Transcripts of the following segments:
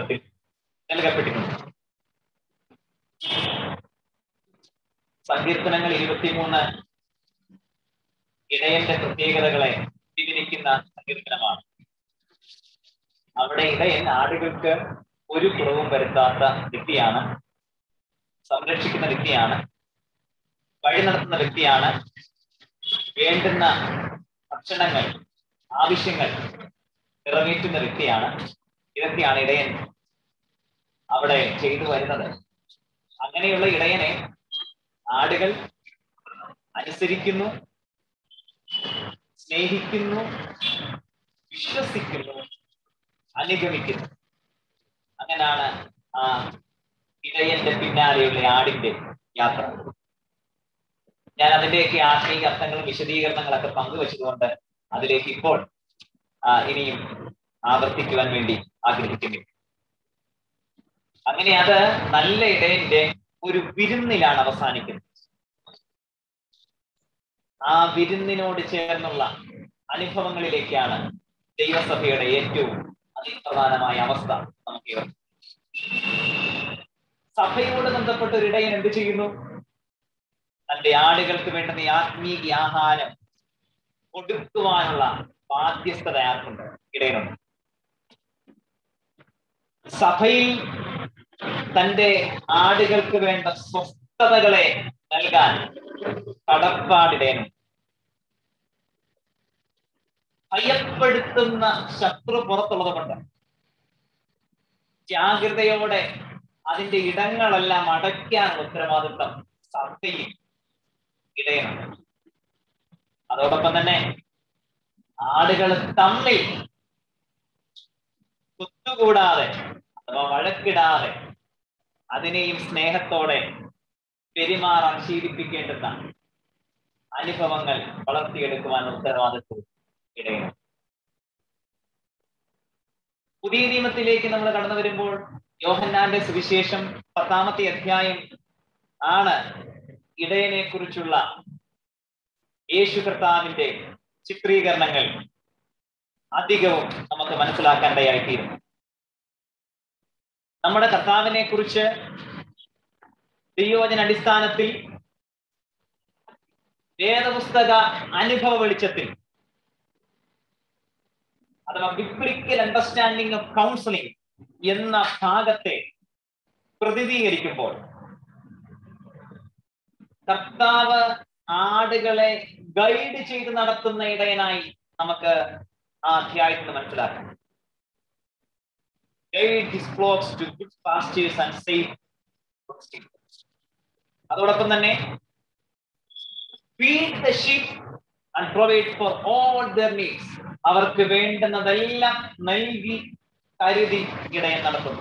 പുസ്തകത്തിൽ നൽകപ്പെട്ടിട്ടുണ്ട് സങ്കീർത്തനങ്ങൾ ഇരുപത്തിമൂന്ന് ഇടയന്റെ പ്രത്യേകതകളെ വിവരിക്കുന്ന സങ്കീർത്തനമാണ് അവിടെ ഇടയൻ ആടുകൾക്ക് ഒരു കുറവും വരുത്താത്ത വ്യക്തിയാണ് സംരക്ഷിക്കുന്ന വ്യക്തിയാണ് വഴി നടത്തുന്ന വ്യക്തിയാണ് വേണ്ടുന്ന ഭക്ഷണങ്ങൾ ആവശ്യങ്ങൾ നിറവേറ്റുന്ന വ്യക്തിയാണ് ഇതൊക്കെയാണ് ഇടയൻ അവിടെ ചെയ്തു വരുന്നത് അങ്ങനെയുള്ള ഇടയനെ ആടുകൾ അനുസരിക്കുന്നു സ്നേഹിക്കുന്നു വിശ്വസിക്കുന്നു അനുഗമിക്കുന്നു അങ്ങനെയാണ് ആ ഇടയന്റെ പിന്നാലെയുള്ള ആടിന്റെ യാത്ര ഞാൻ അതിന്റെയൊക്കെ ആത്മീയ അർത്ഥങ്ങളും വിശദീകരണങ്ങളൊക്കെ പങ്കുവച്ചതുകൊണ്ട് അതിലേക്ക് ഇപ്പോൾ ആ, ഇനിയും ആവർത്തിക്കുവാൻ വേണ്ടി ആഗ്രഹിക്കുന്നു അങ്ങനെ അത് നല്ല ഇടയന്റെ ഒരു വിരുന്നിലാണ് അവസാനിക്കുന്നത് ആ വിരുന്നിനോട് ചേർന്നുള്ള അനുഭവങ്ങളിലേക്കാണ് ദൈവസഭയുടെ ഏറ്റവും അതിപ്രധാനമായ അവസ്ഥ നമുക്ക് ഇവർ സഭയോട് ബന്ധപ്പെട്ട ഒരു ഇടയൻ എന്ത് ചെയ്യുന്നു തന്റെ ആടുകൾക്ക് വേണ്ടുന്ന ഈ ആത്മീയ ആഹാരം കൊടുക്കുവാനുള്ള ബാധ്യസ്ഥത ആർക്കുണ്ട് ഇടയനുണ്ട് സഭയിൽ തന്റെ ആടുകൾക്ക് വേണ്ട സ്വസ്ഥതകളെ നൽകാൻ കടപ്പാടിടയനും ഭയപ്പെടുത്തുന്ന ശത്രു പുറത്തുള്ളത് കൊണ്ട് ജാഗ്രതയോടെ അതിന്റെ ഇടങ്ങളെല്ലാം അടയ്ക്കാനുള്ള ഉത്തരവാദിത്വം സഭയിൽ ഇടയനുണ്ട് അതോടൊപ്പം തന്നെ ആടുകൾ തമ്മിൽ കുത്തുകൂടാതെ അഥവാ വഴക്കിടാതെ അതിനെയും സ്നേഹത്തോടെ പെരുമാറാൻ ശീലിപ്പിക്കേണ്ടുന്ന അനുഭവങ്ങൾ വളർത്തിയെടുക്കുവാൻ ഉത്തരവാദിത്വം ഇടയുന്നു പുതിയ നിയമത്തിലേക്ക് നമ്മൾ കടന്നു വരുമ്പോൾ യോഹന്നാന്റെ സുവിശേഷം പത്താമത്തെ അധ്യായം ആണ് ഇടയനെ കുറിച്ചുള്ള യേശു കർത്താവിന്റെ ചിത്രീകരണങ്ങൾ അധികവും നമുക്ക് മനസ്സിലാക്കേണ്ടതായിത്തീരും നമ്മുടെ കർത്താവിനെ കുറിച്ച് ദൈവവചന അടിസ്ഥാനത്തിൽ വേദപുസ്തക അനുഭവ വെളിച്ചത്തിൽ അഥവാ ബിബ്ലിക്കൽ അണ്ടർസ്റ്റാൻഡിങ് ഓഫ് കൗൺസിലിംഗ് എന്ന ഭാഗത്തെ പ്രതിനിധീകരിക്കുമ്പോൾ കർത്താവ് ആടുകളെ ഗൈഡ് ചെയ്ത് നടത്തുന്ന ഇടയനായി നമുക്ക് ആ അധ്യായത്തിൽ നിന്ന് മനസ്സിലാക്കാം guide his flocks to good pastures and safe അതോടൊപ്പം തന്നെ feed the sheep and provide for all their needs അവർക്ക് വേണ്ടുന്നതെല്ലാം നൽകി കരുതി ഇടയൻ നടത്തുന്നു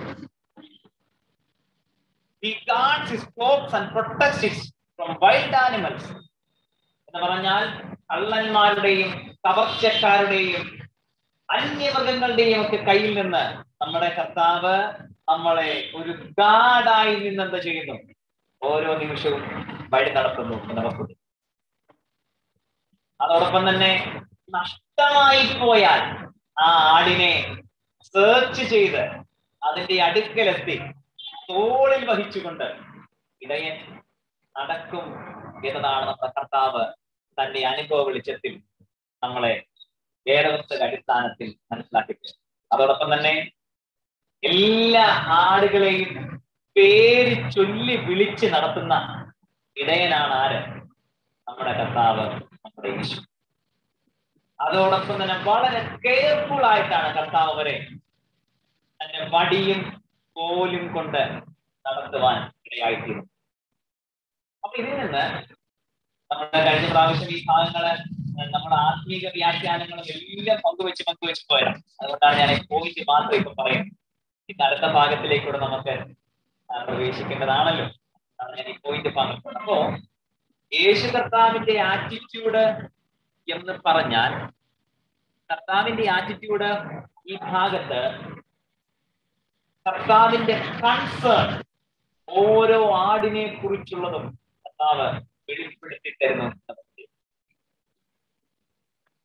He guards his flocks and protects it from wild animals. എന്ന് പറഞ്ഞാൽ കള്ളന്മാരുടെയും കവർച്ചക്കാരുടെയും അന്യമൃഗങ്ങളുടെയും ഒക്കെ കയ്യിൽ നിന്ന് നമ്മുടെ കർത്താവ് നമ്മളെ ഒരു ഗാഡായി നിന്ന് എന്ത് ചെയ്യുന്നു ഓരോ നിമിഷവും വഴി നടത്തുന്നു എന്ന് ഓർക്കുന്നു അതോടൊപ്പം തന്നെ നഷ്ടമായി പോയാൽ ആ ആടിനെ സെർച്ച് ചെയ്ത് അതിന്റെ അടുക്കലെത്തി തോളിൽ വഹിച്ചുകൊണ്ട് ഇടയൻ നടക്കും എന്നതാണ് നമ്മുടെ കർത്താവ് തന്റെ അനുഭവ വെളിച്ചത്തിൽ നമ്മളെ വേദവസ്തുക അടിസ്ഥാനത്തിൽ മനസ്സിലാക്കി അതോടൊപ്പം തന്നെ എല്ലാ ആടുകളെയും പേര് ചൊല്ലി വിളിച്ച് നടത്തുന്ന ഇടയനാണ് ആര് നമ്മുടെ കർത്താവ് നമ്മുടെ യേശു അതോടൊപ്പം തന്നെ വളരെ കെയർഫുൾ ആയിട്ടാണ് കർത്താവ് അവരെ തന്റെ വടിയും കോലും കൊണ്ട് നടത്തുവാൻ ഇടയായിത്തീരും അപ്പൊ ഇതിൽ നിന്ന് നമ്മുടെ കഴിഞ്ഞ പ്രാവശ്യം ഈ ഭാഗങ്ങള് നമ്മുടെ ആത്മീക വ്യാഖ്യാനങ്ങളും എല്ലാം പങ്കുവെച്ച് പങ്കുവെച്ച് പോയതാണ് അതുകൊണ്ടാണ് ഞാൻ പോയിന്റ് മാത്രം ഇപ്പൊ പറയുന്നത് ഇന്ന് അടുത്ത ഭാഗത്തിലേക്കൂടെ നമുക്ക് ആ, പ്രവേശിക്കേണ്ടതാണല്ലോ അതാണ് ഞാൻ ഈ പോയിന്റ് പറഞ്ഞത് അപ്പോ യേശു കർത്താവിന്റെ ആറ്റിറ്റ്യൂഡ് എന്ന് പറഞ്ഞാൽ കർത്താവിന്റെ ആറ്റിറ്റ്യൂഡ് ഈ ഭാഗത്ത് കർത്താവിന്റെ കൺസേൺ ഓരോ ആടിനെ കുറിച്ചുള്ളതും കർത്താവ് വെളിപ്പെടുത്തി തരുന്നു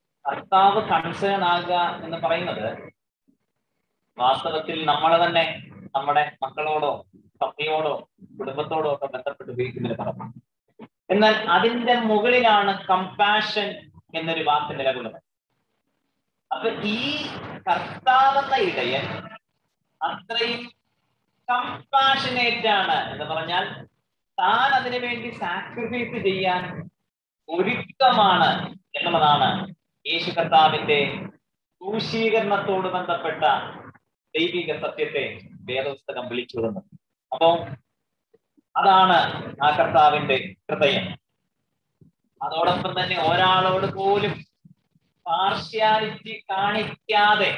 കർത്താവ് കൺസേൺ ആകുക എന്ന് പറയുന്നത് വാസ്തവത്തിൽ നമ്മൾ തന്നെ നമ്മുടെ മക്കളോടോ സഭയോടോ കുടുംബത്തോടോ ഒക്കെ ബന്ധപ്പെട്ട് ഉപയോഗിക്കുന്ന ഒരു പദമാണ് എന്നാൽ അതിന്റെ മുകളിലാണ് കമ്പാഷൻ എന്നൊരു വാക്ക് നിലകൊള്ളുന്നത് അപ്പൊ ഈ കർത്താവെന്ന ഇടയൻ അത്രയും കമ്പാഷനേറ്റ് ആണ് എന്ന് പറഞ്ഞാൽ താൻ അതിനു വേണ്ടി സാക്രിഫൈസ് ചെയ്യാൻ ഒരുക്കമാണ് എന്നുള്ളതാണ് യേശു കർത്താവിന്റെ ക്രൂശീകരണത്തോട് ബന്ധപ്പെട്ട ദൈവിക സത്യത്തെ വേദപുസ്തകം വിളിച്ചു വിടുന്നത് അപ്പോ അതാണ് ആ കർത്താവിന്റെ ഹൃദയം അതോടൊപ്പം തന്നെ ഒരാളോട് പോലും പാർഷ്യാലിറ്റി കാണിക്കാതെ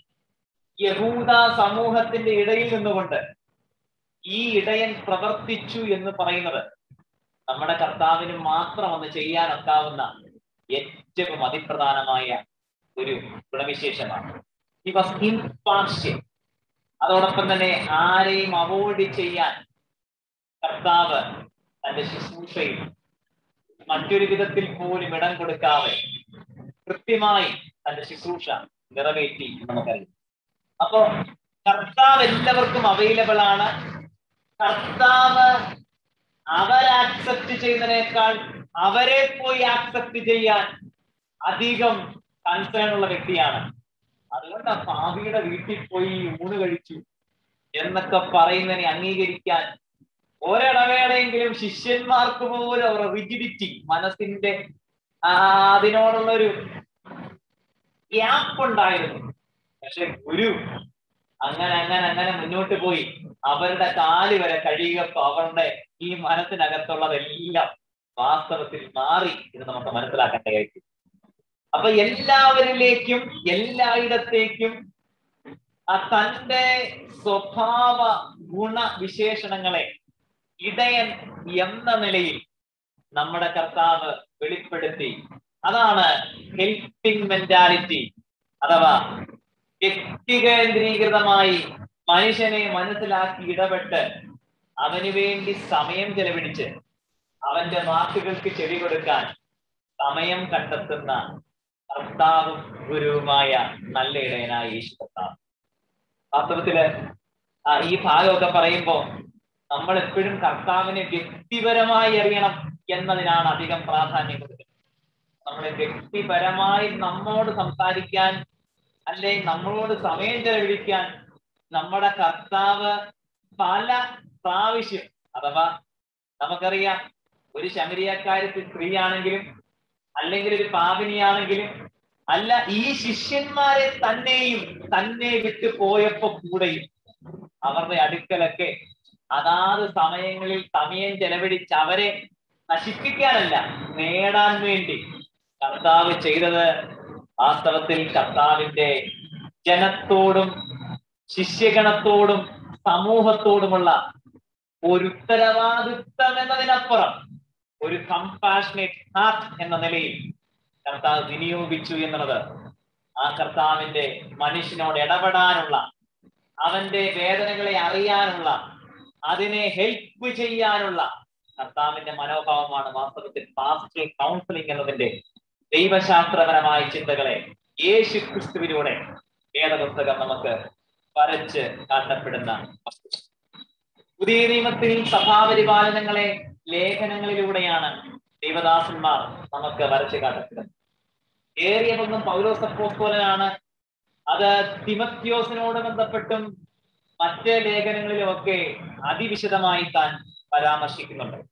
യഹൂദ സമൂഹത്തിന്റെ ഇടയിൽ നിന്നുകൊണ്ട് ഈ ഇടയൻ പ്രവർത്തിച്ചു എന്ന് പറയുന്നത് നമ്മുടെ കർത്താവിന് മാത്രം ഒന്ന് ചെയ്യാനൊക്കാവുന്ന ഏറ്റവും അതിപ്രധാനമായ ഒരു ഗുണവിശേഷമാണ് ഹി വാസ് ഇംപാർഷ്യൽ അതോടൊപ്പം തന്നെ ആരെയും അവോയ്ഡ് ചെയ്യാൻ കർത്താവ് തന്റെ ശുശ്രൂഷയിൽ മറ്റൊരു വിധത്തിൽ പോലും ഇടം കൊടുക്കാതെ കൃത്യമായി തന്റെ ശുശ്രൂഷ നിറവേറ്റി എന്ന് നമുക്കറിയാം അപ്പോ കർത്താവ് എല്ലാവർക്കും അവൈലബിൾ ആണ് കർത്താവ് അവരാക്സെപ്റ്റ് ചെയ്യുന്നതിനേക്കാൾ അവരെ പോയി ആക്സെപ്റ്റ് ചെയ്യാൻ അധികം കൺസേൺ ഉള്ള വ്യക്തിയാണ് അതുകൊണ്ട് ആ പാപിയുടെ വീട്ടിൽ പോയി ഊണ് കഴിച്ചു എന്നൊക്കെ പറയുന്നതിനെ അംഗീകരിക്കാൻ ഒരിടവേളയെങ്കിലും ശിഷ്യന്മാർക്ക് പോലും അവരുടെ റിജിഡിറ്റി മനസ്സിന്റെ ആ അതിനോടുള്ള ഒരു ഗ്യാപ്പ് ഉണ്ടായിരുന്നു പക്ഷെ ഗുരു അങ്ങനെ അങ്ങനെ അങ്ങനെ മുന്നോട്ട് പോയി അവരുടെ കാല് വരെ കഴിയുകപ്പോ അവരുടെ ഈ മനസ്സിനകത്തുള്ളതെല്ലാം വാസ്തവത്തിൽ മാറി എന്ന് നമുക്ക് മനസ്സിലാക്കേണ്ടതായിരിക്കും അപ്പൊ എല്ലാവരിലേക്കും എല്ലായിടത്തേക്കും ആ തന്റെ സ്വഭാവ ഗുണവിശേഷണങ്ങളെ ഇടയൻ എന്ന നിലയിൽ നമ്മുടെ കർത്താവ് വെളിപ്പെടുത്തി അതാണ് ഹെൽപ്പിംഗ് മെന്റാലിറ്റി അഥവാ വ്യക്തികേന്ദ്രീകൃതമായി മനുഷ്യനെ മനസ്സിലാക്കി ഇടപെട്ട് അവന് വേണ്ടി സമയം ചെലവഴിച്ച് അവന്റെ വാക്കുകൾക്ക് ചെവി കൊടുക്കാൻ സമയം കണ്ടെത്തുന്ന കർത്താവും ഗുരുവുമായ നല്ല ഇടയനായ യേശു കർത്താവ് വാസ്തവത്തില് ആ ഈ ഭാഗമൊക്കെ പറയുമ്പോ നമ്മൾ എപ്പോഴും കർത്താവിനെ വ്യക്തിപരമായി അറിയണം എന്നതിനാണ് അധികം പ്രാധാന്യം കൊടുക്കുന്നത് നമ്മളെ വ്യക്തിപരമായി നമ്മോട് സംസാരിക്കാൻ അല്ലെ നമ്മളോട് സമയം ചെലവഴിക്കാൻ നമ്മുടെ കർത്താവ് പല പ്രാവശ്യം അഥവാ നമുക്കറിയാം ഒരു ശമരിയക്കാരത്തിൽ സ്ത്രീയാണെങ്കിലും അല്ലെങ്കിൽ ഒരു പാപിനിയാണെങ്കിലും അല്ല ഈ ശിഷ്യന്മാരെ തന്നെയും തന്നെ വിട്ടു പോയപ്പോ കൂടെയും അവരുടെ അടുക്കലൊക്കെ അതാത് സമയങ്ങളിൽ സമയം ചെലവഴിച്ച് അവരെ നശിപ്പിക്കാനല്ല നേടാൻ വേണ്ടി കർത്താവ് ചെയ്തത് വാസ്തവത്തിൽ കർത്താവിന്റെ ജനത്തോടും ശിഷ്യഗണത്തോടും സമൂഹത്തോടുമുള്ള ഒരു ഉത്തരവാദിത്വം എന്നതിനപ്പുറം ഒരു കമ്പാഷനേറ്റ് ഹാർട്ട് എന്ന നിലയിൽ കർത്താവ് വിനിയോഗിച്ചു എന്നുള്ളത് ആ കർത്താവിന്റെ മനുഷ്യനോട് ഇടപെടാനുള്ള അവന്റെ വേദനകളെ അറിയാനുള്ള അതിനെ ഹെൽപ്പ് ചെയ്യാനുള്ള കർത്താവിന്റെ മനോഭാവമാണ് വാസ്തവത്തിൽ പാസ്റ്റൽ കൗൺസിലിംഗ് എന്നതിന്റെ ദൈവശാസ്ത്രപരമായ ചിന്തകളെ യേശു ക്രിസ്തുവിലൂടെ വേദപുസ്തകം നമുക്ക് വരച്ച് കാട്ടപ്പെടുന്ന വസ്തു പുതിയ നിയമത്തിൽ സഭാപരിപാലനങ്ങളെ ലേഖനങ്ങളിലൂടെയാണ് ദൈവദാസന്മാർ നമുക്ക് വരച്ച് കാട്ടപ്പെടുന്നത് ഏറിയ പങ്കും പൗലോസപ്പോസ്തോലനാണ് അത് തിമത്യോസിനോട് ബന്ധപ്പെട്ടും മറ്റ് ലേഖനങ്ങളിലുമൊക്കെ അതിവിശദമായി താൻ പരാമർശിക്കുന്നുണ്ട്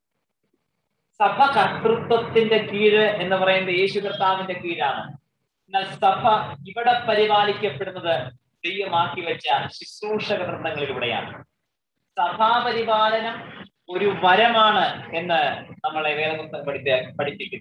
സഭ കർത്തൃത്വത്തിന്റെ കീഴ് എന്ന് പറയുന്നത് യേശു കർത്താവിന്റെ കീഴാണ് എന്നാൽ സഭ ഇവിടെ പരിപാലിക്കപ്പെടുന്നത് ദൈവമാക്കി വെച്ച ശുശ്രൂഷക വൃന്ദങ്ങളിലൂടെയാണ് സഭാപരിപാലനം ഒരു വരമാണ് എന്ന് നമ്മളെ വേദപുസ്തകം പഠിച്ച പഠിപ്പിക്കുന്നു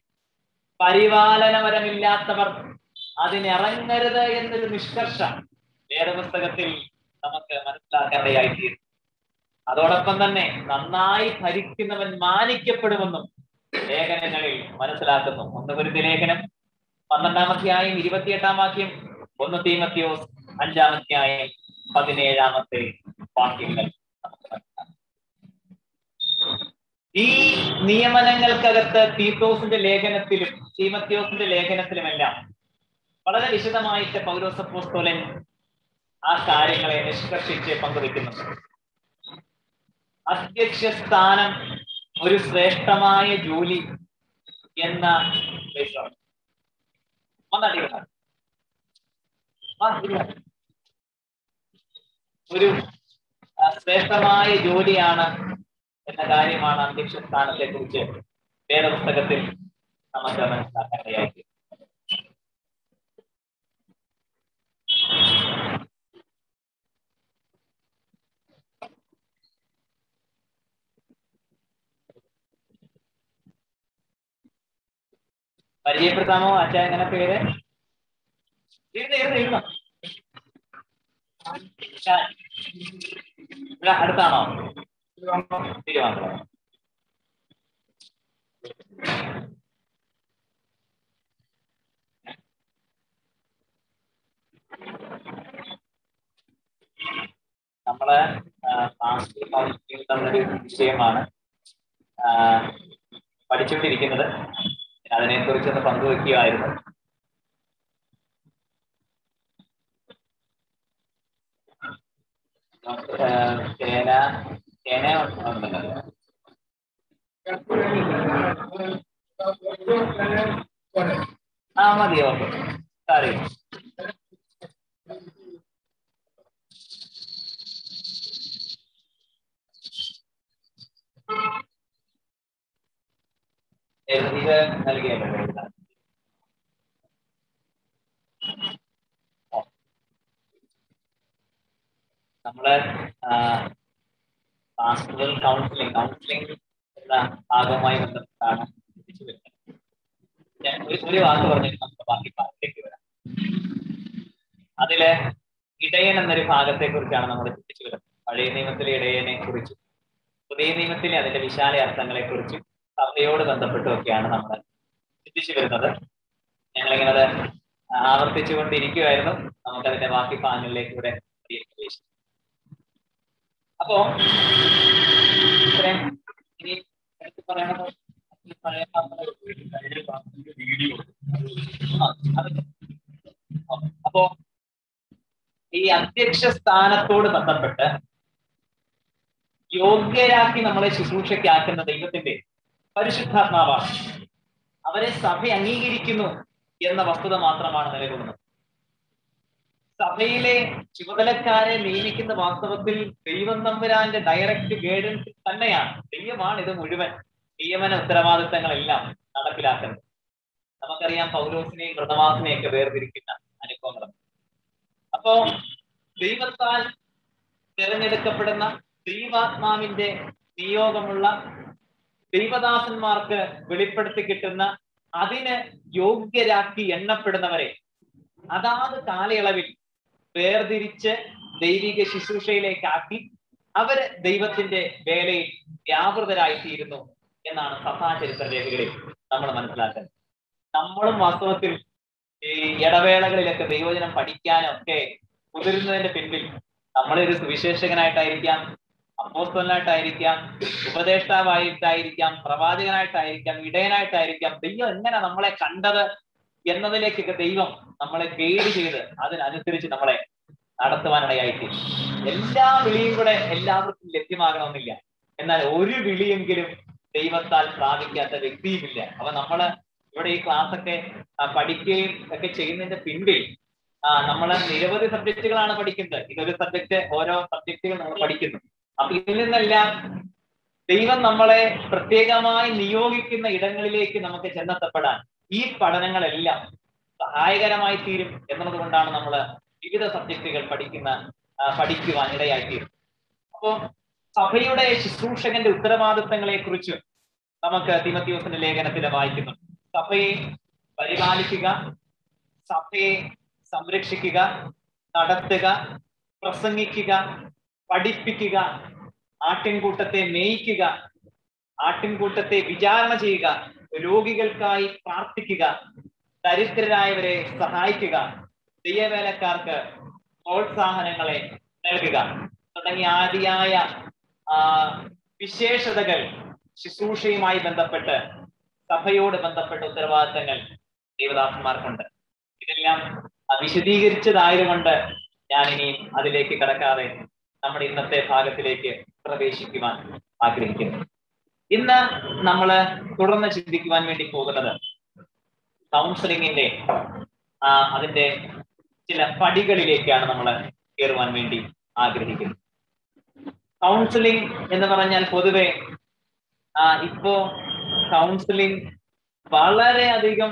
പരിപാലനപരമില്ലാത്തവർ അതിനിറങ്ങരുത് എന്നൊരു നിഷ്കർഷ വേദപുസ്തകത്തിൽ നമുക്ക് മനസ്സിലാക്കേണ്ടതായിത്തീരും അതോടൊപ്പം തന്നെ നന്നായി ഭരിക്കുന്നവൻ മാനിക്കപ്പെടുമെന്നും ലേഖനങ്ങളിൽ മനസ്സിലാക്കുന്നു ഒന്ന് കുരുത്തി ലേഖനം പന്ത്രണ്ടാം അധ്യായം ഇരുപത്തിയെട്ടാം വാക്യം ഒന്ന് തീമത്യോസ് അഞ്ചാം അധ്യായം പതിനേഴാമത്തെ വാക്യങ്ങൾ നമുക്ക് മനസ്സിലാക്കാം ഈ നിയമനങ്ങൾക്കകത്ത് തീത്തോസിന്റെ ലേഖനത്തിലും തീമത്യോസിന്റെ ലേഖനത്തിലുമെല്ലാം വളരെ വിശദമായിട്ട് പൗരോസപ്പോസ്തോലൻ ആ കാര്യങ്ങളെ നിഷ്കർഷിച്ച് പങ്കുവെക്കുന്നുണ്ട് അധ്യക്ഷ സ്ഥാനം ഒരു ശ്രേഷ്ഠമായ ജോലി എന്ന വിഷയം. വന്നടിക്കണം. വാ, ഇരിക്ക. ഒരു ആ, ശ്രേഷ്ഠമായ ജോലിയാണ് എന്ന കാര്യമാണ് അധ്യക്ഷ സ്ഥാനത്തെ കുറിച്ച് വേദപുസ്തകത്തിൽ നമുക്ക് മനസ്സിലാക്കാൻ ഇടയായി പരിചയപ്പെടുത്താമോ അച്ഛാ എങ്ങനെ പേര് ഇരുന്ന് ഇരുന്ന് ഇരുന്നോ ഷാൻ. ഇവിടെ അടുത്താണോ തിരുവനന്തപുരം നമ്മള് സാംസ്കൃതിക കൗൺസിലിംഗ് എന്നൊരു വിഷയമാണ് ആ, പഠിച്ചുകൊണ്ടിരിക്കുന്നത് ഞാൻ അതിനെക്കുറിച്ച് ഒന്ന് പങ്കുവെക്കുകയായിരുന്നു ആ, ചേന ചേന ഉണ്ടല്ലോ ആ മതി ഓക്കെ സാറി ഇത് നൽകിയല്ലോ എഴുതാൻ. ഓ. നമ്മള് പാസ്റ്ററൽ കൗൺസിലിംഗ് കൗൺസിലിംഗ് എന്ന ഭാഗവുമായി ബന്ധപ്പെട്ടാണ് ചിന്തിച്ചു വരുന്നത് ഞാൻ ഒരു ഒരു വാക്ക് പറഞ്ഞിട്ട് നമുക്ക് ബാക്കി ഭാഗത്തേക്ക് വരാം അതില് ഇടയൻ എന്നൊരു ഭാഗത്തെ കുറിച്ചാണ് നമ്മൾ ചിന്തിച്ചു വരുന്നത് പഴയ നിയമത്തിലെ ഇടയനെ കുറിച്ചും പുതിയ നിയമത്തിലെ അതിന്റെ വിശാല അർത്ഥങ്ങളെ കുറിച്ചും സഭയോട് ബന്ധപ്പെട്ടുമൊക്കെയാണ് നമ്മൾ ചിന്തിച്ചു വരുന്നത് ഞങ്ങളിങ്ങനെ അത് ആവർത്തിച്ചുകൊണ്ടിരിക്കുമായിരുന്നു നമുക്കതിന്റെ ബാക്കി ഭാഗങ്ങളിലേക്ക് കൂടെ പ്രവേശിക്കാം അപ്പോ ഇത്രയും ഇനി എടുത്ത് പറയണത് ഈ പഴയ ആ, അത് ആ, അപ്പോ ഈ അധ്യക്ഷ സ്ഥാനത്തോട് ബന്ധപ്പെട്ട് യോഗ്യരാക്കി നമ്മളെ ശുശ്രൂഷയ്ക്കാക്കുന്ന ദൈവത്തിന്റെ പരിശുദ്ധാത്മാവാണ് അവരെ സഭ അംഗീകരിക്കുന്നു എന്ന വസ്തുത മാത്രമാണ് നിലകൊള്ളുന്നത് സഭയിലെ ചുമതലക്കാരെ നിയമിക്കുന്ന വാസ്തവത്തിൽ ദൈവം തമ്പുരാന്റെ ഡയറക്റ്റ് ഗൈഡൻസ് തന്നെയാണ് ദൈവമാണ് ഇത് മുഴുവൻ നിയമന ഉത്തരവാദിത്തങ്ങളെല്ലാം നടപ്പിലാക്കുന്നത് നമുക്കറിയാം പൗലോസിനെയും കൃതവാസിനെയും ഒക്കെ വേർതിരിക്കുന്ന അനുഭവങ്ങളും അപ്പോ ദൈവത്താൽ തിരഞ്ഞെടുക്കപ്പെടുന്ന ദൈവാത്മാവിന്റെ നിയോഗമുള്ള ദൈവദാസന്മാർക്ക് വെളിപ്പെടുത്തി കിട്ടുന്ന അതിന് യോഗ്യരാക്കി എണ്ണപ്പെടുന്നവരെ അതാത് കാലയളവിൽ വേർതിരിച്ച് ദൈവിക ശുശ്രൂഷയിലേക്കാക്കി അവര് ദൈവത്തിന്റെ വേലയിൽ വ്യാപൃതരായിത്തീരുന്നു എന്നാണ് സഭാ ചരിത്ര രേഖകളിൽ നമ്മൾ മനസ്സിലാക്കുന്നത് നമ്മളും വാസ്തവത്തിൽ ഈ ഇടവേളകളിലൊക്കെ ദൈവജനം പഠിക്കാനൊക്കെ മുതിരുന്നതിന്റെ പിന്നിൽ നമ്മളൊരു സുവിശേഷകനായിട്ടായിരിക്കാം അപ്പോസ്തലനായിട്ടായിരിക്കാം ഉപദേഷ്ടാവായിട്ടായിരിക്കാം പ്രവാചകനായിട്ടായിരിക്കാം ഇടയനായിട്ടായിരിക്കാം ദൈവം എങ്ങനെ നമ്മളെ കണ്ടത് എന്നതിലേക്കൊക്കെ ദൈവം നമ്മളെ ഗൈഡ് ചെയ്ത് അതിനനുസരിച്ച് നമ്മളെ നടത്തുവാനിടയായിട്ട് എല്ലാ വിളിയും കൂടെ എല്ലാവർക്കും ലഭ്യമാകണമെന്നില്ല എന്നാൽ ഒരു വിളിയെങ്കിലും ദൈവത്താൽ പ്രാപിക്കാത്ത വ്യക്തിയുമില്ല അപ്പൊ നമ്മള് ഇവിടെ ഈ ക്ലാസ് ഒക്കെ ആ, പഠിക്കുകയും ഒക്കെ ചെയ്യുന്നതിന്റെ പിൻപിൽ ആ നമ്മള് നിരവധി സബ്ജക്റ്റുകളാണ് പഠിക്കുന്നത് ഇതൊരു സബ്ജക്ട് ഓരോ സബ്ജക്റ്റുകൾ നമ്മൾ പഠിക്കുന്നു അപ്പൊ ഇതിൽ നിന്നെല്ലാം ദൈവം നമ്മളെ പ്രത്യേകമായി നിയോഗിക്കുന്ന ഇടങ്ങളിലേക്ക് നമുക്ക് ചെന്നെത്തപ്പെടാൻ ഈ പഠനങ്ങളെല്ലാം സഹായകരമായി തീരും എന്നുള്ളത് കൊണ്ടാണ് നമ്മൾ വിവിധ സബ്ജക്റ്റുകൾ പഠിക്കുന്ന ആ, പഠിക്കുവാൻ ഇടയായിത്തീരും അപ്പോ സഭയുടെ ശുശ്രൂഷകന്റെ ഉത്തരവാദിത്തങ്ങളെ കുറിച്ച് നമുക്ക് തിമത്യോസിന്റെ ലേഖനത്തിൽ വായിക്കുന്നു സഭയെ പരിപാലിക്കുക സഭയെ സംരക്ഷിക്കുക നടത്തുക പ്രസംഗിക്കുക പഠിപ്പിക്കുക ആട്ടിൻകൂട്ടത്തെ മേയിക്കുക ആട്ടിൻകൂട്ടത്തെ വിചാരണ ചെയ്യുക രോഗികൾക്കായി പ്രാർത്ഥിക്കുക ദരിദ്രരായവരെ സഹായിക്കുക ദൈവവേലക്കാർക്ക് പ്രോത്സാഹനങ്ങളെ നൽകുക തുടങ്ങിയ ആദിയായ ആ, വിശേഷതകൾ ശുശ്രൂഷയുമായി ബന്ധപ്പെട്ട് സഭയോട് ബന്ധപ്പെട്ട ഉത്തരവാദിത്തങ്ങൾ ദേവദാസന്മാർക്കുണ്ട് ഇതെല്ലാം ആ, വിശദീകരിച്ചതായതുകൊണ്ട് ഞാൻ ഇനിയും അതിലേക്ക് കടക്കാതെ നമ്മുടെ ഇന്നത്തെ ഭാഗത്തിലേക്ക് പ്രവേശിക്കുവാൻ ആഗ്രഹിക്കുന്നു ഇന്ന് നമ്മൾ തുടർന്ന് ചിന്തിക്കുവാൻ വേണ്ടി പോകുന്നത് കൗൺസിലിങ്ങിന്റെ ആ അതിന്റെ ചില പടികളിലേക്കാണ് നമ്മൾ കയറുവാൻ വേണ്ടി ആഗ്രഹിക്കുന്നത് കൗൺസിലിംഗ് എന്ന് പറഞ്ഞാൽ പൊതുവെ ആ ഇപ്പോ കൗൺസിലിംഗ് വളരെയധികം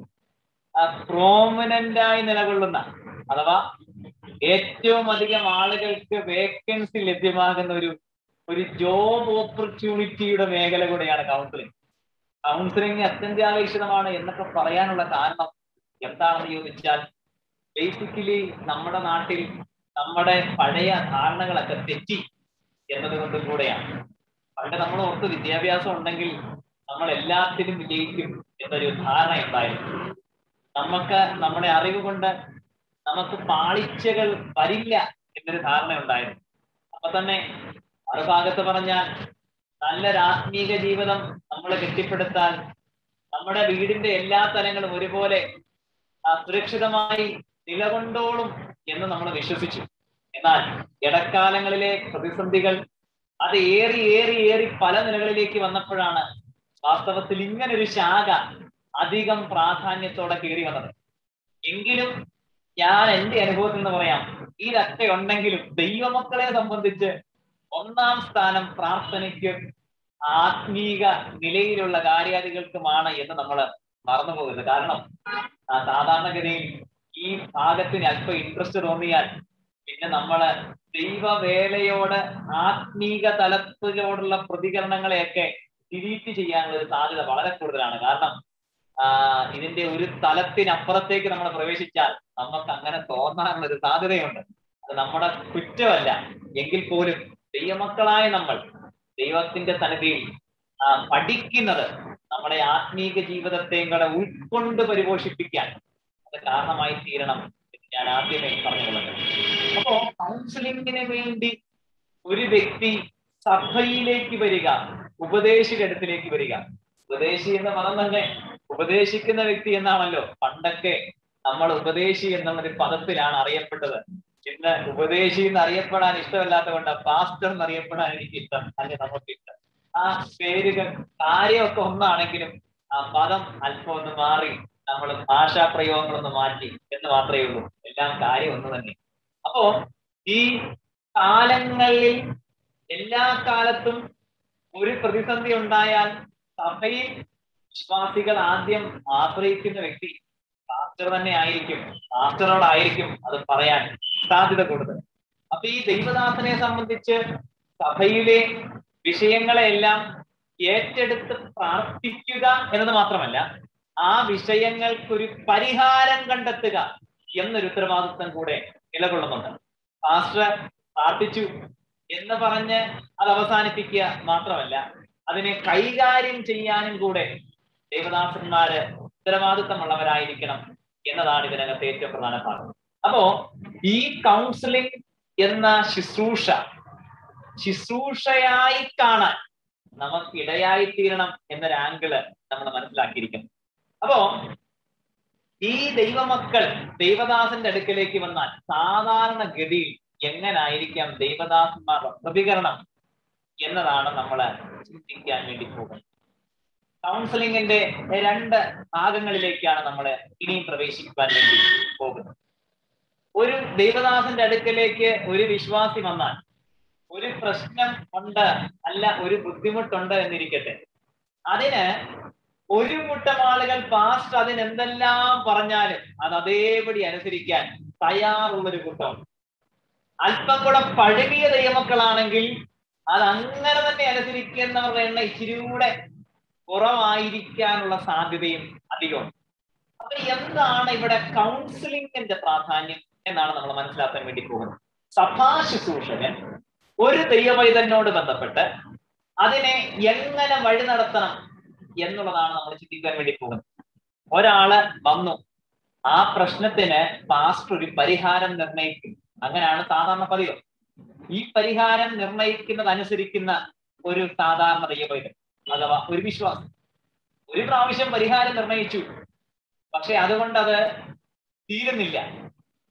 പ്രോമിനന്റ് ആയി നിലകൊള്ളുന്ന അഥവാ ഏറ്റവും അധികം ആളുകൾക്ക് വേക്കൻസി ലഭ്യമാകുന്ന ഒരു ഒരു ജോബ് ഓപ്പർച്യൂണിറ്റിയുടെ മേഖല കൂടെയാണ് കൗൺസിലിംഗ് കൗൺസിലിംഗ് അത്യന്താപേക്ഷിതമാണ് എന്നൊക്കെ പറയാനുള്ള കാരണം എന്താണെന്ന് ചോദിച്ചാൽ ബേസിക്കലി നമ്മുടെ നാട്ടിൽ നമ്മുടെ പഴയ ധാരണകളൊക്കെ തെറ്റി എന്നതുകൊണ്ടും കൂടെയാണ് പണ്ട് നമ്മൾ ഓർത്ത് വിദ്യാഭ്യാസം ഉണ്ടെങ്കിൽ നമ്മൾ എല്ലാത്തിനും വിജയിക്കും എന്നൊരു ധാരണ ഉണ്ടായിരുന്നു നമുക്ക് നമ്മുടെ അറിവ് കൊണ്ട് നമുക്ക് പാളിച്ചകൾ വരില്ല എന്നൊരു ധാരണ ഉണ്ടായിരുന്നു അപ്പൊ തന്നെ മറുഭാഗത്ത് പറഞ്ഞാൽ നല്ലൊരു ആത്മീക ജീവിതം നമ്മൾ കെട്ടിപ്പടുത്താൽ നമ്മുടെ വീടിന്റെ എല്ലാ തലങ്ങളും ഒരുപോലെ സുരക്ഷിതമായി നിലകൊണ്ടോളും എന്ന് നമ്മൾ വിശ്വസിച്ചു എന്നാൽ ഇടക്കാലങ്ങളിലെ പ്രതിസന്ധികൾ അത് ഏറി ഏറി ഏറി പല നിലകളിലേക്ക് വന്നപ്പോഴാണ് വാസ്തവത്തിൽ ഇങ്ങനൊരു ശാഖ അധികം പ്രാധാന്യത്തോടെ കയറി വന്നത് എങ്കിലും ഞാൻ എന്റെ അനുഭവത്തിൽ നിന്ന് പറയാം ഇതൊക്കെ ഉണ്ടെങ്കിലും ദൈവമക്കളെ സംബന്ധിച്ച് ഒന്നാം സ്ഥാനം പ്രാർത്ഥനയ്ക്ക് ആത്മീക നിലയിലുള്ള കാര്യാദികൾക്കുമാണ് എന്ന് നമ്മൾ മറന്നുപോകരുത് കാരണം സാധാരണഗതിയിൽ ഈ ഭാഗത്തിന് അല്പം ഇൻട്രസ്റ്റ് തോന്നിയാൽ പിന്നെ നമ്മള് ദൈവവേലയോട് ആത്മീക തലത്തിലോടുള്ള പ്രതികരണങ്ങളെയൊക്കെ ഡിലീറ്റ് ചെയ്യാനുള്ള ഒരു സാധ്യത വളരെ കൂടുതലാണ് കാരണം ഇതിന്റെ ഒരു തലത്തിനപ്പുറത്തേക്ക് നമ്മൾ പ്രവേശിച്ചാൽ നമുക്ക് അങ്ങനെ തോന്നാനുള്ള ഒരു സാധ്യതയുണ്ട് അത് നമ്മുടെ കുറ്റമല്ല എങ്കിൽ പോലും ദൈവമക്കളായ നമ്മൾ ദൈവത്തിന്റെ സന്നിധിയിൽ പഠിക്കുന്നത് നമ്മുടെ ആത്മീക ജീവിതത്തെയും കൂടെ ഉൾക്കൊണ്ട് പരിപോഷിപ്പിക്കാൻ അത് കാരണമായി തീരണം എന്ന് ഞാൻ ആദ്യമേ പറഞ്ഞുകൊള്ളത് അപ്പോ കൗൺസിലിങ്ങിന് വേണ്ടി ഒരു വ്യക്തി സഭയിലേക്ക് വരിക ഉപദേശികടത്തിലേക്ക് വരിക ഉപദേശി എന്ന പദം തന്നെ ഉപദേശിക്കുന്ന വ്യക്തി എന്നാണല്ലോ പണ്ടൊക്കെ നമ്മൾ ഉപദേശി എന്നുള്ളൊരു പദത്തിലാണ് അറിയപ്പെട്ടത് ഇന്ന് ഉപദേശി എന്ന് അറിയപ്പെടാൻ ഇഷ്ടമല്ലാത്ത കൊണ്ട് പാസ്റ്റർ എന്ന് അറിയപ്പെടാൻ എനിക്ക് ഇഷ്ടം അല്ലെങ്കിൽ നമുക്ക് ഇഷ്ടം ആ പേരുകൾ കാര്യമൊക്കെ ഒന്നാണെങ്കിലും ആ പദം അല്പം ഒന്ന് മാറി നമ്മൾ ഭാഷാ പ്രയോഗങ്ങളൊന്ന് മാറ്റി എന്ന് മാത്രമേ ഉള്ളൂ എല്ലാം കാര്യം ഒന്ന് തന്നെ അപ്പോ ഈ കാലങ്ങളിൽ എല്ലാ കാലത്തും ഒരു പ്രതിസന്ധി ഉണ്ടായാൽ സഭയിൽ വിശ്വാസികൾ ആദ്യം ആശ്രയിക്കുന്ന വ്യക്തി പാസ്റ്റർ തന്നെ ആയിരിക്കും പാസ്റ്ററോടായിരിക്കും അത് പറയാൻ സാധ്യത കൂടുതൽ അപ്പൊ ഈ ദൈവദാസനെ സംബന്ധിച്ച് സഭയിലെ വിഷയങ്ങളെല്ലാം ഏറ്റെടുത്ത് പ്രാർത്ഥിക്കുക എന്നത് മാത്രമല്ല ആ വിഷയങ്ങൾക്കൊരു പരിഹാരം കണ്ടെത്തുക എന്നൊരു ഉത്തരവാദിത്വം കൂടെ നിലകൊള്ളുന്നുണ്ട് പാസ്റ്റർ പ്രാർത്ഥിച്ചു എന്ന് പറഞ്ഞ് അത് അവസാനിപ്പിക്കുക മാത്രമല്ല അതിനെ കൈകാര്യം ചെയ്യാനും കൂടെ ദേവദാസന്മാര് ഉത്തരവാദിത്തമുള്ളവരായിരിക്കണം എന്നതാണ് ഇതിനകത്ത് ഏറ്റവും പ്രധാന ഭാഗം അപ്പോ ഈ കൗൺസിലിംഗ് എന്ന ശുശ്രൂഷ ശുശ്രൂഷയായി കാണാൻ നമുക്ക് ഇടയായി തീരണം എന്നൊരു ആംഗിള് നമ്മൾ മനസ്സിലാക്കിയിരിക്കുന്നു അപ്പോ ഈ ദൈവമക്കൾ ദൈവദാസന്റെ അടുക്കലേക്ക് വന്നാൽ സാധാരണ ഗതിയിൽ എങ്ങനായിരിക്കാം ദൈവദാസന്മാരുടെ പ്രതികരണം എന്നതാണ് നമ്മൾ ചിന്തിക്കാൻ വേണ്ടി പോകുന്നത് കൗൺസിലിംഗിന്റെ രണ്ട് ഭാഗങ്ങളിലേക്കാണ് നമ്മൾ ഇനിയും പ്രവേശിക്കുവാൻ വേണ്ടി പോകുന്നത് ഒരു ദൈവദാസന്റെ അടുക്കലേക്ക് ഒരു വിശ്വാസി വന്നാൽ ഒരു പ്രശ്നം ഉണ്ട് അല്ല ഒരു ബുദ്ധിമുട്ടുണ്ട് എന്നിരിക്കട്ടെ അതിന് ഒരു കൂട്ടം ആളുകൾ പാസ്റ്റ് അതിന് എന്തെല്ലാം പറഞ്ഞാലും അത് അതേപടി അനുസരിക്കാൻ തയ്യാറുള്ളൊരു കൂട്ടം അല്പം കൂടെ പഴകിയ ദൈവമക്കളാണെങ്കിൽ അത് അങ്ങനെ തന്നെ അനുസരിക്കുന്നവരുടെ എണ്ണ ഇച്ചിരി കൂടെ കുറവായിരിക്കാനുള്ള സാധ്യതയും അധികമുണ്ട് അപ്പൊ എന്താണ് ഇവിടെ കൗൺസിലിംഗിന്റെ പ്രാധാന്യം എന്നാണ് നമ്മൾ മനസ്സിലാക്കാൻ വേണ്ടി പോകുന്നത് സഭാ ശുശ്രൂഷകൻ ഒരു ദൈവവൈതനോട് ബന്ധപ്പെട്ട് അതിനെ എങ്ങനെ വഴി നടത്തണം എന്നുള്ളതാണ് നമ്മൾ ചിന്തിക്കാൻ വേണ്ടി പോകുന്നത് ഒരാള് വന്നു ആ പ്രശ്നത്തിന് പാസ്റ്റർ ഒരു പരിഹാരം നിർണയിക്കും അങ്ങനെയാണ് സാധാരണ പതിവ് ഈ പരിഹാരം നിർണയിക്കുന്നത് അനുസരിക്കുന്ന ഒരു സാധാരണ ദൈവവൈതൻ അഥവാ ഒരു വിശ്വാസം ഒരു പ്രാവശ്യം പരിഹാരം നിർണയിച്ചു പക്ഷെ അതുകൊണ്ട് അത് തീരുന്നില്ല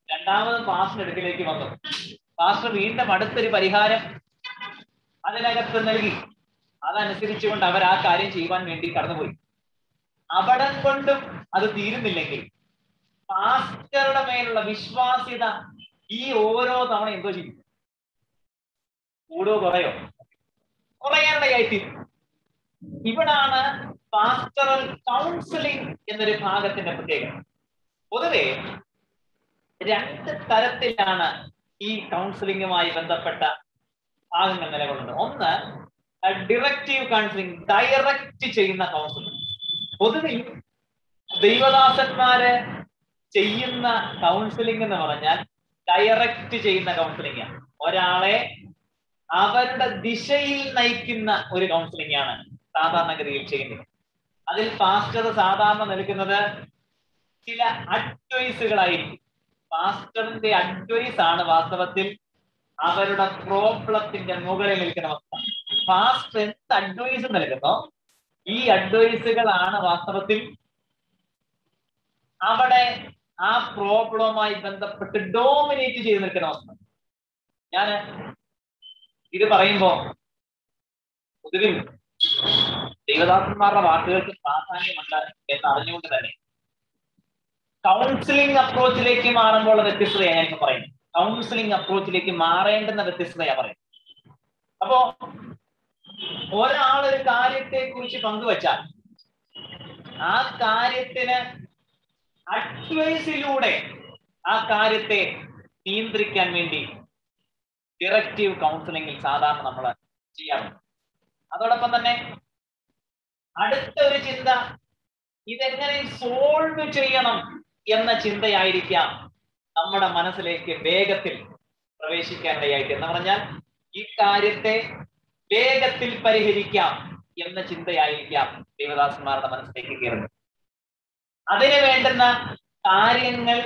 രണ്ടാമത് പാസ്റ്റർ അടുക്കിലേക്ക് വന്നു പാസ്റ്റർ വീണ്ടും അടുത്തൊരു പരിഹാരം അതിനകത്ത് നൽകി അതനുസരിച്ചുകൊണ്ട് അവർ ആ കാര്യം ചെയ്യുവാൻ വേണ്ടി കടന്നുപോയി അവിടം കൊണ്ടും അത് തീരുന്നില്ലെങ്കിൽ പാസ്റ്ററുടെ മേലുള്ള വിശ്വാസ്യത ഈ ഓരോ തവണ എന്തോ ചെയ്യും കൂടോ കുറയോ കുറയാനിടയായി തീരും ഇവിടാണ് പാസ്റ്ററൽ കൗൺസിലിംഗ് എന്നൊരു ഭാഗത്തിന്റെ പ്രത്യേകത പൊതുവെ രണ്ട് തരത്തിലാണ് ഈ കൗൺസിലിംഗുമായി ബന്ധപ്പെട്ട ഭാഗങ്ങൾ നിലകൊള്ളുന്നത് ഒന്ന് ഡിറക്റ്റീവ് കൗൺസിലിംഗ് ഡയറക്റ്റ് ചെയ്യുന്ന കൗൺസിലിംഗ് പൊതുവിൽ ദൈവദാസന്മാര് ചെയ്യുന്ന കൗൺസിലിംഗ് എന്ന് പറഞ്ഞാൽ ഡയറക്റ്റ് ചെയ്യുന്ന കൗൺസിലിംഗ് ആണ് ഒരാളെ അവരുടെ ദിശയിൽ നയിക്കുന്ന ഒരു കൗൺസിലിംഗ് ആണ് സാധാരണഗതിയിൽ ചെയ്യുന്നത് അതിൽ പാസ്റ്റർ സാധാരണ നൽകുന്നത് ചില അഡ്വൈസുകളായിരിക്കും പാസ്റ്ററിന്റെ അഡ്വൈസ് ആണ് വാസ്തവത്തിൽ അവരുടെ പ്രോബ്ലത്തിന്റെ മുകളിൽ നിൽക്കുന്ന അവസ്ഥ പാസ്റ്റർ എന്ത് അഡ്വൈസ് നൽകുന്നോ ഈ അഡ്വൈസുകളാണ് വാസ്തവത്തിൽ അവിടെ ആ പ്രോബ്ലവുമായി ബന്ധപ്പെട്ട് ഡോമിനേറ്റ് ചെയ്ത് നിൽക്കുന്ന അവസ്ഥ ഞാൻ ഇത് പറയുമ്പോ പൊതുവിൽ ദൈവദാസന്മാരുടെ വാക്കുകൾക്ക് പ്രാധാന്യമുണ്ട് എന്ന് അറിഞ്ഞുകൊണ്ട് തന്നെ കൗൺസിലിംഗ് അപ്രോച്ചിലേക്ക് മാറുമ്പോൾ വ്യത്യസ്തതയാണ് ഞാൻ പറയുന്നത് കൗൺസിലിംഗ് അപ്രോച്ചിലേക്ക് മാറേണ്ടുന്ന വ്യത്യസ്തതയാ പറയുന്നത് അപ്പോ ഒരാൾ ഒരു കാര്യത്തെ കുറിച്ച് പങ്കുവച്ചാൽ ആ കാര്യത്തിന് അഡ്വൈസിലൂടെ ആ കാര്യത്തെ നിയന്ത്രിക്കാൻ വേണ്ടി ഡിറക്റ്റീവ് കൗൺസിലിംഗിൽ സാധാരണ നമ്മൾ ചെയ്യാറുണ്ട് അതോടൊപ്പം തന്നെ അടുത്ത ഒരു ചിന്ത ഇതെങ്ങനെ സോൾവ് ചെയ്യണം എന്ന ചിന്തയായിരിക്കാം നമ്മുടെ മനസ്സിലേക്ക് വേഗത്തിൽ പ്രവേശിക്കേണ്ടതായിട്ട് എന്ന് പറഞ്ഞാൽ ഈ കാര്യത്തെ വേഗത്തിൽ പരിഹരിക്കാം എന്ന ചിന്തയായിരിക്കാം ദേവദാസന്മാരുടെ മനസ്സിലേക്ക് കയറുന്നത് അതിന് വേണ്ടുന്ന കാര്യങ്ങൾ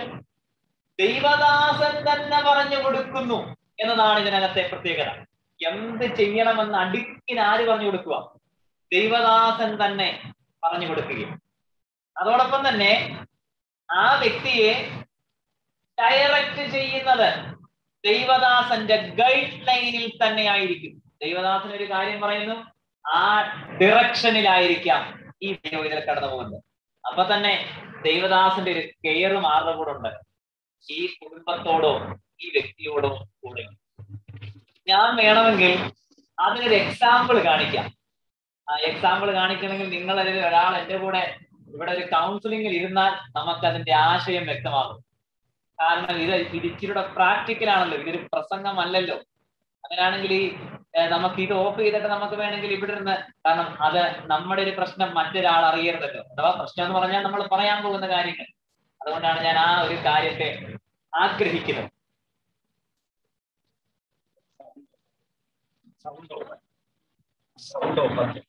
ദൈവദാസൻ തന്നെ പറഞ്ഞു കൊടുക്കുന്നു എന്നതാണ് ഇതിനകത്തെ പ്രത്യേകത എന്ത് ചെയ്യണമെന്ന് അടുക്കിന് ആര് പറഞ്ഞു കൊടുക്കുക ദൈവദാസൻ തന്നെ പറഞ്ഞു കൊടുക്കുകയും അതോടൊപ്പം തന്നെ ആ വ്യക്തിയെ ഡയറക്റ്റ് ചെയ്യുന്നത് ദൈവദാസന്റെ ഗൈഡ് ലൈനിൽ തന്നെ ആയിരിക്കും ദൈവദാസൻ ഒരു കാര്യം പറയുന്നു ആ ഡിറക്ഷനിലായിരിക്കാം ഈ ദൈവം ഇതിൽ കടന്നു പോകുന്നത് അപ്പൊ തന്നെ ദൈവദാസന്റെ ഒരു കെയർ മാറുന്ന കൂടെ ഉണ്ട് ഈ കുടുംബത്തോടോ ഈ വ്യക്തിയോടോ കൂടെ ഞാൻ വേണമെങ്കിൽ അതിനൊരു എക്സാമ്പിൾ കാണിക്കാം ആ എക്സാമ്പിൾ കാണിക്കണമെങ്കിൽ നിങ്ങൾ അതിൽ ഒരാൾ എന്റെ കൂടെ ഇവിടെ ഒരു കൗൺസിലിംഗിൽ ഇരുന്നാൽ നമുക്ക് അതിന്റെ ആശയം വ്യക്തമാകും കാരണം ഇത് ഇത് ഇച്ചിരിയുടെ പ്രാക്ടിക്കൽ ആണല്ലോ ഇതൊരു പ്രസംഗമല്ലല്ലോ അങ്ങനെയാണെങ്കിൽ ഈ നമുക്ക് ഇത് ഓഫ് ചെയ്തിട്ട് നമുക്ക് വേണമെങ്കിൽ ഇവിടെ ഇരുന്ന് കാരണം അത് നമ്മുടെ ഒരു പ്രശ്നം മറ്റൊരാൾ അറിയരുതല്ലോ അഥവാ പ്രശ്നം എന്ന് പറഞ്ഞാൽ നമ്മൾ പറയാൻ പോകുന്ന കാര്യങ്ങൾ അതുകൊണ്ടാണ് ഞാൻ ആ ഒരു കാര്യത്തെ ആഗ്രഹിക്കുന്നത് സൗണ്ട് ഓഫ് സൗണ്ട് ഓഫ്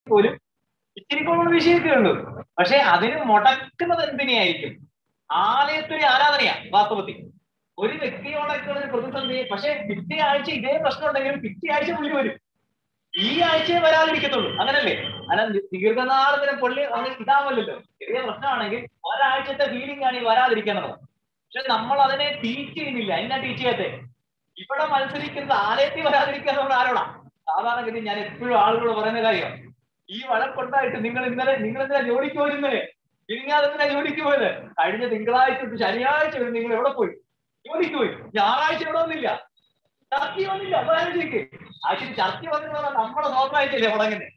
പോലും ഇത്തിരി കൂടുതൽ വിഷയമൊക്കെ ഉള്ളൂ പക്ഷെ അതിന് മുടക്കുന്നത് എന്തിനെയായിരിക്കും ആലയത്തിലെ ആരാധനയാ വാസ്തവത്തിൽ ഒരു വ്യക്തിയോടൊക്കെ ഒരു പ്രതിസന്ധി പക്ഷെ പിറ്റേ ആഴ്ച ഇതേ പ്രശ്നം ഉണ്ടെങ്കിലും പിറ്റേ ആഴ്ച പുള്ളി വരും ഈ ആഴ്ചയെ വരാതിരിക്കത്തുള്ളൂ അങ്ങനല്ലേ അല്ല ദീർഘനാളത്തിന് പുള്ളി അങ്ങനെ ഇതാവല്ലോ ചെറിയ പ്രശ്നമാണെങ്കിൽ ഒരാഴ്ചത്തെ ഫീലിംഗ് ആണ് ഈ വരാതിരിക്കുന്നത് പക്ഷെ നമ്മൾ അതിനെ ടീച്ച് ചെയ്യുന്നില്ല എന്നാ ടീച്ച് ചെയ്യാത്തെ ഇവിടെ മത്സരിക്കുന്ന ആലയത്തിൽ വരാതിരിക്കാനുള്ള ആരോടാ സാധാരണഗതി ഞാൻ എപ്പോഴും ആളുകളോട് പറയുന്ന കാര്യം ഈ വഴക്കുണ്ടായിട്ട് നിങ്ങൾ ഇന്നലെ നിങ്ങൾ എന്തിനാ ജോലിക്ക് പോയിരുന്നേ ഇരിങ്ങാതെന്തിനാ ജോലിക്ക് പോയത് കഴിഞ്ഞ തിങ്കളാഴ്ച തൊട്ട് ശനിയാഴ്ച വരെ നിങ്ങൾ എവിടെ പോയി ജോലിക്ക് പോയി ഞായറാഴ്ച എവിടെ വന്നില്ല ചർച്ച വന്നില്ല അപ്പൊ ആലോചിക്ക് ആക്ച്വലി ചർച്ച വന്നിട്ട് പറഞ്ഞാൽ നമ്മുടെ സ്വാഭാവികല്ലേ മുടങ്ങുന്നത്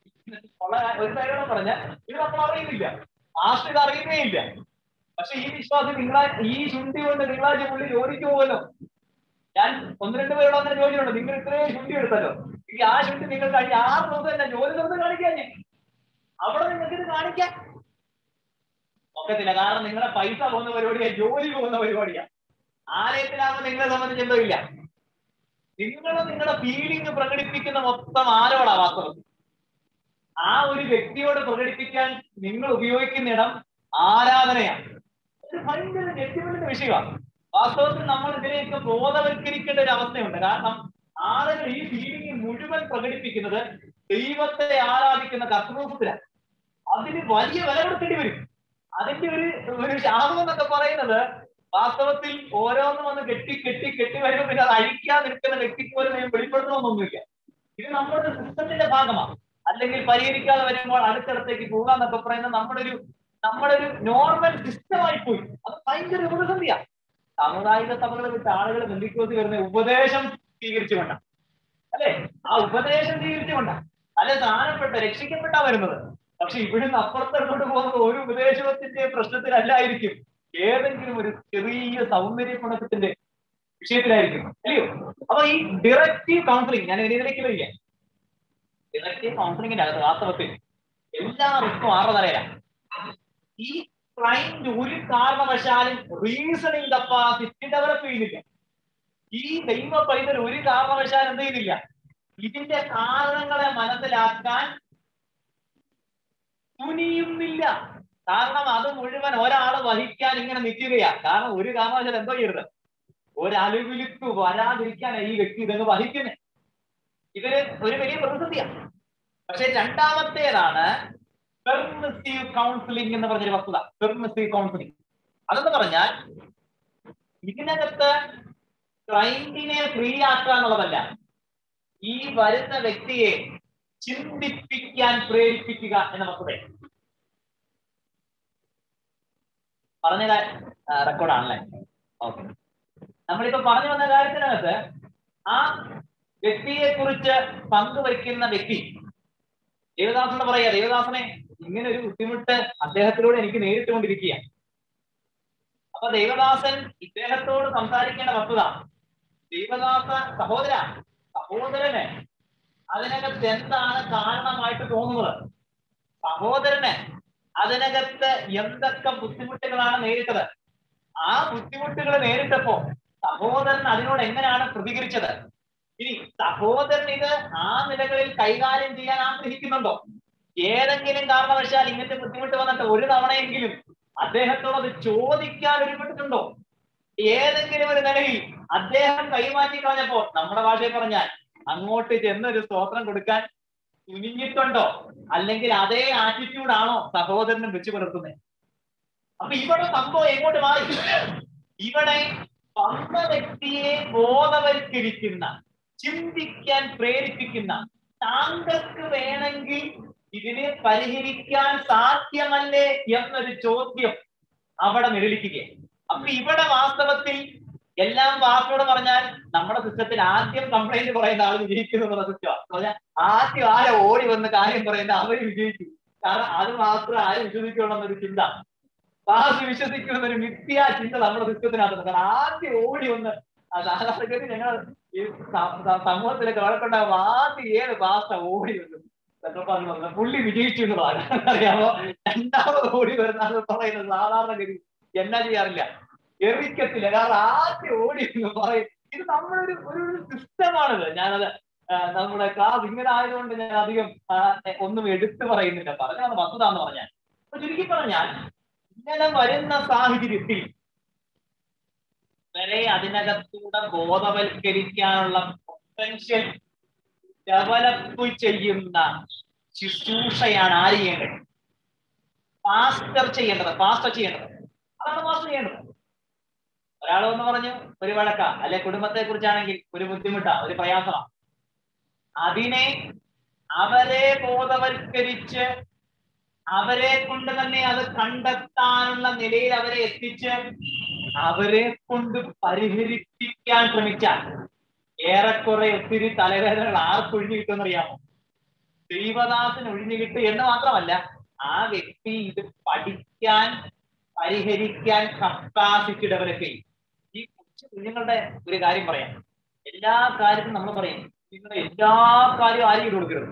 ഒരു കാര്യം പറഞ്ഞ ഇത് നമ്മൾ അറിയുന്നില്ല മാസ്റ്റർ ഇത് അറിയുന്നേ ഇല്ല പക്ഷെ ഈ വിശ്വാസം നിങ്ങളാ ഈ ശുദ്ധി കൊണ്ട് തിങ്കളാഴ്ച പുള്ളി ജോലിക്ക് പോകുമല്ലോ ഞാൻ ഒന്ന് രണ്ട് പേരോട് അങ്ങനെ ജോലിയുണ്ട് നിങ്ങൾ ഇത്രയും ശുദ്ധി എടുത്തല്ലോ ഈ ആ ശുദ്ധി നിങ്ങൾ കഴിഞ്ഞ ആറ് ദിവസം തന്നെ ജോലി തീർന്ന് കാണിക്കാൻ ഞാൻ അവിടെ നിങ്ങൾക്ക് ഇത് കാണിക്കാം ഒക്കത്തില്ല കാരണം നിങ്ങളെ പൈസ പോകുന്ന പരിപാടിയാ ജോലി പോകുന്ന പരിപാടിയാ ആലയത്തിലാകുമ്പോൾ നിങ്ങളെ സംബന്ധിച്ച് എന്തോ ഇല്ല നിങ്ങൾ നിങ്ങളുടെ ഫീലിംഗ് പ്രകടിപ്പിക്കുന്ന മൊത്തം ആരോടാ വാസ്തവത്തിൽ ആ ഒരു വ്യക്തിയോട് പ്രകടിപ്പിക്കാൻ നിങ്ങൾ ഉപയോഗിക്കുന്ന ഇടം ആരാധനയാണ് ഒരു ഭയങ്കര ജഡ്ജ്മെന്റിന്റെ വിഷയമാണ് വാസ്തവത്തിൽ നമ്മൾ ഇതിനെയൊക്കെ ബോധവൽക്കരിക്കേണ്ട ഒരു അവസ്ഥയുണ്ട് കാരണം ആളുകൾ ഈ ഫീലിംഗ് മുഴുവൻ പ്രകടിപ്പിക്കുന്നത് ദൈവത്തെ ആരാധിക്കുന്ന കർത്തൃത്വത്തിലാണ് അതിന് വലിയ വില കൊടുക്കേണ്ടി വരും അതിന്റെ ഒരു ഒരു ശാപം എന്നൊക്കെ പറയുന്നത് വാസ്തവത്തിൽ ഓരോന്നും വന്ന് കെട്ടി കെട്ടി കെട്ടി വരുമ്പോൾ പിന്നെ അത് അഴിക്കാൻ നിൽക്കുന്ന വ്യക്തിക്ക് പോലും ഞാൻ വെളിപ്പെടുത്തണമെന്നൊന്നുമില്ല ഇത് നമ്മുടെ സിസ്റ്റത്തിന്റെ ഭാഗമാണ് അല്ലെങ്കിൽ പരിഹരിക്കാതെ വരുമ്പോൾ അടുത്തടത്തേക്ക് പോകാന്നൊക്കെ പറയുന്ന നമ്മുടെ ഒരു നമ്മുടെ ഒരു നോർമൽ സിസ്റ്റമായി പോയി അത് ഭയങ്കര പ്രതിസന്ധിയാ സാമുദായിക സഭകൾ വിട്ട് ആളുകൾ ബന്ധിക്കോസ് വരുന്ന ഉപദേശം സ്വീകരിച്ചുകൊണ്ട അല്ലെ ആ ഉപദേശം സ്വീകരിച്ചുകൊണ്ട അല്ലെ സ്ഥാനപ്പെട്ട രക്ഷിക്കപ്പെട്ടാ വരുന്നത് പക്ഷെ ഇവിടുന്ന് അപ്പുറത്തോട്ട് പോകുന്നത് ഒരു ഉപദേശത്തിന്റെ പ്രശ്നത്തിലല്ലായിരിക്കും ഏതെങ്കിലും ഒരു ചെറിയ സൗന്ദര്യ ഗുണത്തിന്റെ വിഷയത്തിലായിരിക്കും അല്ലയോ അപ്പൊ ഈ ഡിറക്റ്റീവ് കൗൺസിലിംഗ് ഞാൻ ഇതിലേക്ക് വരിക ഡിറക്റ്റീവ് കൗൺസിലിംഗിന്റെ അകത്ത് വാസ്തവത്തിൽ എല്ലാ റിസ്ക്കും ആറ് തലയിലാണ് ഈ ക്ലൈന്റ് ഒരു കാരണവശാലും റീസണിങ് കപ്പാസിറ്റി ഡെവലപ്പ് ചെയ്യുന്നില്ല ഈ ദൈവ പൈതൽ ഒരു കാരണവശാലും എന്ത് ചെയ്യുന്നില്ല ഇതിന്റെ കാരണങ്ങളെ മനസ്സിലാക്കാൻ തുനിയുന്നില്ല കാരണം അത് മുഴുവൻ ഒരാൾ വഹിക്കാൻ ഇങ്ങനെ നിൽക്കുകയാ കാരണം ഒരു കാരണവശാലും എന്തോ ചെയ്യരുത് ഒരലുവിലിക്ക് വരാതിരിക്കാനാണ് ഈ വ്യക്തി ഇതങ്ങ് വഹിക്കുന്നത് ഇതൊരു ഒരു വലിയ പ്രതിസന്ധിയാണ് പക്ഷെ രണ്ടാമത്തേതാണ് പെർമിസീവ് കൗൺസിലിംഗ് എന്ന് പറഞ്ഞൊരു വസ്തുത പെർമിസീവ് കൗൺസിലിംഗ് അതെന്ന് പറഞ്ഞാൽ ഇതിനകത്ത് ക്ലൈന്റിനെ ഫ്രീ ആക്കുക എന്നുള്ളതല്ല ഈ വരുന്ന വ്യക്തിയെ ചിന്തിപ്പിക്കാൻ പ്രേരിപ്പിക്കുക എന്ന വസ്തുത പറഞ്ഞ റെക്കോർഡാണല്ലേ ഓക്കെ നമ്മളിപ്പോ പറഞ്ഞു വന്ന കാര്യത്തിനകത്ത് ആ വ്യക്തിയെ കുറിച്ച് പങ്കുവയ്ക്കുന്ന വ്യക്തി ദേവദാസനോട് പറയാ ദേവദാസനെ ഇങ്ങനെ ഒരു ബുദ്ധിമുട്ട് അദ്ദേഹത്തിലൂടെ എനിക്ക് നേരിട്ടുകൊണ്ടിരിക്കുക അപ്പൊ ദേവദാസൻ ഇദ്ദേഹത്തോട് സംസാരിക്കേണ്ട വസ്തുത ദേവദാസ സഹോദര സഹോദരന് അതിനകത്ത് എന്താണ് കാരണമായിട്ട് തോന്നുന്നത് സഹോദരന് അതിനകത്ത് എന്തൊക്കെ ബുദ്ധിമുട്ടുകളാണ് നേരിട്ടത് ആ ബുദ്ധിമുട്ടുകൾ നേരിട്ടപ്പോ സഹോദരൻ അതിനോട് എങ്ങനെയാണ് പ്രതികരിച്ചത് ഇനി സഹോദരൻ ഇത് ആ നിലകളിൽ കൈകാര്യം ചെയ്യാൻ ആഗ്രഹിക്കുന്നുണ്ടോ ഏതെങ്കിലും കാരണവശാൽ ഇങ്ങനത്തെ ബുദ്ധിമുട്ട് വന്നിട്ട് ഒരു തവണയെങ്കിലും അദ്ദേഹത്തോട് അത് ചോദിക്കാൻ ഒരുപ്പെട്ടിട്ടുണ്ടോ ഏതെങ്കിലും ഒരു നിലയിൽ അദ്ദേഹം കൈമാറ്റി കളഞ്ഞപ്പോ നമ്മുടെ ഭാഷയിൽ പറഞ്ഞാൽ അങ്ങോട്ട് ചെന്നൊരു സ്തോത്രം കൊടുക്കാൻ തുനിഞ്ഞിട്ടുണ്ടോ അല്ലെങ്കിൽ അതേ ആറ്റിറ്റ്യൂഡ് ആണോ സഹോദരനും വെച്ചു പുലർത്തുന്നത് അപ്പൊ ഇവിടെ സംഭവം എങ്ങോട്ട് മാറി ഇവിടെ വന്ന വ്യക്തിയെ ബോധവൽക്കരിക്കുന്ന ചിന്തിക്കാൻ പ്രേരിപ്പിക്കുന്ന താങ്കൾക്ക് വേണമെങ്കിൽ ഇതിനെ പരിഹരിക്കാൻ സാധ്യമല്ലേ എന്നൊരു ചോദ്യം അവിടെ നിഴലിക്കുകയാണ് അപ്പൊ ഇവിടെ വാസ്തവത്തിൽ എല്ലാം വാക്കോട് പറഞ്ഞാൽ നമ്മുടെ സിസ്റ്റത്തിൽ ആദ്യം കംപ്ലൈന്റ് പറയുന്ന ആൾ വിജയിക്കുന്നു എന്നുള്ള സിസ്റ്റമാണ് പറഞ്ഞാൽ ആദ്യം ആരെ ഓടി വന്ന് കാര്യം പറയുന്ന അവർ വിജയിച്ചു കാരണം അത് മാത്രം ആരും വിശ്വസിക്കുള്ളൂ എന്നൊരു ചിന്ത പാസ് വിശ്വസിക്കുന്ന ഒരു മിഥ്യ ചിന്ത നമ്മുടെ സിസ്റ്റത്തിനകത്തുണ്ട് കാരണം ആദ്യം ഓടി വന്ന് സാധാരണഗതി ഞങ്ങൾ ഈ സമൂഹത്തിലൊക്കെ വഴക്കുണ്ടാകുമ്പോൾ ആദ്യം ഏത് പാസ്റ്റ ഓടി വന്നു പുള്ളി വിജയിച്ചു എന്നുള്ളതാണ് അറിയാമോ രണ്ടാമത് ഓടി വരുന്ന അത് പറയുന്നത് സാധാരണഗതി എന്നാ ചെയ്യാറില്ല എറിക്കത്തില്ല കാരണം ആദ്യം ഓടി എന്ന് പറയും ഇത് നമ്മളൊരു ഒരു സിസ്റ്റമാണിത് ഞാനത് ആ, നമ്മുടെ ക്ലാസ് ഇങ്ങനെ ആയതുകൊണ്ട് ഞാൻ അധികം ആ, ഒന്നും എടുത്തു പറയുന്നില്ല പറഞ്ഞാണ് വസ്തുത എന്ന് പറഞ്ഞാൽ അപ്പൊ ചുരുക്കി പറഞ്ഞാൽ ഇങ്ങനെ വരുന്ന സാഹചര്യത്തിൽ വരെ അതിനകത്തൂടെ ബോധവൽക്കരിക്കാനുള്ള പൊട്ടൻഷ്യൽ ഡെവലപ്പ് ചെയ്യുന്ന ശുശ്രൂഷയാണ് ആര് ചെയ്യേണ്ടത് പാസ്റ്റർ ചെയ്യേണ്ടത് പാസ്റ്റർ ചെയ്യേണ്ടത് അതാണ് പാസ്റ്റർ ചെയ്യേണ്ടത് ഒരാൾ വന്ന് പറഞ്ഞു ഒരു വഴക്ക അല്ലെ കുടുംബത്തെ കുറിച്ചാണെങ്കിൽ ഒരു ബുദ്ധിമുട്ടാ ഒരു പ്രയാസമാ അതിനെ അവരെ ബോധവൽക്കരിച്ച് അവരെ കൊണ്ട് തന്നെ അത് കണ്ടെത്താനുള്ള നിലയിൽ അവരെ എത്തിച്ച് അവരെ കൊണ്ട് പരിഹരിപ്പിക്കാൻ ശ്രമിച്ചാൽ ഏറെക്കുറെ ഒത്തിരി തലവേദനകൾ ആർക്ക് ഒഴിഞ്ഞു കിട്ടുമെന്നറിയാമോ ദൈവദാസന് ഒഴിഞ്ഞു കിട്ടും എന്ന് മാത്രമല്ല ആ വ്യക്തി ഇത് പഠിക്കാൻ പരിഹരിക്കാൻ കപ്പാസിറ്റി ഡെവലപ്പ് ചെയ്യും ഈ കൊച്ചു കുഞ്ഞുങ്ങളുടെ ഒരു കാര്യം പറയാം എല്ലാ കാര്യത്തിനും നമ്മൾ പറയും നിങ്ങളുടെ എല്ലാ കാര്യവും ആരും ചെയ്ത് കൊടുക്കരുത്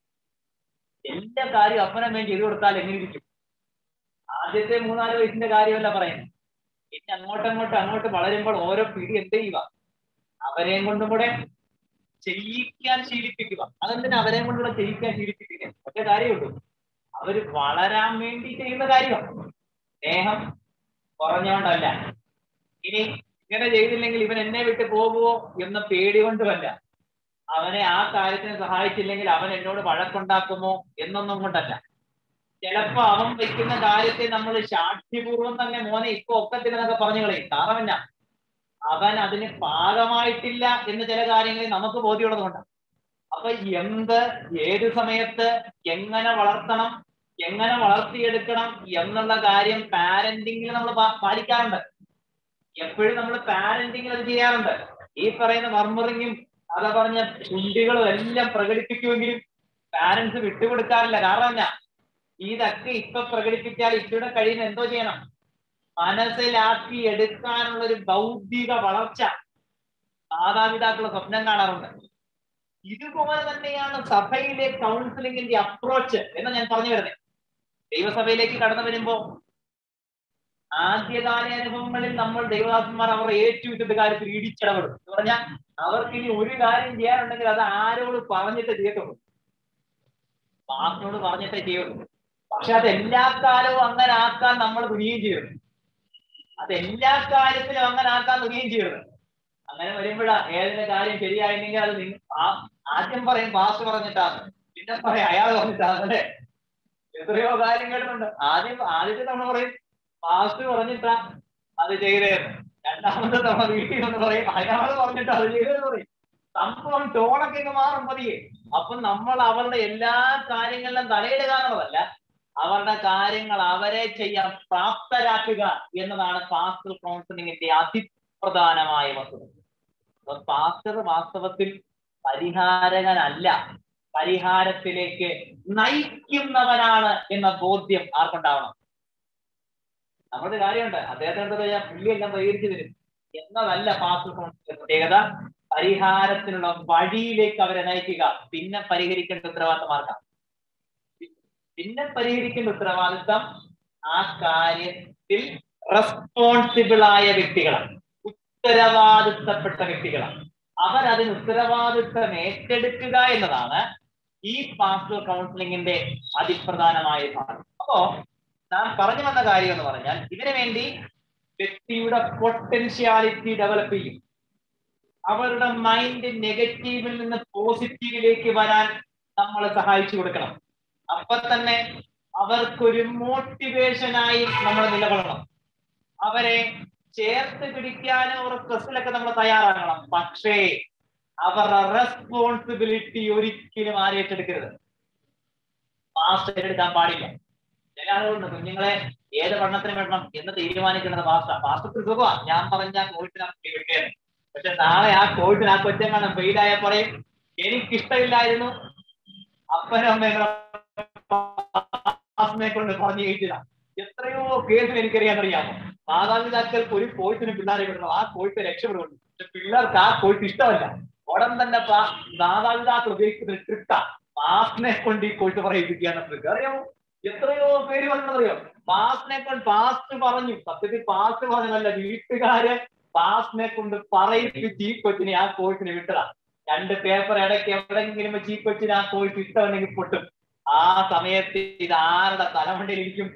എല്ലാ കാര്യവും അപ്പനമ്മയും ചെയ്തു കൊടുത്താൽ എങ്ങനെ ഇരിക്കും ആദ്യത്തെ മൂന്നാല് വയസ്സിന്റെ കാര്യമല്ല പറയുന്നത് പിന്നെ അങ്ങോട്ടങ്ങോട്ട് അങ്ങോട്ട് വളരുമ്പോൾ ഓരോ പിടി എന്ത് ചെയ്യുക അവരെയും കൊണ്ടും കൂടെ ചെയ്യിക്കാൻ ശീലിപ്പിക്കുക അതെന്തിനാ അവരെയും കൊണ്ടുകൂടെ ചെയ്യിക്കാൻ ശീലിപ്പിക്കുക ഒറ്റ കാര്യമുള്ളൂ അവര് വളരാൻ വേണ്ടി ചെയ്യുന്ന കാര്യമാണ് സ്നേഹം കുറഞ്ഞോണ്ടല്ല ഇനി ഇങ്ങനെ ചെയ്തില്ലെങ്കിൽ ഇവൻ എന്നെ വിട്ട് പോകുമോ എന്ന പേടി കൊണ്ടുമല്ല അവനെ ആ കാര്യത്തിന് സഹായിച്ചില്ലെങ്കിൽ അവൻ എന്നോട് വഴക്കുണ്ടാക്കുമോ എന്നൊന്നും കൊണ്ടല്ല ചിലപ്പോ അവൻ വെക്കുന്ന കാര്യത്തെ നമ്മൾ സാക്ഷ്യപൂർവ്വം തന്നെ മോനെ ഇപ്പൊ ഒക്കത്തില്ലെന്നൊക്കെ പറഞ്ഞു കളയും കാരണമല്ല അവൻ അതിന് പാകമായിട്ടില്ല എന്ന് ചില കാര്യങ്ങളിൽ നമുക്ക് ബോധ്യമുള്ളത് കൊണ്ടാണ് അപ്പൊ എന്ത് ഏത് സമയത്ത് എങ്ങനെ വളർത്തണം എങ്ങനെ വളർത്തിയെടുക്കണം എന്നുള്ള കാര്യം പാരന്റിങ്ങിൽ നമ്മൾ പാലിക്കാറുണ്ട് എപ്പോഴും നമ്മൾ പാരന്റിങ്ങിൽ അത് ചെയ്യാറുണ്ട് ഈ പറയുന്ന മർമറിങ്ങും അത പറഞ്ഞ ചുണ്ടികളും എല്ലാം പ്രകടിപ്പിക്കുമെങ്കിലും പാരന്റ്സ് വിട്ടുകൊടുക്കാറില്ല കാരണം എന്നാ ഇതൊക്കെ ഇപ്പൊ പ്രകടിപ്പിച്ചാൽ ഇച്ചിടെ കഴിയുന്ന എന്തോ ചെയ്യണം മനസ്സിലാക്കി എടുക്കാനുള്ള ഒരു ബൗദ്ധിക വളർച്ച മാതാപിതാക്കൾ സ്വപ്നം കാണാറുണ്ട് ഇതുപോലെ തന്നെയാണ് സഭയിലെ കൗൺസിലിംഗിന്റെ അപ്രോച്ച് എന്ന് ഞാൻ പറഞ്ഞു വരുന്നത് ദൈവസഭയിലേക്ക് കടന്നു വരുമ്പോ ആദ്യകാല അനുഭവങ്ങളിൽ നമ്മൾ ദൈവദാസന്മാർ അവർ ഏറ്റുവിറ്റ കാര്യത്തിൽ ഇടിച്ചിടപെടും എന്ന് പറഞ്ഞാൽ അവർക്ക് ഇനി ഒരു കാര്യം ചെയ്യാനുണ്ടെങ്കിൽ അത് ആരോട് പറഞ്ഞിട്ട് ചെയ്യത്തുള്ളൂ പാസിനോട് പറഞ്ഞിട്ടേ ചെയ്യുള്ളൂ പക്ഷെ അത് എല്ലാ കാലവും അങ്ങനെ ആക്കാൻ നമ്മൾ തുനിയും ചെയ്യരുത് അത് എല്ലാ കാര്യത്തിലും അങ്ങനെ ആക്കാൻ തുനിയും ചെയ്യരുത് അങ്ങനെ വരുമ്പോഴാ ഏതിന്റെ കാര്യം ശരിയായില്ലെങ്കിൽ അത് നിങ്ങ- ആ- ആദ്യം പറയും പാസ് പറഞ്ഞിട്ടാണ് പിന്നെ പറയും അയാൾ പറഞ്ഞിട്ടാണ് അല്ലേ എത്രയോ കാര്യം കേട്ടിട്ടുണ്ട് ആദ്യം ആദ്യത്തെ തവണ പറയും പാസ് പറഞ്ഞിട്ടാ അത് ചെയ്തേന്ന് രണ്ടാമത്തെ തവണ വീട്ടിൽ നിന്ന് പറയും അയാൾ പറഞ്ഞിട്ട് അത് ചെയ്തതെന്ന് പറയും സംഭവം ടോണൊക്കെ ഇങ്ങ് മാറും പതിയെ അപ്പൊ നമ്മൾ അവരുടെ എല്ലാ കാര്യങ്ങളിലും തലയിടുക എന്നുള്ളതല്ല അവരുടെ കാര്യങ്ങൾ അവരെ ചെയ്യാൻ പ്രാപ്തരാക്കുക എന്നതാണ് പാസ്റ്റർ കൗൺസിലിംഗിന്റെ അതിപ്രധാനമായ വസ്തുത അപ്പൊ പാസ്റ്റർ വാസ്തവത്തിൽ പരിഹാരകനല്ല പരിഹാരത്തിലേക്ക് നയിക്കുന്നവനാണ് എന്ന ബോധ്യം ആർക്കുണ്ടാവണം നമ്മുടെ കാര്യമുണ്ട് അദ്ദേഹത്തിന് എന്താ പറയാ പുള്ളിയെല്ലാം പരിഹരിച്ചു തരും എന്നതല്ല പാസ്റ്റർ കൗൺസിലിന്റെ പ്രത്യേകത പരിഹാരത്തിനുള്ള വഴിയിലേക്ക് അവരെ നയിക്കുക പിന്നെ പരിഹരിക്കേണ്ട ഉത്തരവാദിത്തം ആർക്കാണ് പിന്നെ പരിഹരിക്കേണ്ട ഉത്തരവാദിത്തം ആ കാര്യത്തിൽ റെസ്പോൺസിബിൾ ആയ വ്യക്തികളാണ് ഉത്തരവാദിത്തപ്പെട്ട വ്യക്തികളാണ് അവരതിന് ഉത്തരവാദിത്തം ഏറ്റെടുക്കുക എന്നതാണ് ഈ പാസ്റ്റർ കൗൺസിലിംഗിന്റെ അതിപ്രധാനമായ ഭാഗം അപ്പോ നാം പറഞ്ഞു വന്ന കാര്യം എന്ന് പറഞ്ഞാൽ ഇതിനു വേണ്ടി വ്യക്തിയുടെ പൊട്ടൻഷ്യാലിറ്റി ഡെവലപ്പ് ചെയ്യും അവരുടെ മൈൻഡ് നെഗറ്റീവിൽ നിന്ന് പോസിറ്റീവിലേക്ക് വരാൻ നമ്മൾ സഹായിച്ചു കൊടുക്കണം അപ്പൊ തന്നെ അവർക്കൊരു മോട്ടിവേഷനായി നമ്മൾ നിലകൊള്ളണം അവരെ ചേർത്ത് പിടിക്കാനും ഒരു പ്രസ്സിലൊക്കെ നമ്മൾ തയ്യാറാകണം പക്ഷേ അവരുടെ റെസ്പോൺസിബിലിറ്റി ഒരിക്കലും ആരും ഏറ്റെടുക്കരുത് പാസ്റ്റ് ഏറ്റെടുക്കാൻ പാടില്ല ചില ആളുകളുണ്ട് കുഞ്ഞുങ്ങളെ ഏത് പഠനത്തിന് വിടണം എന്ന് തീരുമാനിക്കുന്നത് പാസ്റ്റ പാസ്റ്റർക്ക് സുഖമാ ഞാൻ പറഞ്ഞ കോഴ്സിനാ വിട്ടേന്ന് പക്ഷെ നാളെ ആ കോഴ്സിന് ആ കൊച്ചം കാണാൻ ഫെയിലായ പറയും എനിക്കിഷ്ടമില്ലായിരുന്നു അപ്പനും അമ്മയും ക്ലാസ്സിനെ കൊണ്ട് പറഞ്ഞു കഴിച്ചതാ എത്രയോ കേസിൽ എനിക്കറിയാൻ അറിയാമോ മാതാപിതാക്കൾക്ക് ഒരു കോഴ്സിന് പിള്ളേരെ വിടണം ആ കോഴ്സ് രക്ഷപ്പെടുന്നുണ്ട് പക്ഷെ പിള്ളേർക്ക് ആ കോഴ്സ് ഇഷ്ടമല്ല ഉടൻ തന്നെ പാ- മാതാപിതാക്കൾ ഉപയോഗിക്കുന്ന ട്രിക്കാ പാസിനെ കൊണ്ട് ഈ കോഴ്സ് പറയിപ്പിക്കുക എന്ന ട്രിക്ക് അറിയാമോ എത്രയോ പേര് പറഞ്ഞറിയോ പാസിനെ കൊണ്ട് പാസ്റ്റ് പറഞ്ഞു സത്യത്തിൽ പാസ്റ്റ് പറഞ്ഞതല്ല വീട്ടുകാര് പാസിനെ കൊണ്ട് പറയിപ്പിച്ച് ഈ കൊച്ചിനെ ആ കോഴ്സിന് വിട്ടതാ രണ്ട് പേപ്പർ ഇടയ്ക്ക് എവിടെയെങ്കിലും വെച്ച് ഈ കൊച്ചിന് ആ കോഴ്സ് ഇഷ്ടമല്ലെങ്കിൽ പൊട്ടും ആ സമയത്ത് ഇത് ആരുടെ തലമുണ്ടയിലിരിക്കും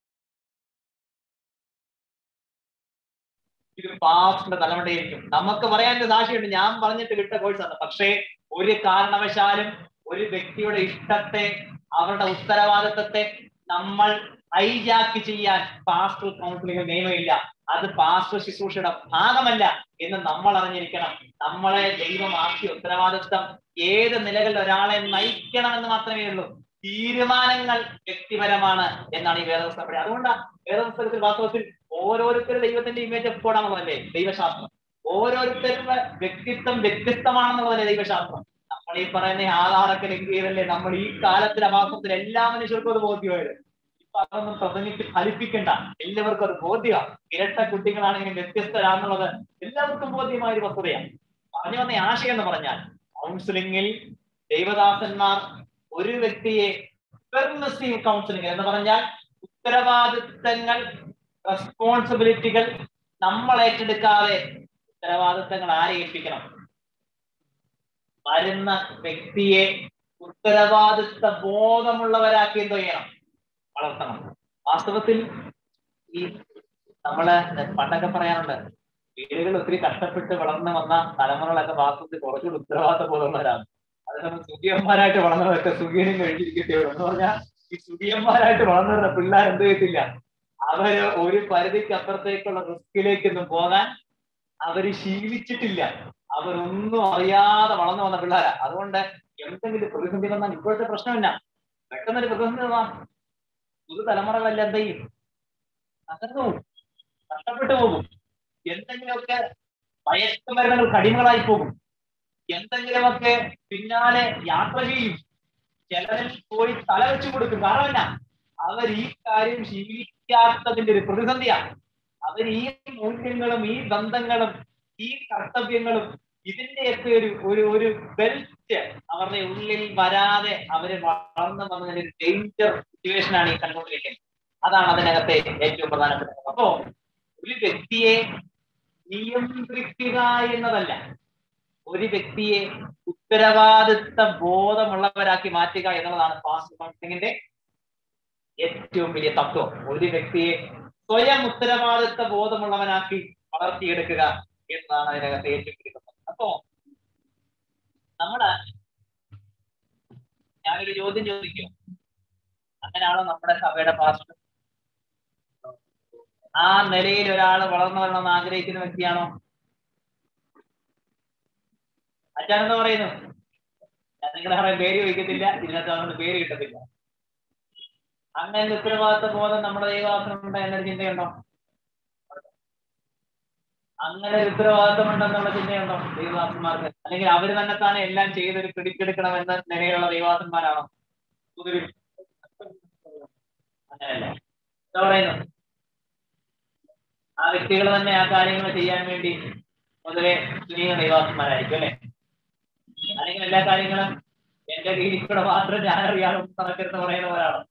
ഇത് പാപ്പിന്റെ തലമുണ്ടയിരിക്കും നമുക്ക് പറയാനുള്ള സാക്ഷിയുണ്ട് ഞാൻ പറഞ്ഞിട്ട് വിട്ട കോഴ്സാണ് പക്ഷേ ഒരു കാരണവശാലും ഒരു വ്യക്തിയുടെ ഇഷ്ടത്തെ അവരുടെ ഉത്തരവാദിത്തത്തെ നമ്മൾ ഹൈജാക്ക് ചെയ്യാൻ പാസ്റ്റർ കൗൺസിലിംഗ് നിയമമില്ല അത് പാസ്റ്റർ ശുശ്രൂഷയുടെ ഭാഗമല്ല എന്ന് നമ്മൾ അറിഞ്ഞിരിക്കണം നമ്മളെ ദൈവമാക്കിയ ഉത്തരവാദിത്വം ഏത് നിലകളിൽ ഒരാളെ നയിക്കണമെന്ന് മാത്രമേ ഉള്ളൂ തീരുമാനങ്ങൾ വ്യക്തിപരമാണ് എന്നാണ് ഈ വേദപുസ്തകം പറയുന്നത് അതുകൊണ്ടാണ് വേദപുസ്തകത്തിൽ വാസ്തവത്തിൽ ഓരോരുത്തരും ദൈവത്തിന്റെ ഇമേജ് ഓഫ് ഗോഡാണെന്നുള്ളതല്ലേ ദൈവശാസ്ത്രം ഓരോരുത്തരുടെ വ്യക്തിത്വം വ്യത്യസ്തമാണെന്നുള്ളതല്ലേ ദൈവശാസ്ത്രം നമ്മൾ ഈ പറയുന്ന ആധാറൊക്കെ ലിങ്ക് ചെയ്തല്ലേ നമ്മൾ ഈ കാലത്തിലെ മാസത്തിൽ എല്ലാ മനുഷ്യർക്കും അത് ബോധ്യമായത് ഇപ്പൊ അതൊന്നും പ്രസംഗിച്ച് ഫലിപ്പിക്കണ്ട എല്ലാവർക്കും അത് ബോധ്യമാണ് ഇരട്ട കുട്ടികളാണെങ്കിലും വ്യത്യസ്തരാന്നുള്ളത് എല്ലാവർക്കും ബോധ്യമായ ഒരു വസ്തുതയാണ് പറഞ്ഞു വന്ന ആശയം എന്ന് പറഞ്ഞാൽ കൗൺസിലിംഗിൽ ദൈവദാസന്മാർ ഒരു വ്യക്തിയെ പെർമിസീവ് കൗൺസിലിംഗ് എന്ന് പറഞ്ഞാൽ ഉത്തരവാദിത്തങ്ങൾ റെസ്പോൺസിബിലിറ്റികൾ നമ്മൾ ഏറ്റെടുക്കാതെ ഉത്തരവാദിത്തങ്ങൾ ആരെ ഏൽപ്പിക്കണം വരുന്ന വ്യക്തിയെ ഉത്തരവാദിത്ത ബോധമുള്ളവരാക്കി എന്തോ ചെയ്യണം വളർത്തണം വാസ്തവത്തിൽ ഈ നമ്മള് പണ്ടൊക്കെ പറയാറുണ്ട് വീടുകളിൽ ഒത്തിരി കഷ്ടപ്പെട്ട് വളർന്നു വന്ന തലമുറകളൊക്കെ വാസ്തവത്തിൽ കുറച്ചുകൂടി ഉത്തരവാദിത്ത ബോധമുള്ളവരാണ് അതിനൊന്നും സുഖിയന്മാരായിട്ട് വളർന്നവരൊക്കെ സുഖീനം കഴിഞ്ഞിരിക്കത്തേ ഉള്ളൂ എന്ന് പറഞ്ഞാൽ ഈ സുഖിയന്മാരായിട്ട് വളർന്നവരുടെ പിള്ളേർ എന്ത് ചെയ്യത്തില്ല അവര് ഒരു പരിധിക്ക് അപ്പുറത്തേക്കുള്ള റിസ്കിലേക്കൊന്നും പോകാൻ അവര് ശീലിച്ചിട്ടില്ല അവരൊന്നും അറിയാതെ വളർന്നു വന്ന പിള്ളേരാ അതുകൊണ്ട് എന്തെങ്കിലും പ്രതിസന്ധി വന്നാൽ ഇപ്പോഴത്തെ പ്രശ്നമില്ല പെട്ടെന്നൊരു പ്രതിസന്ധി വന്നാൽ പുതുതലമുറകളെല്ലാം എന്ത് ചെയ്യും തകർന്നു പോകും കഷ്ടപ്പെട്ടു പോകും എന്തെങ്കിലുമൊക്കെ മയക്കുമരുന്നുകൾ കടിമകളായി പോകും എന്തെങ്കിലുമൊക്കെ പിന്നാലെ യാത്ര ചെയ്യും ചിലരിൽ പോയി തല വെച്ചു കൊടുക്കും കാരണം എന്നാ അവർ ഈ കാര്യം ശീലിക്കാത്തതിന്റെ ഒരു പ്രതിസന്ധിയാണ് അവർ ഈ മൂല്യങ്ങളും ഈ ബന്ധങ്ങളും ഈ കർത്തവ്യങ്ങളും ഇതിന്റെയൊക്കെ ഒരു ഒരു ഒരു ബെൽറ്റ് അവരുടെ ഉള്ളിൽ വരാതെ അവര് വളർന്നു വന്നതിന്റെ ഒരു ഡേഞ്ചർ സിറ്റുവേഷൻ ആണ് ഈ കണ്ടുകൊണ്ടിരിക്കുന്നത് അതാണ് അതിനകത്തെ ഏറ്റവും പ്രധാനപ്പെട്ടത് അപ്പോ ഒരു വ്യക്തിയെ നിയന്ത്രിക്കുക എന്നതല്ല ഒരു വ്യക്തിയെ ഉത്തരവാദിത്ത ബോധമുള്ളവരാക്കി മാറ്റുക എന്നുള്ളതാണ് ഫാസ്റ്റ് കൗൺസിലിംഗിന്റെ ഏറ്റവും വലിയ തത്വം ഒരു വ്യക്തിയെ സ്വയം ഉത്തരവാദിത്ത ബോധമുള്ളവനാക്കി വളർത്തിയെടുക്കുക എന്നതാണ് അതിനകത്ത് ഏറ്റവും വലിയ തത്വം അപ്പോ നമ്മള് ഞാനൊരു ചോദ്യം ചോദിക്കും അങ്ങനെയാണോ നമ്മുടെ സഭയുടെ പാസ്റ്റർ ആ നിലയിൽ ഒരാൾ വളർന്നു വരണമെന്ന് ആഗ്രഹിക്കുന്ന വ്യക്തിയാണോ അച്ഛനെന്ന് പറയുന്നു ഞാൻ നിങ്ങളെ പറയാൻ പേര് വയ്ക്കത്തില്ല ഇതിനകത്ത് അതുകൊണ്ട് പേര് കിട്ടത്തില്ല അങ്ങനെ ഉത്തരവാദിത്ത ബോധം നമ്മുടെ ദൈവാസനമുണ്ട് എന്നൊരു ചിന്തയുണ്ടോ അങ്ങനെ ഒരു ഉത്തരവാദിത്തം ഉണ്ടെന്നുള്ള ചിന്തയുണ്ടോ ദൈവദാസന്മാർക്ക് അല്ലെങ്കിൽ അവർ തന്നെ താനെ എല്ലാം ചെയ്തൊരു പിടിച്ചെടുക്കണം എന്ന നിലയിലുള്ള ദൈവാസന്മാരാണോ പൊതുവിൽ അങ്ങനെയല്ല എന്താ പറയുന്നു ആ വ്യക്തികൾ തന്നെ ആ കാര്യങ്ങൾ ചെയ്യാൻ വേണ്ടി പൊതുവെ സ്ത്രീകൾ ദൈവാസന്മാരായിരിക്കും അല്ലെ അല്ലെങ്കിൽ എല്ലാ കാര്യങ്ങളും എന്റെ കീഴിൽ കൂടെ മാത്രം ഞാൻ അറിയാതെ നടക്കരുത് പറയുന്ന പോലാണ്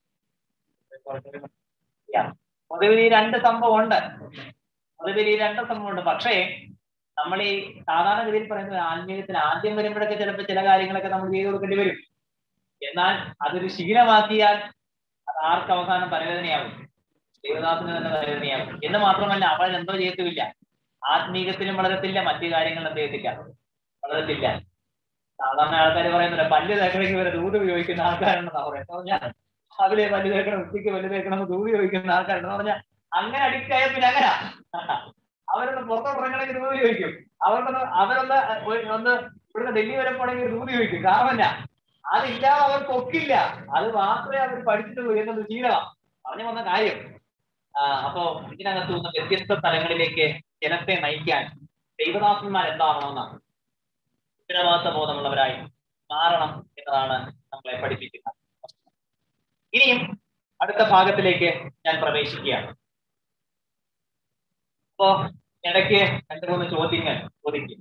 പൊതുവിൽ ഈ രണ്ട് സംഭവം ഉണ്ട് പൊതുവിൽ ഈ രണ്ട് സംഭവം ഉണ്ട് പക്ഷേ നമ്മൾ ഈ സാധാരണഗതിയിൽ പറയുന്നത് ആത്മീയത്തിൽ ആദ്യം വരുമ്പോഴൊക്കെ ചിലപ്പോൾ ചില കാര്യങ്ങളൊക്കെ നമ്മൾ ചെയ്തു കൊടുക്കേണ്ടി വരും എന്നാൽ അതൊരു ശീലമാക്കിയാൽ അത് ആർക്ക് അവസാനം തലവേദനയാകും ദൈവദാസന് തന്നെ തലവേദനയാകും എന്ന് മാത്രമല്ല അവൾ എന്തോ ചെയ്യത്തുമില്ല ആത്മീകത്തിലും വളരത്തില്ല മറ്റു കാര്യങ്ങളും എന്ത് ചെയ്യത്തില്ല വളരത്തില്ല സാധാരണ ആൾക്കാർ പറയുന്നില്ല പല്ല് തേക്കണമെങ്കിൽ വരെ ദൂത് ഉപയോഗിക്കുന്ന ആൾക്കാരുണ്ടെന്നാ പറയുന്നത് പറഞ്ഞാൽ രാവിലെ പല്ല് തേക്കണം ഉച്ചയ്ക്ക് പല്ല് തേക്കണം ദൂത് ഉപയോഗിക്കുന്ന ആൾക്കാരുണ്ടെന്ന് പറഞ്ഞാൽ അങ്ങനെ അഡിക്റ്റ് ആയ പിന്നെ അങ്ങനെ അവരൊന്ന് പുറത്തോട്ട് ഇറങ്ങണമെങ്കിൽ ദൂത് ചോദിക്കും അവരൊന്ന് അവരൊന്ന് ഒന്ന് ഇവിടുന്ന് ഡൽഹി വരെ പോകണമെങ്കിൽ ദൂത് ചോദിക്കും കാരണം എന്നാ അതില്ലാതെ അവർക്ക് ഒക്കില്ല അത് മാത്രമേ അവർ പഠിച്ചിട്ടുള്ളൂ എന്നത് ശീലമാണ് പറഞ്ഞു വന്ന കാര്യം അപ്പോ ഇതിനകത്ത് നിന്ന് വ്യത്യസ്ത തലങ്ങളിലേക്ക് ജനത്തെ നയിക്കാൻ ദൈവദാസന്മാർ എന്താവണമെന്നാണ് ഉത്തരവാദിത്ത ബോധമുള്ളവരായി മാറണം എന്നതാണ് നമ്മളെ പഠിപ്പിക്കുന്നത് ഇനിയും അടുത്ത ഭാഗത്തിലേക്ക് ഞാൻ പ്രവേശിക്കുകയാണ് അപ്പോ ഇടയ്ക്ക് രണ്ട് മൂന്ന് ചോദ്യങ്ങൾ ചോദിക്കും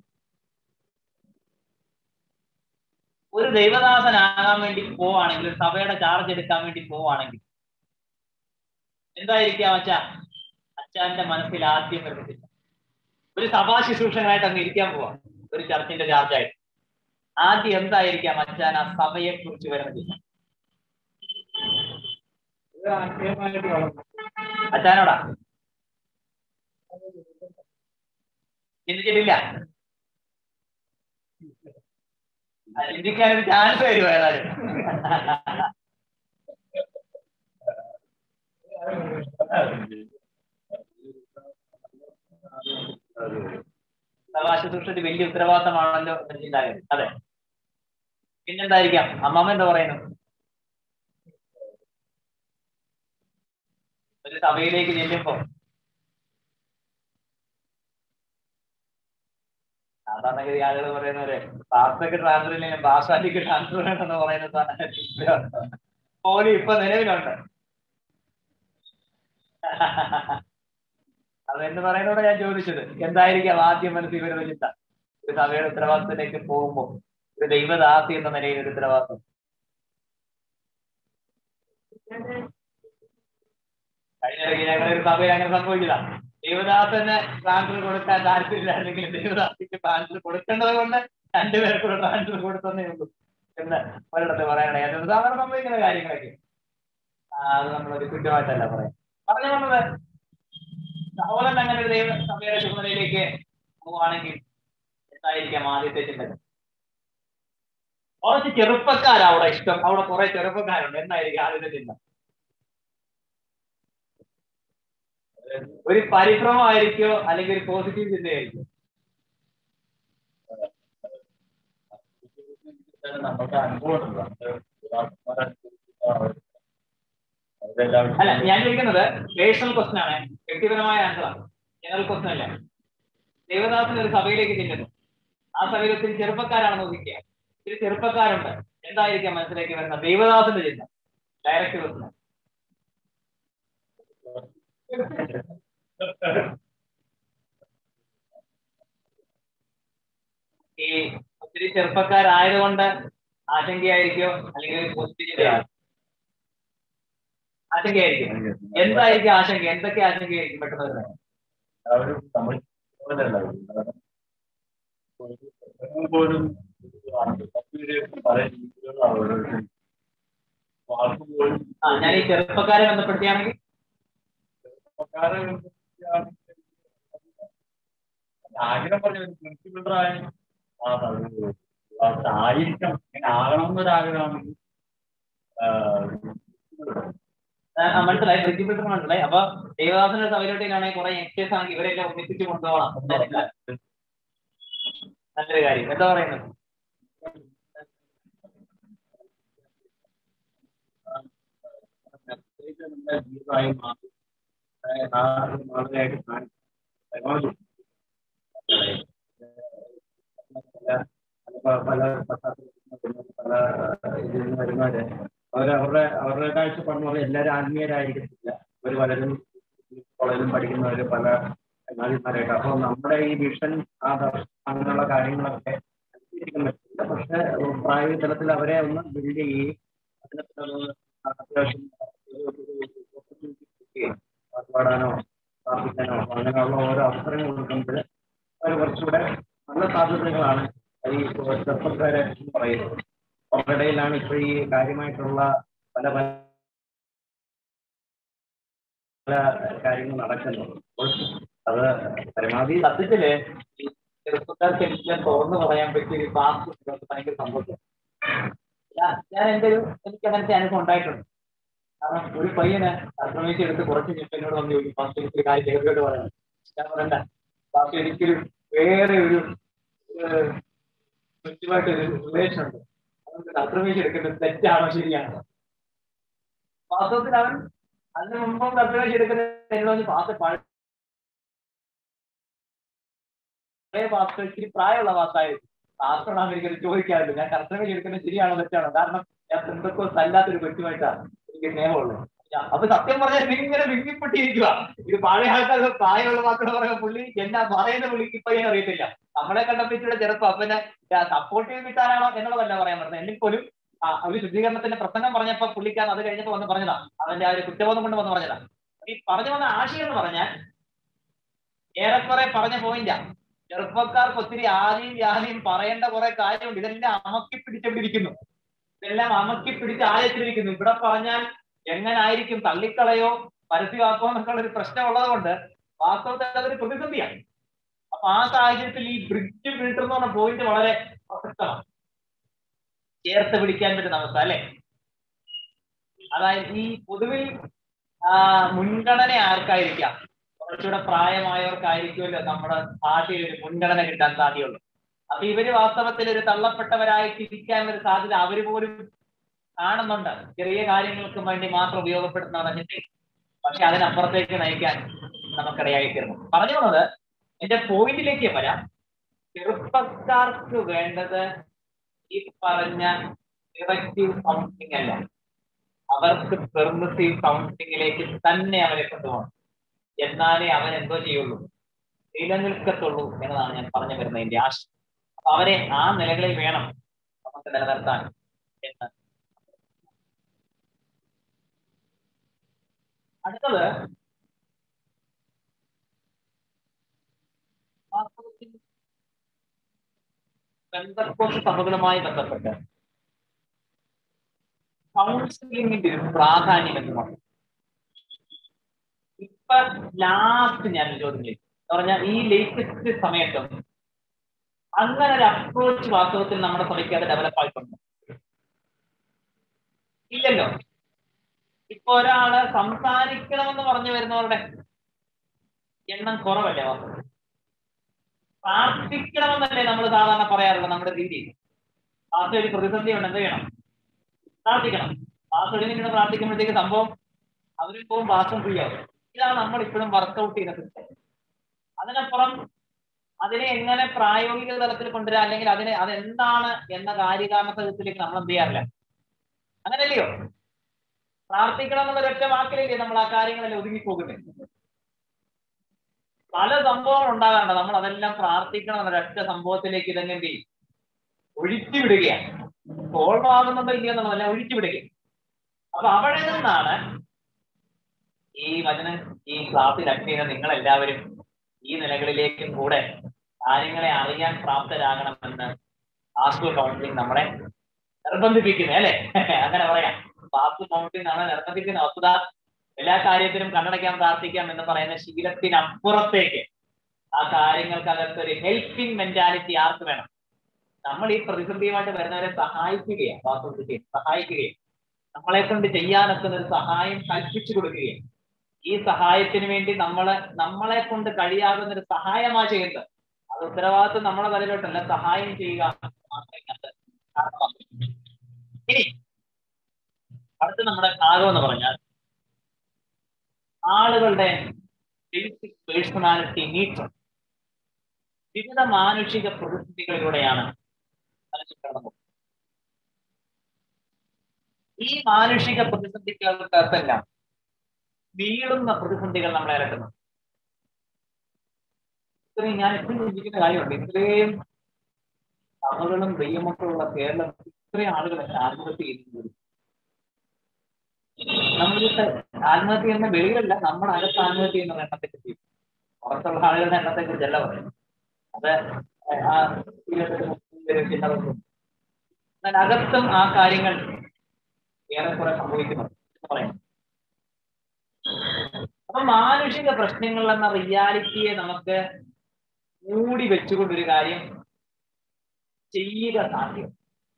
ഒരു ദൈവദാസനാകാൻ വേണ്ടി പോവാണെങ്കിൽ ഒരു സഭയുടെ ചാർജ് എടുക്കാൻ വേണ്ടി പോവാണെങ്കിൽ എന്തായിരിക്കാം അച്ഛ അച്ഛന്റെ മനസ്സിൽ ആദ്യം വരുന്നില്ല ഒരു സഭാ ശുശ്രൂഷകനായിട്ട് അങ്ങ് ഇരിക്കാൻ പോവാ ഒരു ചർച്ചിന്റെ ചാർജായിട്ട് ആദ്യം എന്തായിരിക്കാം അച്ഛൻ ആ സഭയെ കുറിച്ച് വരുന്ന ചിന്ത ഇത് ആശയമായിട്ട് വളർന്നു അച്ഛനോടാ ചിന്തിച്ചിട്ടില്ല ആ, ചിന്തിക്കാൻ ഒരു ചാൻസ് വരുമോ ഏതായാലും സഭാശുശ്രൂഷ വലിയ ഉത്തരവാദിത്തമാണല്ലോ എന്ന് ചിന്താഗതി അതെ പിന്നെന്തായിരിക്കാം അമ്മാമ്മ എന്താ പറയുന്നു ഒരു സഭയിലേക്ക് ചെല്ലുമ്പോ സാധാരണഗതി ആളുകൾ പറയുന്നവരെ പാസ്റ്റർക്ക് ട്രാൻസ്ഫർ ഇല്ലെങ്കിൽ പാസ്വാലിക്ക് ട്രാൻസ്ഫർ വേണമെന്ന് പറയുന്ന പോലും ഇപ്പൊ നിലവിലുണ്ട് അതെന്ന് പറയുന്നതോടെ ഞാൻ ചോദിച്ചത് എന്തായിരിക്കാം ആദ്യം മനസ്സിൽ വരുന്ന ചിന്ത ഒരു സഭയുടെ ഉത്തരവാദിത്തത്തിലേക്ക് പോകുമ്പോൾ ഒരു ദൈവദാസി എന്ന നിലയിൽ ഒരു ഉത്തരവാദിത്വം കഴിഞ്ഞ ഇടയ്ക്ക് ഞങ്ങളുടെ ഒരു സഭയിൽ അങ്ങനെ സംഭവിച്ചില്ല ദൈവദാസന് ട്രാൻസ്ഫർ കൊടുക്കാൻ താല്പര്യമില്ലായിരുന്നെങ്കിൽ ദൈവദാസിക്ക് ട്രാൻസ്ഫർ കൊടുക്കേണ്ടത് കൊണ്ട് രണ്ടുപേർക്കൂടെ ട്രാൻസ്ഫർ കൊടുത്തന്നേ ഉള്ളൂ എന്ന് ഒരിടത്ത് പറയണേ അത് സാധാരണ സംഭവിക്കുന്ന കാര്യങ്ങളൊക്കെ ആ, അത് നമ്മളൊരു കുറ്റമായിട്ടല്ല പറയാം പറഞ്ഞു വന്നത് സഹോദരൻ അങ്ങനെ ഒരു ദൈവ സഭയുടെ ചുമതലയിലേക്ക് പോവുകയാണെങ്കിൽ എന്തായിരിക്കാം ആദ്യത്തെ ചിന്ത കുറച്ച് ചെറുപ്പക്കാരാ അവിടെ ഇഷ്ടം അവിടെ കുറെ ചെറുപ്പക്കാരുണ്ട് എന്നായിരിക്കും ആദ്യത്തെ ചിന്ത ഒരു പരിഭ്രമമായിരിക്കോ അല്ലെങ്കിൽ ഒരു പോസിറ്റീവ് ചിന്തയായിരിക്കും നമുക്ക് അനുഭവമുണ്ട് അല്ല ഞാൻ ചോദിക്കുന്നത് പേഴ്സണൽ ക്വസ്റ്റൻ ആണ് വ്യക്തിപരമായ ആൻസറാണ് ജനറൽ ക്വസ്റ്റൻ അല്ല ദേവദാസൻ ഒരു സഭയിലേക്ക് ചെല്ലുന്നു ആ സഭയിൽ ഒത്തിരി ചെറുപ്പക്കാരാണെന്ന് നോക്കിക്കുക ഒത്തിരി ചെറുപ്പക്കാരുണ്ട് എന്തായിരിക്കാം മനസ്സിലേക്ക് വരുന്ന ദേവദാസന്റെ ചിന്ത ഡയറക്റ്റ് ക്വസ്റ്റൻ ഈ ഒത്തിരി ചെറുപ്പക്കാരായതുകൊണ്ട് ആശങ്കയായിരിക്കോ അല്ലെങ്കിൽ ഒരു പോസിറ്റീവ് ചിന്തയായിരിക്കും ആശങ്കയായിരിക്കും എന്തായിരിക്കും ആശങ്ക എന്തൊക്കെ ആശങ്കയായിരിക്കും പെട്ടെന്ന് വരുന്നത് അവരും നമ്മൾ പോലല്ല പോലും പോലും ആ ഞാൻ ഈ ചെറുപ്പക്കാരെ ബന്ധപ്പെടുത്തിയാണെങ്കിൽ ആഗ്രഹം പറഞ്ഞു പ്രിൻസിപ്പളായ ആയിരിക്കണം അങ്ങനെ ആകണം എന്നൊരാഗ്രഹമാണെങ്കിൽ ആ, ആ, മനസ്സിലായി പ്രിൻസിപ്പിൾ മനസ്സിലായി അപ്പൊ ദേവദാസന്റെ സഭയിലോട്ടേക്കാണെങ്കിൽ കുറെ യങ്സ്റ്റേഴ്സ് ആണെങ്കിൽ ഇവരെല്ലാം ഒന്നിപ്പിച്ച് കൊണ്ടുപോകണം മനസ്സിലായി. നല്ലൊരു കാര്യം എന്താ പറയുന്നത് ജീവിതമായി മാറി മാതൃകയായിട്ട് കാണിച്ചു പരമാവധി പല പല പല ഇതിൽ നിന്ന് വരുന്നവര് അവർ അവരുടെ അവരുടെ കാഴ്ചപ്പാട് പോലെ എല്ലാവരും ആത്മീയരായിരിക്കത്തില്ല അവർ പലരും കോളേജിലും പഠിക്കുന്നവര് പല ചങ്ങാതിമാരായിട്ട് അപ്പോൾ നമ്മുടെ ഈ വിഷൻ ആ ദർശനം അങ്ങനെയുള്ള കാര്യങ്ങളൊക്കെ അനുസരിക്കാൻ പറ്റില്ല പക്ഷെ പ്രായോഗിക തലത്തിൽ അവരെ ഒന്ന് ബിൽഡ് ചെയ്യുകയും അതിനകത്ത് അത്യാവശ്യം പാട്ട് പാടാനോ പ്രാർത്ഥിക്കാനോ അങ്ങനെയുള്ള ഓരോ അവസരങ്ങൾ കൊടുക്കുമ്പോൾ അവർ കുറച്ചുകൂടെ നല്ല സാധ്യതകളാണ് ഈ ചെറുപ്പക്കാരെ എന്ന് പറയുന്നത് അവരുടെ ഇടയിലാണ് ഇപ്പോൾ ഈ കാര്യമായിട്ടുള്ള പല പല പല കാര്യങ്ങൾ നടക്കുന്നത് അപ്പോൾ അത് പരമാവധി സത്യത്തില് ഈ ചെറുപ്പക്കാർക്ക് എല്ലാം തുറന്നു പറയാൻ പറ്റിയ ഒരു ഫാസ്റ്റ് ഭയങ്കര സംഭവം ഞാൻ ഞാൻ എന്റെ ഒരു എനിക്ക് അങ്ങനത്തെ അനുഭവം ഉണ്ടായിട്ടുണ്ട് കാരണം ഒരു പയ്യന് അക്രമിച്ച് എടുത്ത് കുറച്ച് കഴിഞ്ഞപ്പോൾ എന്നോട് വന്ന് ചോദിക്കും ഫാസ്റ്റ് എനിക്ക് കാര്യം കേൾക്കോട്ട് പറയണം ഞാൻ പറയണ്ട ഫാസ്റ്റ് എനിക്കൊരു വേറെ ഒരു കൃത്യമായിട്ട് ഒരു റിലേഷൻ ഉണ്ട് അതുകൊണ്ട് അക്രമിച്ച് എടുക്കുന്നത് തെറ്റാണോ ശരിയാണോ വാസ്തവത്തിൽ അവൻ അതിന് മുമ്പ് അക്രമിച്ച് എടുക്കുന്നത് എന്നോട് വന്ന് ഫാസ്റ്റ് പഴയ പഴയ പാസ്റ്റർ ഇച്ചിരി പ്രായമുള്ള പാസ്റ്റായിരുന്നു പാസ്റ്ററാണ് എനിക്കത് ചോദിക്കാറില്ല ഞാൻ കർത്തവ്യം എടുക്കുന്നത് ശരിയാണോ തെറ്റാണോ കാരണം ഞാൻ എന്തൊക്കെ അല്ലാത്തൊരു വ്യക്തിമായിട്ടാണ് എനിക്ക് സ്നേഹമുള്ളത് ഞാൻ- അപ്പൊ സത്യം പറഞ്ഞാൽ നീ ഇങ്ങനെ വിങ്ങിപ്പെട്ടിരിക്കുക ഇത് പഴയ ആൾക്കാർ പ്രായമുള്ള മക്കൾ പറയുമ്പോൾ പുള്ളി എന്നാ പറയുന്ന പുള്ളിക്ക് ഇപ്പൊ ഞാൻ അറിയത്തില്ല നമ്മളെ കണ്ടപ്പിച്ചിയുടെ ചെറുപ്പം അപ്പനെ സപ്പോർട്ട് ചെയ്ത് കിട്ടാനാണോ എന്നുള്ളതല്ല പറയാൻ പറഞ്ഞത് എങ്കിൽ പോലും ആ ഒരു ശുദ്ധീകരണത്തിന്റെ പ്രസംഗം പറഞ്ഞപ്പോ പുള്ളിക്കാരൻ അത് കഴിഞ്ഞപ്പോ വന്ന് പറഞ്ഞതാ അവന്റെ ആ ഒരു കുറ്റബോധം കൊണ്ട് വന്ന് പറഞ്ഞതാ ഈ പറഞ്ഞു വന്ന ആശയം എന്ന് പറഞ്ഞാൽ ഏറെക്കുറെ പറഞ്ഞ പോയിന്റാ ചെറുപ്പക്കാർക്ക് ഒത്തിരി ആദ്യം വ്യാധിയും പറയേണ്ട കുറെ കാര്യമുണ്ട് ഇതെല്ലാം അമക്കി പിടിച്ചെവിടിരിക്കുന്നു ഇതെല്ലാം അമക്കി പിടിച്ച് ആയത്തിലിരിക്കുന്നു ഇവിടെ പറഞ്ഞാൽ എങ്ങനായിരിക്കും തള്ളിക്കളയോ പരസ്യമാക്കോ എന്നൊക്കെയുള്ള ഒരു പ്രശ്നമുള്ളത് കൊണ്ട് വാസ്തവത്തിൽ അതൊരു പ്രതിസന്ധിയാണ് അപ്പൊ ആ സാഹചര്യത്തിൽ ഈ ബ്രിഡ്ജ് ഫിൽട്ടർ എന്ന് പറഞ്ഞ പോയിന്റ് വളരെ പ്രസക്തമാണ് ചേർത്ത് പിടിക്കാൻ പറ്റുന്ന അവസ്ഥ അല്ലെ അതായത് ഈ പൊതുവിൽ ആ, മുൻഗണന ആർക്കായിരിക്കാം കുറച്ചുകൂടെ പ്രായമായവർക്കായിരിക്കുമല്ലോ നമ്മുടെ ഭാഷയിൽ ഒരു മുൻഗണന കിട്ടാൻ സാധ്യതയുള്ളൂ അപ്പൊ ഇവര് വാസ്തവത്തിൽ ഒരു തള്ളപ്പെട്ടവരായിട്ട് ഇരിക്കാൻ ഒരു സാധ്യത അവര് പോലും കാണുന്നുണ്ട് ചെറിയ കാര്യങ്ങൾക്ക് വേണ്ടി മാത്രം ഉപയോഗപ്പെടുത്തുന്ന പറഞ്ഞിട്ട് പക്ഷെ അതിനപ്പുറത്തേക്ക് നയിക്കാൻ നമുക്കിടയായി തീർന്നു പറഞ്ഞു വന്നത് എന്റെ പോയിന്റിലേക്ക് വരാം ചെറുപ്പക്കാർക്ക് വേണ്ടത് ഈ പറഞ്ഞ ഇറക്റ്റീവ് കൗൺസിലിംഗ് അല്ല അവർക്ക് പെർമിസീവ് കൗൺസിലിംഗിലേക്ക് തന്നെ അവരെ കൊണ്ടുപോകണം എന്നാലേ അവൻ എന്തോ ചെയ്യുള്ളൂ നിലനിൽക്കത്തുള്ളൂ എന്നതാണ് ഞാൻ പറഞ്ഞു വരുന്നതിന്റെ ആശ അപ്പൊ അവരെ ആ നിലകളിൽ വേണം നമുക്ക് നിലനിർത്താൻ എന്ന് അടുത്തത് വാസ്തവത്തിൽ ബന്ധക്കോസ് സഭകളുമായി ബന്ധപ്പെട്ട് കൗൺസിലിംഗിന്റെ ഒരു പ്രാധാന്യം എന്തുമാണ് ഇപ്പൊ ലാസ്റ്റ് ഞാൻ ഒരു ചോദ്യം ചെയ്തു എന്ന് പറഞ്ഞാൽ ഈ ലേറ്റസ്റ്റ് സമയത്തും അങ്ങനെ ഒരു അപ്രോച്ച് വാസ്തവത്തിൽ നമ്മുടെ സഭയ്ക്ക് അത് ഡെവലപ്പ് ആയിട്ടുണ്ട് ഇല്ലല്ലോ ഇപ്പൊ ഒരാള് സംസാരിക്കണമെന്ന് പറഞ്ഞു വരുന്നവരുടെ എണ്ണം കുറവല്ലേ വാസ്തവത്തിൽ പ്രാർത്ഥിക്കണമെന്നല്ലേ നമ്മൾ സാധാരണ പറയാറുള്ളത് നമ്മുടെ രീതി ആദ്യം ഒരു പ്രതിസന്ധി ഉണ്ട് എന്ത് ചെയ്യണം പ്രാർത്ഥിക്കണം പാസ്വേഡിന് ഇങ്ങനെ പ്രാർത്ഥിക്കുമ്പോഴത്തേക്ക് സംഭവം അവരും പോകും പാസ്വേഡ് ഫ്രീ ആവും ഇതാണ് നമ്മൾ ഇപ്പോഴും വർക്കൗട്ട് ചെയ്യുന്ന സിസ്റ്റം അതിനപ്പുറം അതിനെ എങ്ങനെ പ്രായോഗിക തലത്തിൽ കൊണ്ടുവരാം അല്ലെങ്കിൽ അതിനെ അതെന്താണ് എന്ന കാര്യകാരണത്തിലേക്ക് നമ്മൾ എന്ത് ചെയ്യാറില്ല അങ്ങനല്ലയോ പ്രാർത്ഥിക്കണം എന്നുള്ള ഒരൊറ്റ വാക്കിലല്ലേ നമ്മൾ ആ കാര്യങ്ങളെല്ലാം ഒതുങ്ങിപ്പോകുന്നത് പല സംഭവങ്ങൾ ഉണ്ടാകാറുണ്ട് നമ്മൾ അതെല്ലാം പ്രാർത്ഥിക്കണം എന്ന ഒരൊറ്റ സംഭവത്തിലേക്ക് ഇതന്നെ എന്ത് ചെയ്യും ഒഴിച്ചു വിടുകയാണ് സോൾവ് ആകുന്നുണ്ടോ ഇല്ലയോ എന്നുള്ളതല്ല ഒഴിച്ചു വിടുകയും അപ്പൊ അവിടെ നിന്നാണ് ഈ വചനം ഈ ക്ലാസ്സിൽ അറ്റൻഡ് ചെയ്യുന്ന നിങ്ങൾ എല്ലാവരും ഈ നിലകളിലേക്കും കൂടെ കാര്യങ്ങളെ അറിയാൻ പ്രാപ്തരാകണമെന്ന് ആസ്കു കൗൺസിലിംഗ് നമ്മളെ നിർബന്ധിപ്പിക്കുന്നത് അല്ലെ അങ്ങനെ പറയാം ആസ്കു കൗൺസിലിംഗ് നമ്മളെ നിർബന്ധിക്കുന്ന വസ്തുത എല്ലാ കാര്യത്തിലും കണ്ണടയ്ക്കാൻ പ്രാർത്ഥിക്കാം എന്ന് പറയുന്ന ശീലത്തിനപ്പുറത്തേക്ക് ആ കാര്യങ്ങൾക്കകത്ത് ഒരു ഹെൽപ്പിംഗ് മെന്റാലിറ്റി ആർക്ക് വേണം നമ്മൾ ഈ പ്രതിസന്ധിയുമായിട്ട് വരുന്നവരെ സഹായിക്കുകയാണ് വാസ്തവത്തിൽ സഹായിക്കുകയും നമ്മളെ കൊണ്ട് ചെയ്യാനൊക്കുന്ന ഒരു സഹായം കൽപ്പിച്ചു കൊടുക്കുകയും ഈ സഹായത്തിന് വേണ്ടി നമ്മളെ നമ്മളെ കൊണ്ട് കഴിയാകുന്ന ഒരു സഹായമാ ചെയ്യുന്നത് അത് ഉത്തരവാദിത്വം നമ്മളെ തലയിലോട്ടല്ല സഹായം ചെയ്യുക മാത്രമേ അത് കാരണമാക്കൂ. ഇനി അടുത്ത് നമ്മുടെ ഭാഗം എന്ന് പറഞ്ഞാൽ ആളുകളുടെ ബേസിക് പേഴ്സണാലിറ്റി നീഡ്സ് വിവിധ മാനുഷിക പ്രതിസന്ധികളിലൂടെയാണ് മനസ്സിൽ കടന്നു പോകുന്നത്. ഈ മാനുഷിക പ്രതിസന്ധികൾക്കകത്തെല്ലാം വീഴുന്ന പ്രതിസന്ധികൾ നമ്മളെ അലട്ടുന്നു ഇത്രയും ഞാൻ എപ്പോഴും ചിന്തിക്കുന്ന കാര്യമുണ്ട് ഇത്രയും സഭകളും ദൈവമക്കളുള്ള കേരളം ഇത്രയും ആളുകൾ ആത്മഹത്യ ചെയ്യുന്നത് നമ്മളിത് ആത്മഹത്യ ചെയ്യുന്ന വെളിയിലല്ല നമ്മുടെ അകത്ത് ആത്മഹത്യ ചെയ്യുന്ന എണ്ണത്തെ കുറിച്ച് പുറത്തുള്ള ആളുകളുടെ എണ്ണത്തെ കുറിച്ചല്ല പറയുന്നത് അത് ആ ചിന്തകൾക്കും എന്നാൽ അകത്തും ആ കാര്യങ്ങൾ ഏറെക്കുറെ സംഭവിക്കുന്നുണ്ട് എന്ന് പറയുന്നു അപ്പൊ മാനുഷിക പ്രശ്നങ്ങൾ എന്ന റിയാലിറ്റിയെ നമുക്ക് മൂടി വെച്ചുകൊണ്ടൊരു കാര്യം ചെയ്യുക സാധ്യം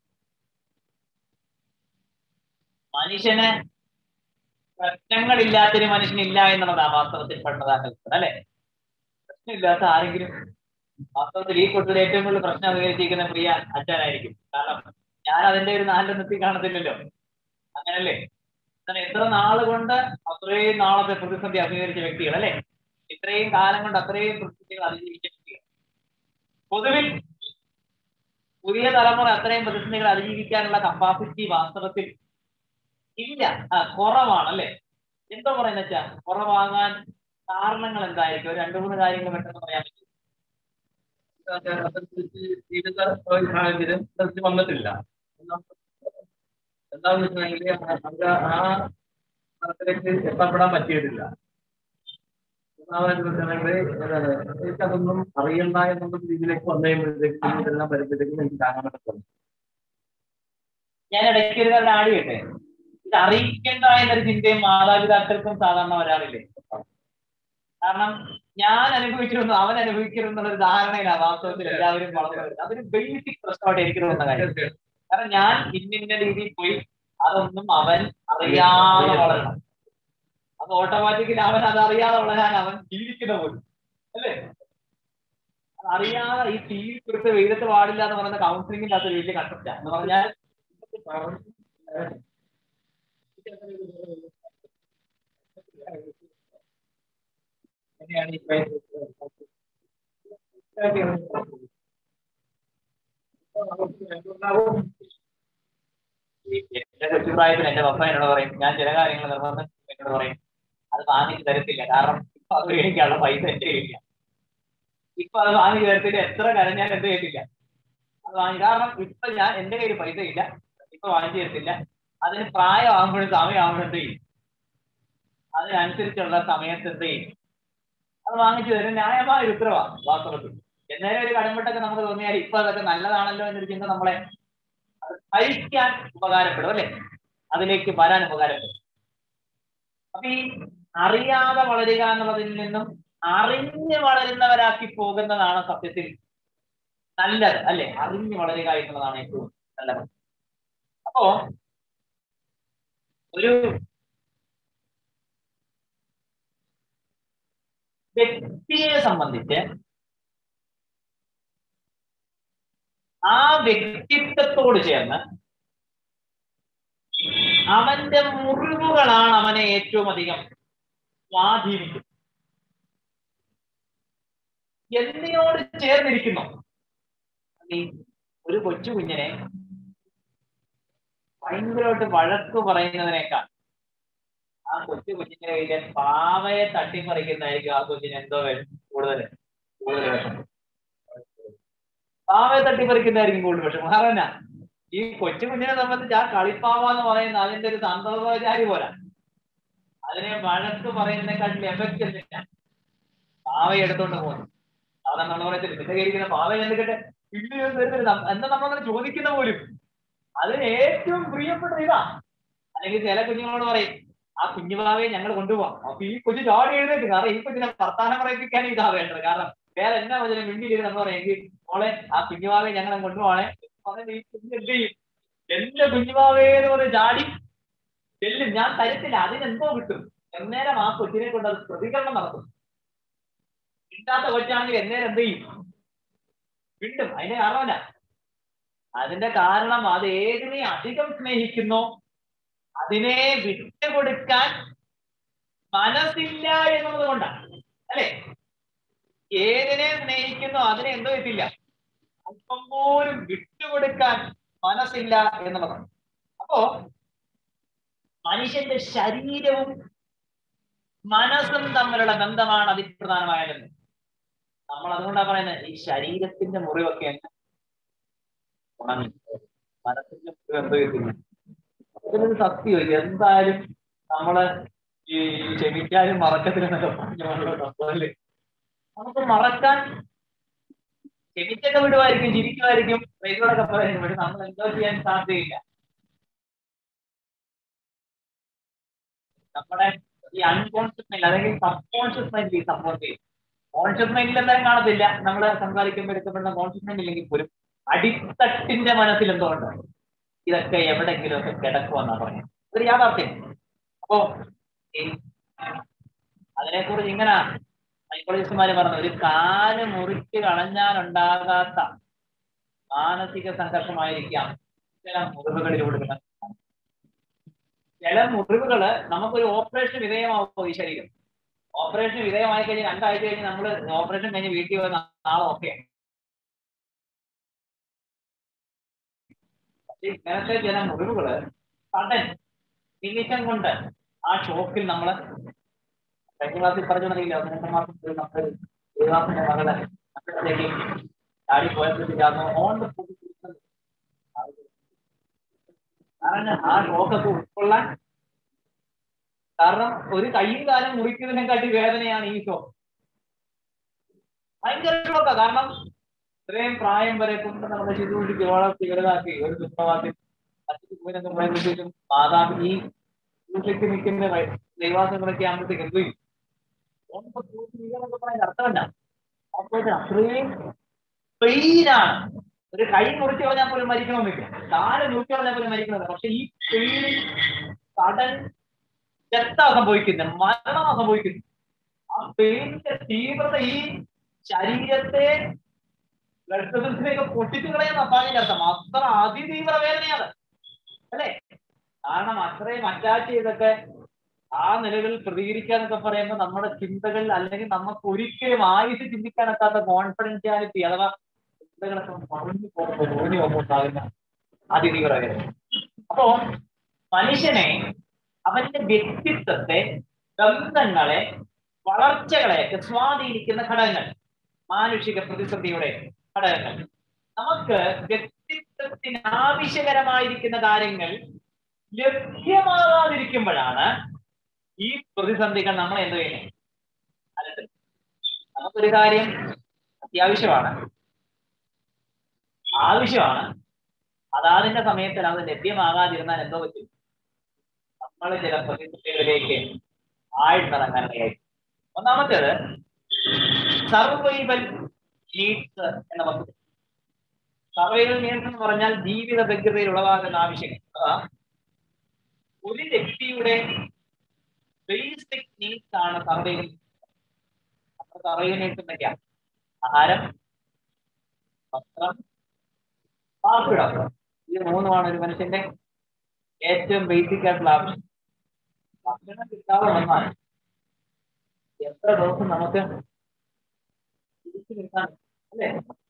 മനുഷ്യന് പ്രശ്നങ്ങളില്ലാത്തൊരു മനുഷ്യനില്ല എന്നുള്ളതാണ് വാസ്തവത്തിൽ പഠനതാക്കൽ അല്ലെ പ്രശ്നമില്ലാത്ത ആരെങ്കിലും വാസ്തവത്തിൽ ഈ കുട്ടിയുടെ ഏറ്റവും കൂടുതൽ പ്രശ്നം അഭികരിച്ചിരിക്കുന്ന പ്രിയ അച്ഛനായിരിക്കും കാരണം ഞാൻ അതിന്റെ ഒരു നാലിലെത്തി കാണത്തില്ലല്ലോ അങ്ങനല്ലേ അങ്ങനെ എത്ര നാള് കൊണ്ട് അത്രയും നാളത്തെ പ്രതിസന്ധി അഭിമുഖീകരിച്ച വ്യക്തികൾ അല്ലെ ഇത്രയും കാലം കൊണ്ട് അത്രയും പ്രതിസന്ധികൾ അതിജീവിച്ച വ്യക്തികൾ പൊതുവിൽ പുതിയ തലമുറ അത്രയും പ്രതിസന്ധികൾ അതിജീവിക്കാനുള്ള കപ്പാസിറ്റി വാസ്തവത്തിൽ ഇല്ല ആ കുറവാണ് അല്ലെ എന്തോ പറയുന്ന വെച്ചാ കുറവാകാൻ കാരണങ്ങൾ എന്തായിരിക്കും ഒരു രണ്ടു മൂന്ന് കാര്യങ്ങൾ പെട്ടെന്ന് പറയാൻ പറ്റും അതനുസരിച്ച് ജീവിത സാഹചര്യം അനുസരിച്ച് വന്നിട്ടില്ല എന്താണെന്ന് വെച്ചിട്ടുണ്ടെങ്കിൽ നമുക്ക് ആ സ്ഥലത്തിലേക്ക് എത്തപ്പെടാൻ പറ്റിയിട്ടില്ല എനിക്കതൊന്നും അറിയണ്ട എന്നുള്ള രീതിയിലേക്ക് വന്നു കഴിയുമ്പോഴത്തേക്കും ഇതെല്ലാം വരുമ്പോഴത്തേക്കും എനിക്ക് കാണാൻ പറ്റും ഞാൻ ഇടയ്ക്ക് ഒരു കാര്യം ആഡ് ചെയ്യട്ടെ ഇത് അറിയിക്കേണ്ട എന്നൊരു ചിന്തയും മാതാപിതാക്കൾക്കും സാധാരണ വരാറില്ലേ കാരണം ഞാൻ അനുഭവിച്ചിരുന്നു അവൻ അനുഭവിക്കരുത് എന്നുള്ളൊരു ധാരണയിലാണ് വാസ്തവത്തിൽ എല്ലാവരും വളർന്നു വരുന്നത് അതൊരു ബേസിക് പ്രശ്നമായിട്ട് എനിക്ക് തോന്നുന്ന കാര്യം കാരണം ഞാൻ ഇന്നിന്ന രീതിയിൽ പോയി അതൊന്നും അവൻ അറിയാതെ വളരണം അത് ഓട്ടോമാറ്റിക്കലി അവൻ അത് അറിയാതെ വളരാൻ അവൻ ജീവിക്കുന്ന പോലും അല്ലേ അത് അറിയാതെ ഈ ടി വി കുറിച്ച് വെയിലത്ത് പാടില്ല എന്ന് പറയുന്ന കൗൺസിലിംഗിന്റെ അകത്ത് വലിയ കൺസെപ്റ്റാണ് എന്ന് പറഞ്ഞാൽ എങ്ങനെയാണ് ഇപ്പൊ എന്റെ കൊച്ചുപ്രായത്തിൽ എന്റെ പപ്പ എന്നോട് പറയും ഞാൻ ചില കാര്യങ്ങൾ നിർബന്ധം എന്നോട് പറയും അത് വാങ്ങിച്ചു തരത്തില്ല കാരണം ഇപ്പൊ അത് മേടിക്കാനുള്ള പൈസ എന്റെ കയ്യിലില്ല ഇപ്പൊ അത് വാങ്ങിച്ചു തരത്തില്ല എത്ര കരഞ്ഞാൽ എന്റെ കയ്യിലില്ല അത് വാങ്ങി കാരണം ഇപ്പൊ ഞാൻ എന്റെ കയ്യിൽ പൈസ ഇല്ല ഇപ്പൊ വാങ്ങിച്ചു തരത്തില്ല അതിന് പ്രായമാകുമ്പോഴും സമയമാകുമ്പോഴും എന്ത് ചെയ്യും അതിനനുസരിച്ചുള്ള സമയത്ത് എന്ത് ചെയ്യും അത് വാങ്ങിച്ചു തരും ന്യായമായ ഒരു ഉത്തരവാണ് വാസ്തവത്തിൽ എന്നേരം ഒരു കടമ്പട്ടൊക്കെ നമുക്ക് തോന്നിയാൽ ഇപ്പൊ അതൊക്കെ നല്ലതാണല്ലോ എന്നൊരു ചിന്ത നമ്മളെ അത് കഴിക്കാൻ ഉപകാരപ്പെടും അല്ലെ അതിലേക്ക് വരാൻ ഉപകാരപ്പെടും അപ്പൊ ഈ അറിയാതെ വളരുക എന്നുള്ളതിൽ നിന്നും അറിഞ്ഞ് വളരുന്നവരാക്കി പോകുന്നതാണ് സത്യത്തിൽ നല്ലത് അല്ലെ അറിഞ്ഞ് വളരുക എന്നുള്ളതാണ് ഏറ്റവും നല്ലത് അപ്പോ ഒരു വ്യക്തിയെ സംബന്ധിച്ച് ആ വ്യക്തിത്വത്തോട് ചേർന്ന് അവന്റെ മുറിവുകളാണ് അവനെ ഏറ്റവും അധികം സ്വാധീനിക്കുന്നത് എന്തിനോട് ചേർന്നിരിക്കുന്നു ഈ ഒരു കൊച്ചു കുഞ്ഞിനെ ഭയങ്കരമായിട്ട് വഴക്ക് പറയുന്നതിനേക്കാൾ ആ കൊച്ചു കുഞ്ഞിന്റെ കയ്യിലെ പാവയെ തട്ടിപ്പറിക്കുന്നതായിരിക്കും ആ കുഞ്ഞിന് എന്തോ വേ- കൂടുതൽ കൂടുതൽ വിഷമം പാവയെ തട്ടിപ്പറിക്കുന്നതായിരിക്കും കൂടുതൽ വിഷമം കാരണം എന്നാ? ഈ കൊച്ചു കുഞ്ഞിനെ സംബന്ധിച്ച് ആ കളിപ്പാവ എന്ന് പറയുന്ന അതിന്റെ ഒരു സന്തോഷാചാരി പോലെ അതിനെ വഴക്ക് പറയുന്നതിനെക്കാട്ടിൽ എഫക്റ്റ് എന്തിനാ പാവ എടുത്തോണ്ട് പോകുന്നു സാധാരണ നമ്മൾ പറയത്തില്ല നിന്റെ കയ്യിരിക്കുന്ന പാവ എന്തൊക്കെ പിന്നെ എന്താ നമ്മളങ്ങനെ ചോദിക്കുന്ന പോലും അതിന് ഏറ്റവും പ്രിയപ്പെട്ട ഇതാ അല്ലെങ്കിൽ ചില കുഞ്ഞുങ്ങളോട് പറയും ആ കുഞ്ഞുപാവയെ ഞങ്ങൾ കൊണ്ടുപോകാം അപ്പൊ ഈ കൊച്ചു ചാടി എഴുന്നേറ്റ് കാരണം ഈ കൊച്ചിനെ വർത്താനം പറയിപ്പിക്കാൻ ഇതാ വേണ്ടത് കാരണം വേറെ എന്നാ വചനം മിണ്ടിയിട്ട് നമ്മൾ പറയും എങ്കിൽ മോളെ ആ കുഞ്ഞുപാവയെ ഞങ്ങളെ കൊണ്ടുപോകണേ പറഞ്ഞ് ഈ കുഞ്ഞ് എന്ത് ചെയ്യും എന്റെ കുഞ്ഞുപാവയെ എന്ന് പറഞ്ഞ് ചാടി ചെല്ലും ഞാൻ തരത്തില്ല അതിനെന്തോ കിട്ടും എന്നേരം ആ കൊച്ചിനെ കൊണ്ട് അത് പ്രതികരണം നടത്തും കിട്ടാത്ത കൊച്ചാണെങ്കിൽ എന്നേരം എന്ത് ചെയ്യും കിട്ടും അതിന്റെ കാരണമല്ല അതിന്റെ കാരണം അത് ഏതിനെ അധികം സ്നേഹിക്കുന്നോ അതിനെ വിട്ടുകൊടുക്കാൻ മനസ്സില്ല എന്നുള്ളത് കൊണ്ടാണ് അല്ലെ ഏതിനെ സ്നേഹിക്കുന്നോ അതിനെ എന്തോ എത്തില്ല അല്പം പോലും വിട്ടുകൊടുക്കാൻ മനസ്സില്ല എന്നുള്ളതാണ് അപ്പോ മനുഷ്യന്റെ ശരീരവും മനസ്സും തമ്മിലുള്ള ബന്ധമാണ് അതിപ്രധാനമായത് നമ്മൾ അതുകൊണ്ടാണ് പറയുന്നത് ഈ ശരീരത്തിന്റെ മുറിവൊക്കെ അങ്ങ് ഉണങ്ങി മനസ്സിന്റെ മുറിവ് എന്തോ എത്തില്ല അതിനൊരു സത്യം എന്തായാലും നമ്മള് ഈ ക്ഷമിക്കാനും മറക്കത്തില്ലെന്നൊക്കെ പറഞ്ഞുള്ള സംഭവല്ലേ നമുക്ക് മറക്കാൻ ക്ഷമിച്ചൊക്കെ വിടുമായിരിക്കും ചിരിക്കുമായിരിക്കും വൈകളൊക്കെ പറയായിരിക്കും പക്ഷെ നമ്മൾ എന്തോ ചെയ്യാൻ സാധ്യതയില്ല നമ്മുടെ ഈ അൺകോൺഷ്യസ് മൈൻഡ് അല്ലെങ്കിൽ സബ് കോൺഷ്യസ് മൈൻഡ് ഈ സംഭവം ചെയ്യും കോൺഷ്യസ് മൈൻഡിൽ എന്തായാലും കാണത്തില്ല നമ്മൾ സംസാരിക്കുമ്പോൾ എടുക്കപ്പെടുന്ന കോൺഷ്യസ് മൈൻഡ് ഇല്ലെങ്കിൽ പോലും അടിത്തട്ടിന്റെ മനസ്സിൽ എന്തോ ഉണ്ട് ഇതൊക്കെ എവിടെങ്കിലും ഒക്കെ കിടക്കുമെന്നാ പറഞ്ഞത് ഒരു യാഥാർത്ഥ്യം അപ്പോ ഈ അതിനെക്കുറിച്ച് ഇങ്ങനെ സൈക്കോളജിസ്റ്റുമാര് പറഞ്ഞു ഒരു കാല് മുറിച്ച് കളഞ്ഞാലുണ്ടാകാത്ത മാനസിക സംഘർഷമായിരിക്കാം ചില മുറിവുകളിലൂടെ കിടക്കുന്നത് ചില മുറിവുകള് നമുക്കൊരു ഓപ്പറേഷൻ വിധേയമാവുമോ ഈ ശരീരം ഓപ്പറേഷൻ വിധേയമായി കഴിഞ്ഞ് രണ്ടാഴ്ച കഴിഞ്ഞ് നമ്മൾ ഓപ്പറേഷൻ കഴിഞ്ഞ് വീട്ടിൽ വന്ന നാളെ ഓക്കെ പക്ഷെ ഇങ്ങനത്തെ ചില മുറിവുകള് സഡൻ നിമിഷം കൊണ്ട് ആ ഷോക്കിൽ നമ്മള് കഴിഞ്ഞ ക്ലാസ്സിൽ പറഞ്ഞില്ല ഒന്നര മാസം മുതൽ നമ്മൾ ദേവാസിന്റെ മകള് നഗരത്തിലേക്ക് ചാടി പോയപ്പോഴത്തേക്ക് ഓൺ ദ കാരണം ആ ഷോക്കൊക്കെ ഉൾക്കൊള്ളാൻ കാരണം ഒരു കൈയും കാലം മുറിക്കുന്നതിനെക്കാട്ടി വേദനയാണ് ഈ ഷോ ഭയങ്കര ഷോക്കാ കാരണം ഇത്രയും പ്രായം വരെ കൊണ്ട് നമ്മുടെ ശിശുവിന്റെ വളർത്തി വലുതാക്കി ഒരു സുപ്രഭാതത്തിൽ അച്ഛനൊക്കെ പറയുമ്പോഴത്തേക്കും മാതാവ് ഈ വീട്ടിലേക്ക് നിൽക്കുന്ന വയ- ദൈവാസങ്ങളൊക്കെ ആകുമ്പോഴത്തേക്ക് എന്ത് ചെയ്യും ഓർമ്മ തൂക്കി വീഴാന്നൊക്കെ പറയുന്നത് അർത്ഥമല്ല അപ്പോഴത്തെ അത്രയും പെയിനാണ് ഒരു കൈ മുറിച്ച് കളഞ്ഞാൽ പോലും മരിക്കണമെന്നില്ല കാല് മുറിച്ച് കളഞ്ഞാൽ പോലും മരിക്കണമെന്നില്ല പക്ഷെ ഈ പെയിൻ സഡൻ ഡെത്താ സംഭവിക്കുന്നത് മരണമാണ് സംഭവിക്കുന്നത് ആ പെയിനിന്റെ തീവ്രത ഈ ശരീരത്തെ ബ്ലഡ് വെസൽസിനെയൊക്കെ പൊട്ടിച്ചു കളയുന്ന പറഞ്ഞതിന്റെ അർത്ഥം അത്ര അതിതീവ്ര വേദനയാണ് അല്ലേ കാരണം അത്രയും അറ്റാച്ച് ചെയ്തൊക്കെ ആ നിലവിൽ പ്രതികരിക്കാന്നൊക്കെ പറയുമ്പോൾ നമ്മുടെ ചിന്തകൾ അല്ലെങ്കിൽ നമുക്ക് ഒരിക്കലും ആയുസ് ചിന്തിക്കാനൊക്കാത്ത കോൺഫിഡൻഷ്യാലിറ്റി അഥവാ ചിന്തകളൊക്കെ മറഞ്ഞു പോകുമ്പോൾ തോന്നി പോകുന്നുണ്ടാകുന്ന അതിതീവ്ര വേദന അപ്പോ മനുഷ്യനെ അവന്റെ വ്യക്തിത്വത്തെ ബന്ധങ്ങളെ വളർച്ചകളെയൊക്കെ സ്വാധീനിക്കുന്ന ഘടകങ്ങൾ മാനുഷിക പ്രതിസന്ധിയുടെ ഘടകങ്ങൾ നമുക്ക് വ്യക്തിത്വത്തിന് ആവശ്യകരമായിരിക്കുന്ന കാര്യങ്ങൾ ലഭ്യമാകാതിരിക്കുമ്പോഴാണ് ഈ പ്രതിസന്ധികൾ നമ്മൾ എന്ത് ചെയ്യുന്നത് അലട്ടുന്നത് നമുക്കൊരു കാര്യം അത്യാവശ്യമാണ് ആവശ്യമാണ് അതാതിന്റെ സമയത്തിൽ അത് ലഭ്യമാകാതിരുന്നാൽ എന്തോ പറ്റും നമ്മൾ ചില പ്രതിസന്ധികളിലേക്ക് ആഴ്ന്നിറങ്ങാനായി ഒന്നാമത്തേത് സർവൈവൽ നീഡ്സ് എന്ന വസ്തു സർവൈവൽ നീഡ്സ് എന്ന് പറഞ്ഞാൽ ജീവിത വ്യഗ്രതയിൽ ഉളവാകുന്ന ആവശ്യങ്ങൾ അതാ ഒരു വ്യക്തിയുടെ ബേസിക് നീഡ്സ് ആണ് സർവൈവൽ സർവൈവൽ നീഡ്സ് എന്തൊക്കെയാണ് ആഹാരം വസ്ത്രം പാർപ്പിടം ഇത് മൂന്നുമാണ് ഒരു മനുഷ്യന്റെ ഏറ്റവും ബേസിക് ആയിട്ടുള്ള ആവശ്യം ഭക്ഷണം കിട്ടാതെ വന്നാൽ എത്ര ദിവസം നമുക്ക് പിടിച്ചു നിൽക്കാൻ അല്ലേ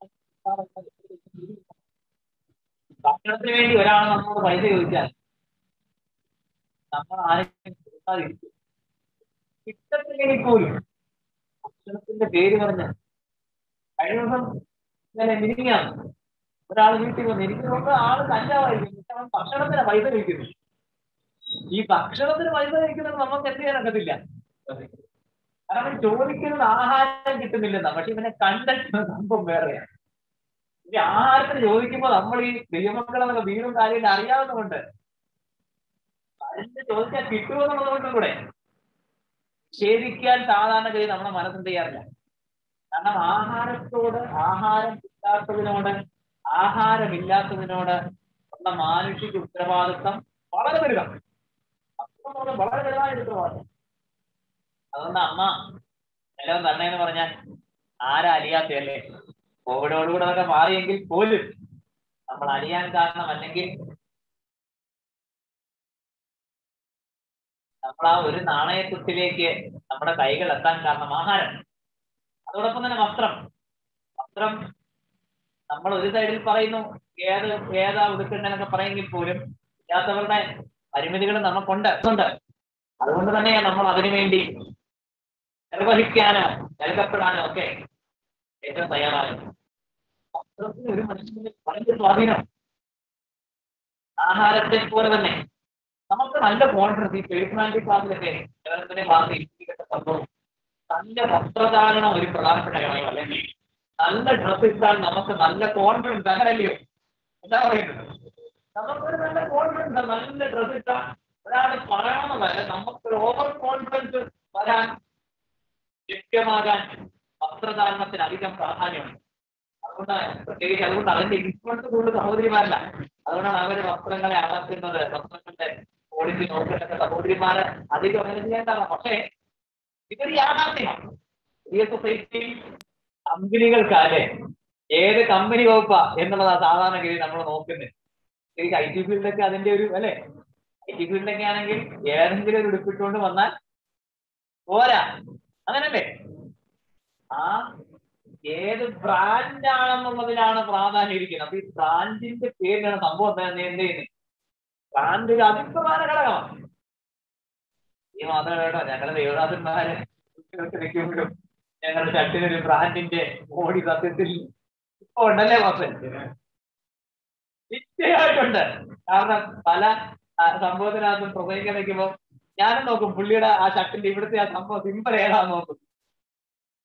ഭക്ഷണത്തിന് വേണ്ടി ഒരാൾ നമ്മളോട് പൈസ ചോദിച്ചാൽ നമ്മൾ ആരെങ്കിലും കൊടുക്കാതിരിക്കും കിട്ടത്തില്ലെങ്കിൽ പോലും ഭക്ഷണത്തിന്റെ പേര് പറഞ്ഞ് കഴിഞ്ഞ ദിവസം ഇന്നലെ മിനിങ്ങാണ് ഒരാൾ വീട്ടിൽ വന്ന് എനിക്ക് തോന്നുന്നത് ആള് കഞ്ചാവായിരിക്കും പക്ഷെ അവൻ ഭക്ഷണത്തിന് പൈസ കഴിക്കുന്നു ഈ ഭക്ഷണത്തിന് പൈസ കഴിക്കുന്നത് നമുക്ക് എന്ത് ചെയ്യാനൊക്കത്തില്ല കാരണം ചോദിക്കുന്നത് ആഹാരം കിട്ടുന്നില്ലെന്നാ പക്ഷെ ഇവനെ കണ്ടെത്തുന്ന സംഭവം വേറെയാണ് ഈ ആഹാരത്തിന് ചോദിക്കുമ്പോൾ നമ്മൾ ഈ ദൈവമക്കളെന്നൊക്കെ വീടും കാര്യം അറിയാവുന്നതുകൊണ്ട് അതിന് ചോദിച്ചാൽ കിട്ടുമെന്നുള്ളത് കൊണ്ടും കൂടെ നിഷേധിക്കാൻ സാധാരണഗതി നമ്മുടെ മനസ്സെന്ത് ചെയ്യാറില്ല കാരണം ആഹാരത്തോട് ആഹാരം കിട്ടാത്തതിനോട് ആഹാരമില്ലാത്തതിനോട് ഉള്ള മാനുഷിക ഉത്തരവാദിത്വം വളരെ വലുതാണ് അത്രത്തോളം വളരെ വലുതായ ഒരു ഉത്തരവാദിത്വം അതുകൊണ്ട് അമ്മ എല്ലാം തന്നെ എന്ന് പറഞ്ഞാൽ ആരാ അലിയാത്തയല്ലേ കോവിഡോടുകൂടെ അതൊക്കെ മാറിയെങ്കിൽ പോലും നമ്മൾ അലിയാൻ കാരണം അല്ലെങ്കിൽ നമ്മൾ ആ ഒരു നാണയത്തുട്ടിലേക്ക് നമ്മുടെ കൈകൾ എത്താൻ കാരണം ആഹാരം അതോടൊപ്പം തന്നെ വസ്ത്രം വസ്ത്രം നമ്മൾ ഒരു സൈഡിൽ പറയുന്നു ഏത് ഏതാ ഉടുക്കണ്ടെന്നൊക്കെ പറയുമെങ്കിൽ പോലും ഇല്ലാത്തവരുടെ പരിമിതികൾ നമുക്കുണ്ട് ഉണ്ട് അതുകൊണ്ട് തന്നെ നമ്മൾ അതിനു വേണ്ടി നിർവഹിക്കാനോ നൽകപ്പെടാനോ ഒക്കെ ഏറ്റവും തയ്യാറാകും വസ്ത്രത്തിന് ഒരു മനുഷ്യന് വലിയ സ്വാധീനം ആഹാരത്തെ പോലെ തന്നെ നമുക്ക് നല്ല കോൺഫിഡൻസ് ഈ പേഴ്സണാലിറ്റി ക്ലാസ്സിലൊക്കെ ഡെവലപ്മെന്റ് ക്ലാസ് ഇരിക്കട്ടെ സംഭവം നല്ല വസ്ത്രധാരണം ഒരു പ്രധാനപ്പെട്ട ഘടകം അല്ലെങ്കിൽ നല്ല ഡ്രസ് ഇട്ടാൽ നമുക്ക് നല്ല കോൺഫിഡൻസ് അങ്ങനല്ലയോ എന്താ പറയുന്നത് നമുക്കൊരു നല്ല കോൺഫിഡൻസ് നല്ല ഡ്രസ് ഇട്ടാൽ ഒരാൾ പറയണമെന്നല്ല നമുക്കൊരു ഓവർ കോൺഫിഡൻസ് വരാൻ ലഭ്യമാകാൻ വസ്ത്രധാരണത്തിന് അധികം പ്രാധാന്യമുണ്ട് അതുകൊണ്ട് പ്രത്യേകിച്ച് അതുകൊണ്ട് അതിന്റെ ഇൻഫ്ലുവൻസ് കൂടുതൽ സഹോദരിമാരല്ല അതുകൊണ്ടാണ് അവര് വസ്ത്രങ്ങളെ അളക്കുന്നത് വസ്ത്രങ്ങളുടെ ക്വാളിറ്റി നോക്കുന്നൊക്കെ സഹോദരിമാര് അധികം അങ്ങനെ ചെയ്യാൻ കാരണം പക്ഷേ ഇതൊരു യാഥാർത്ഥ്യമാണ് പുതിയ സൊസൈറ്റിയിൽ കമ്പനികൾക്കല്ലേ ഏത് കമ്പനി വകുപ്പാ എന്നുള്ളതാ സാധാരണഗതി നമ്മൾ നോക്കുന്നത് ശരിക്കും ഐ ടി ഫീൽഡൊക്കെ അതിന്റെ ഒരു അല്ലെ ഐ ടി ഫീൽഡൊക്കെ ആണെങ്കിൽ ഏതെങ്കിലും ഒരു ഉടുപ്പിട്ടുകൊണ്ട് വന്നാൽ പോരാ അങ്ങനല്ലേ ആ ഏത് ബ്രാൻഡ് ആണെന്നുള്ളതിലാണ് പ്രാധാന്യം ഇരിക്കുന്നത് അപ്പൊ ഈ ബ്രാൻഡിന്റെ പേരിലാണ് സംഭവം എന്താ എന്ത് ചെയ്യുന്നത് ബ്രാൻഡ് ഒരു അതിപ്രധാന ഘടകമാണ് ഈ മാത്രമല്ല കേട്ടോ ഞങ്ങളുടെ ദേവദാസന്മാര് നിൽക്കുമ്പോഴും ഞങ്ങളുടെ ഷട്ടിനൊരു ബ്രാൻഡിന്റെ ബോഡി സത്യത്തിൽ ഇപ്പൊ ഉണ്ടല്ലേ മാസൻ നിശ്ചയമായിട്ടുണ്ട് കാരണം പല ആ, സംഭവത്തിനകത്തും പ്രസംഗിക്കാൻ നിൽക്കുമ്പോൾ ഞാനും നോക്കും പുള്ളിയുടെ ആ ഷട്ടിന്റെ ഇവിടുത്തെ ആ സംഭവം സിമ്പിൾ ഏതാന്ന് നോക്കും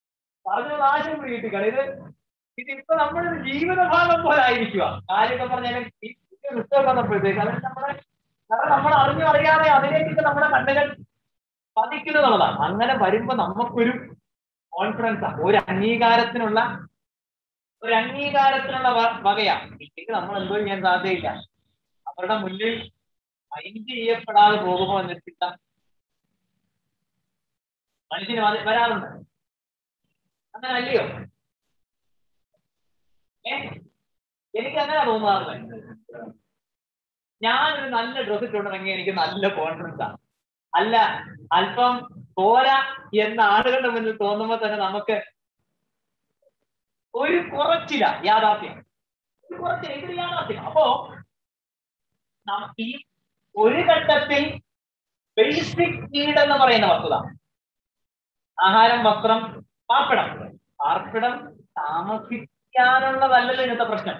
പറഞ്ഞു നാശം പിടികിട്ടിക്കളി ഇത് ഇതിപ്പോ നമ്മുടെ ജീവിതഭാഗം പോലെ ആയിരിക്കുക കാര്യമൊക്കെ പറഞ്ഞാൽ ഈ പുതിയ പുസ്തകം വന്നപ്പോഴത്തേക്ക് അതിന് നമ്മുടെ കാരണം നമ്മൾ അറിഞ്ഞു അറിയാതെ അതിലേക്ക് നമ്മുടെ കണ്ണുകൾ പതിക്കുന്നുള്ളതാണ് അങ്ങനെ വരുമ്പോ നമുക്കൊരു കോൺഫിഡൻസ് ഒരു അംഗീകാരത്തിനുള്ള ഒരു അംഗീകാരത്തിനുള്ള വ- വകയാ ഇല്ലെങ്കിൽ നമ്മൾ എന്തോ ചെയ്യാൻ സാധ്യതയില്ല അവരുടെ മുന്നിൽ മൈൻഡ് ചെയ്യപ്പെടാതെ പോകുമോ എന്ന ചിന്ത മനുഷ്യന് വ- വരാറുണ്ട് അങ്ങനെ അല്ലയോ ഏ എനിക്ക് അങ്ങനെ തോന്നാറില്ല ഞാനൊരു നല്ല ഡ്രസ് ഇട്ടുണ്ടെങ്കിൽ എനിക്ക് നല്ല കോൺഫിഡൻസ് ആണ് അല്ല അല്പം പോരാ എന്ന ആളുകളുടെ മുന്നിൽ തോന്നുമ്പോൾ തന്നെ നമുക്ക് ഒരു കുറച്ചില്ല യാഥാർത്ഥ്യം ഒരു കുറച്ചില്ല ഇതൊരു യാഥാർത്ഥ്യം അപ്പോ നം- ഈ ഒരു ഘട്ടത്തിൽ ബേസിക് നീഡ് എന്ന് പറയുന്ന വസ്തുത ആഹാരം വസ്ത്രം പാർപ്പിടം പാർപ്പിടം താമസിക്കാനുള്ളതല്ലല്ലോ ഇന്നത്തെ പ്രശ്നം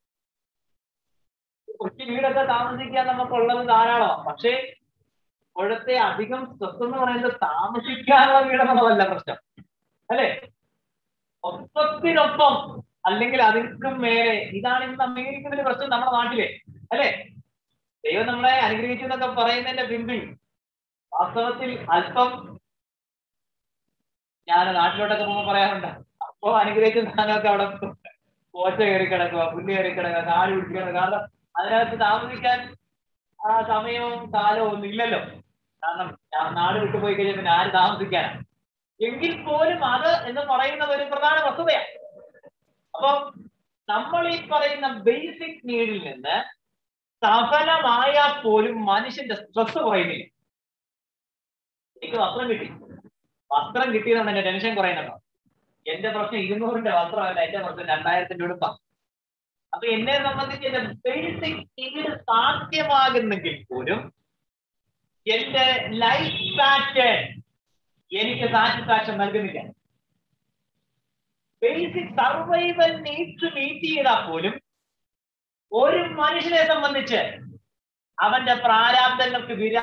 കൊച്ചു വീടൊക്കെ താമസിക്കാൻ നമുക്കുള്ളത് ധാരാളമാണ് പക്ഷേ ഇപ്പോഴത്തെ അധികം സ്ട്രെസ് എന്ന് പറയുന്നത് താമസിക്കാനുള്ള വീടെന്നുള്ളതല്ല പ്രശ്നം അല്ലേ ഒപ്പത്തിനൊപ്പം അല്ലെങ്കിൽ അതിൽക്കും മേലെ ഇതാണ് ഇന്ന് അമേരിക്കയുടെ ഒരു പ്രശ്നം നമ്മുടെ നാട്ടിലെ അല്ലേ ദൈവം നമ്മളെ അനുഗ്രഹിച്ചു എന്നൊക്കെ പറയുന്നതിന്റെ പിമ്പിൽ വാസ്തവത്തിൽ അല്പം ഞാൻ നാട്ടിലോട്ടൊക്കെ പോകുമ്പോൾ പറയാറുണ്ട് അപ്പൊ അനുഗ്രഹിച്ച സാധനമൊക്കെ അവിടെ പോച്ച കയറി കിടക്കുക പുല്ല് കയറി കിടക്കുക കാല് പിടിക്കണം കാരണം അതിനകത്ത് താമസിക്കാൻ ആ സമയവും കാലവും ഒന്നും ഇല്ലല്ലോ കാരണം ഞാൻ നാട് വിട്ടുപോയി കഴിഞ്ഞാൽ പിന്നെ ആര് താമസിക്കാനാ എങ്കിൽ പോലും അത് എന്ന് പറയുന്നത് ഒരു പ്രധാന വസ്തുതയാണ് അപ്പൊ നമ്മൾ ഈ പറയുന്ന ബേസിക് നീഡിൽ നിന്ന് സഫലമായാൽ പോലും മനുഷ്യന്റെ സ്ട്രെസ് കുറയുന്നില്ല എനിക്ക് വസ്ത്രം കിട്ടി വസ്ത്രം കിട്ടിയതുകൊണ്ട് എന്റെ ടെൻഷൻ കുറയുന്നുണ്ടോ എന്റെ പ്രശ്നം ഇരുന്നൂറിന്റെ വസ്ത്രമല്ല എന്റെ പ്രശ്നം രണ്ടായിരത്തിന്റെ ഉടുപ്പാ അപ്പൊ എന്നെ സംബന്ധിച്ച് എന്റെ ബേസിക് നീഡ് സാധ്യമാകുന്നെങ്കിൽ പോലും എന്റെ ലൈഫ് പാറ്റേൺ എനിക്ക് സാറ്റിസ്ഫാക്ഷൻ നൽകുന്നില്ല ബേസിക് സർവൈവൽ നീഡ്സ് മീറ്റ് ചെയ്താൽ പോലും ഒരു മനുഷ്യനെ സംബന്ധിച്ച് അവന്റെ പ്രാരാബ്ദങ്ങൾക്ക് വിരാ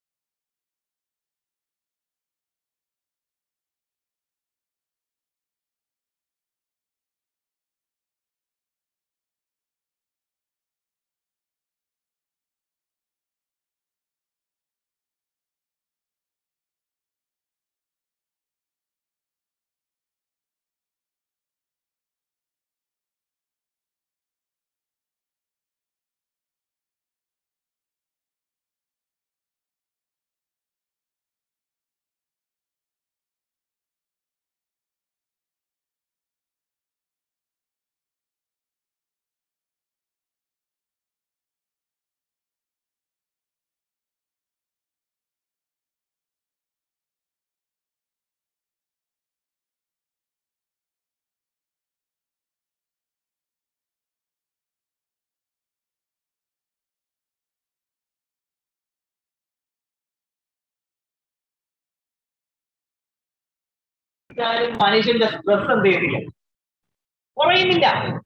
ാലും മനുഷ്യന്റെ സ്ട്രെസ് എന്ത് ചെയ്യുന്നില്ല കുറയുന്നില്ല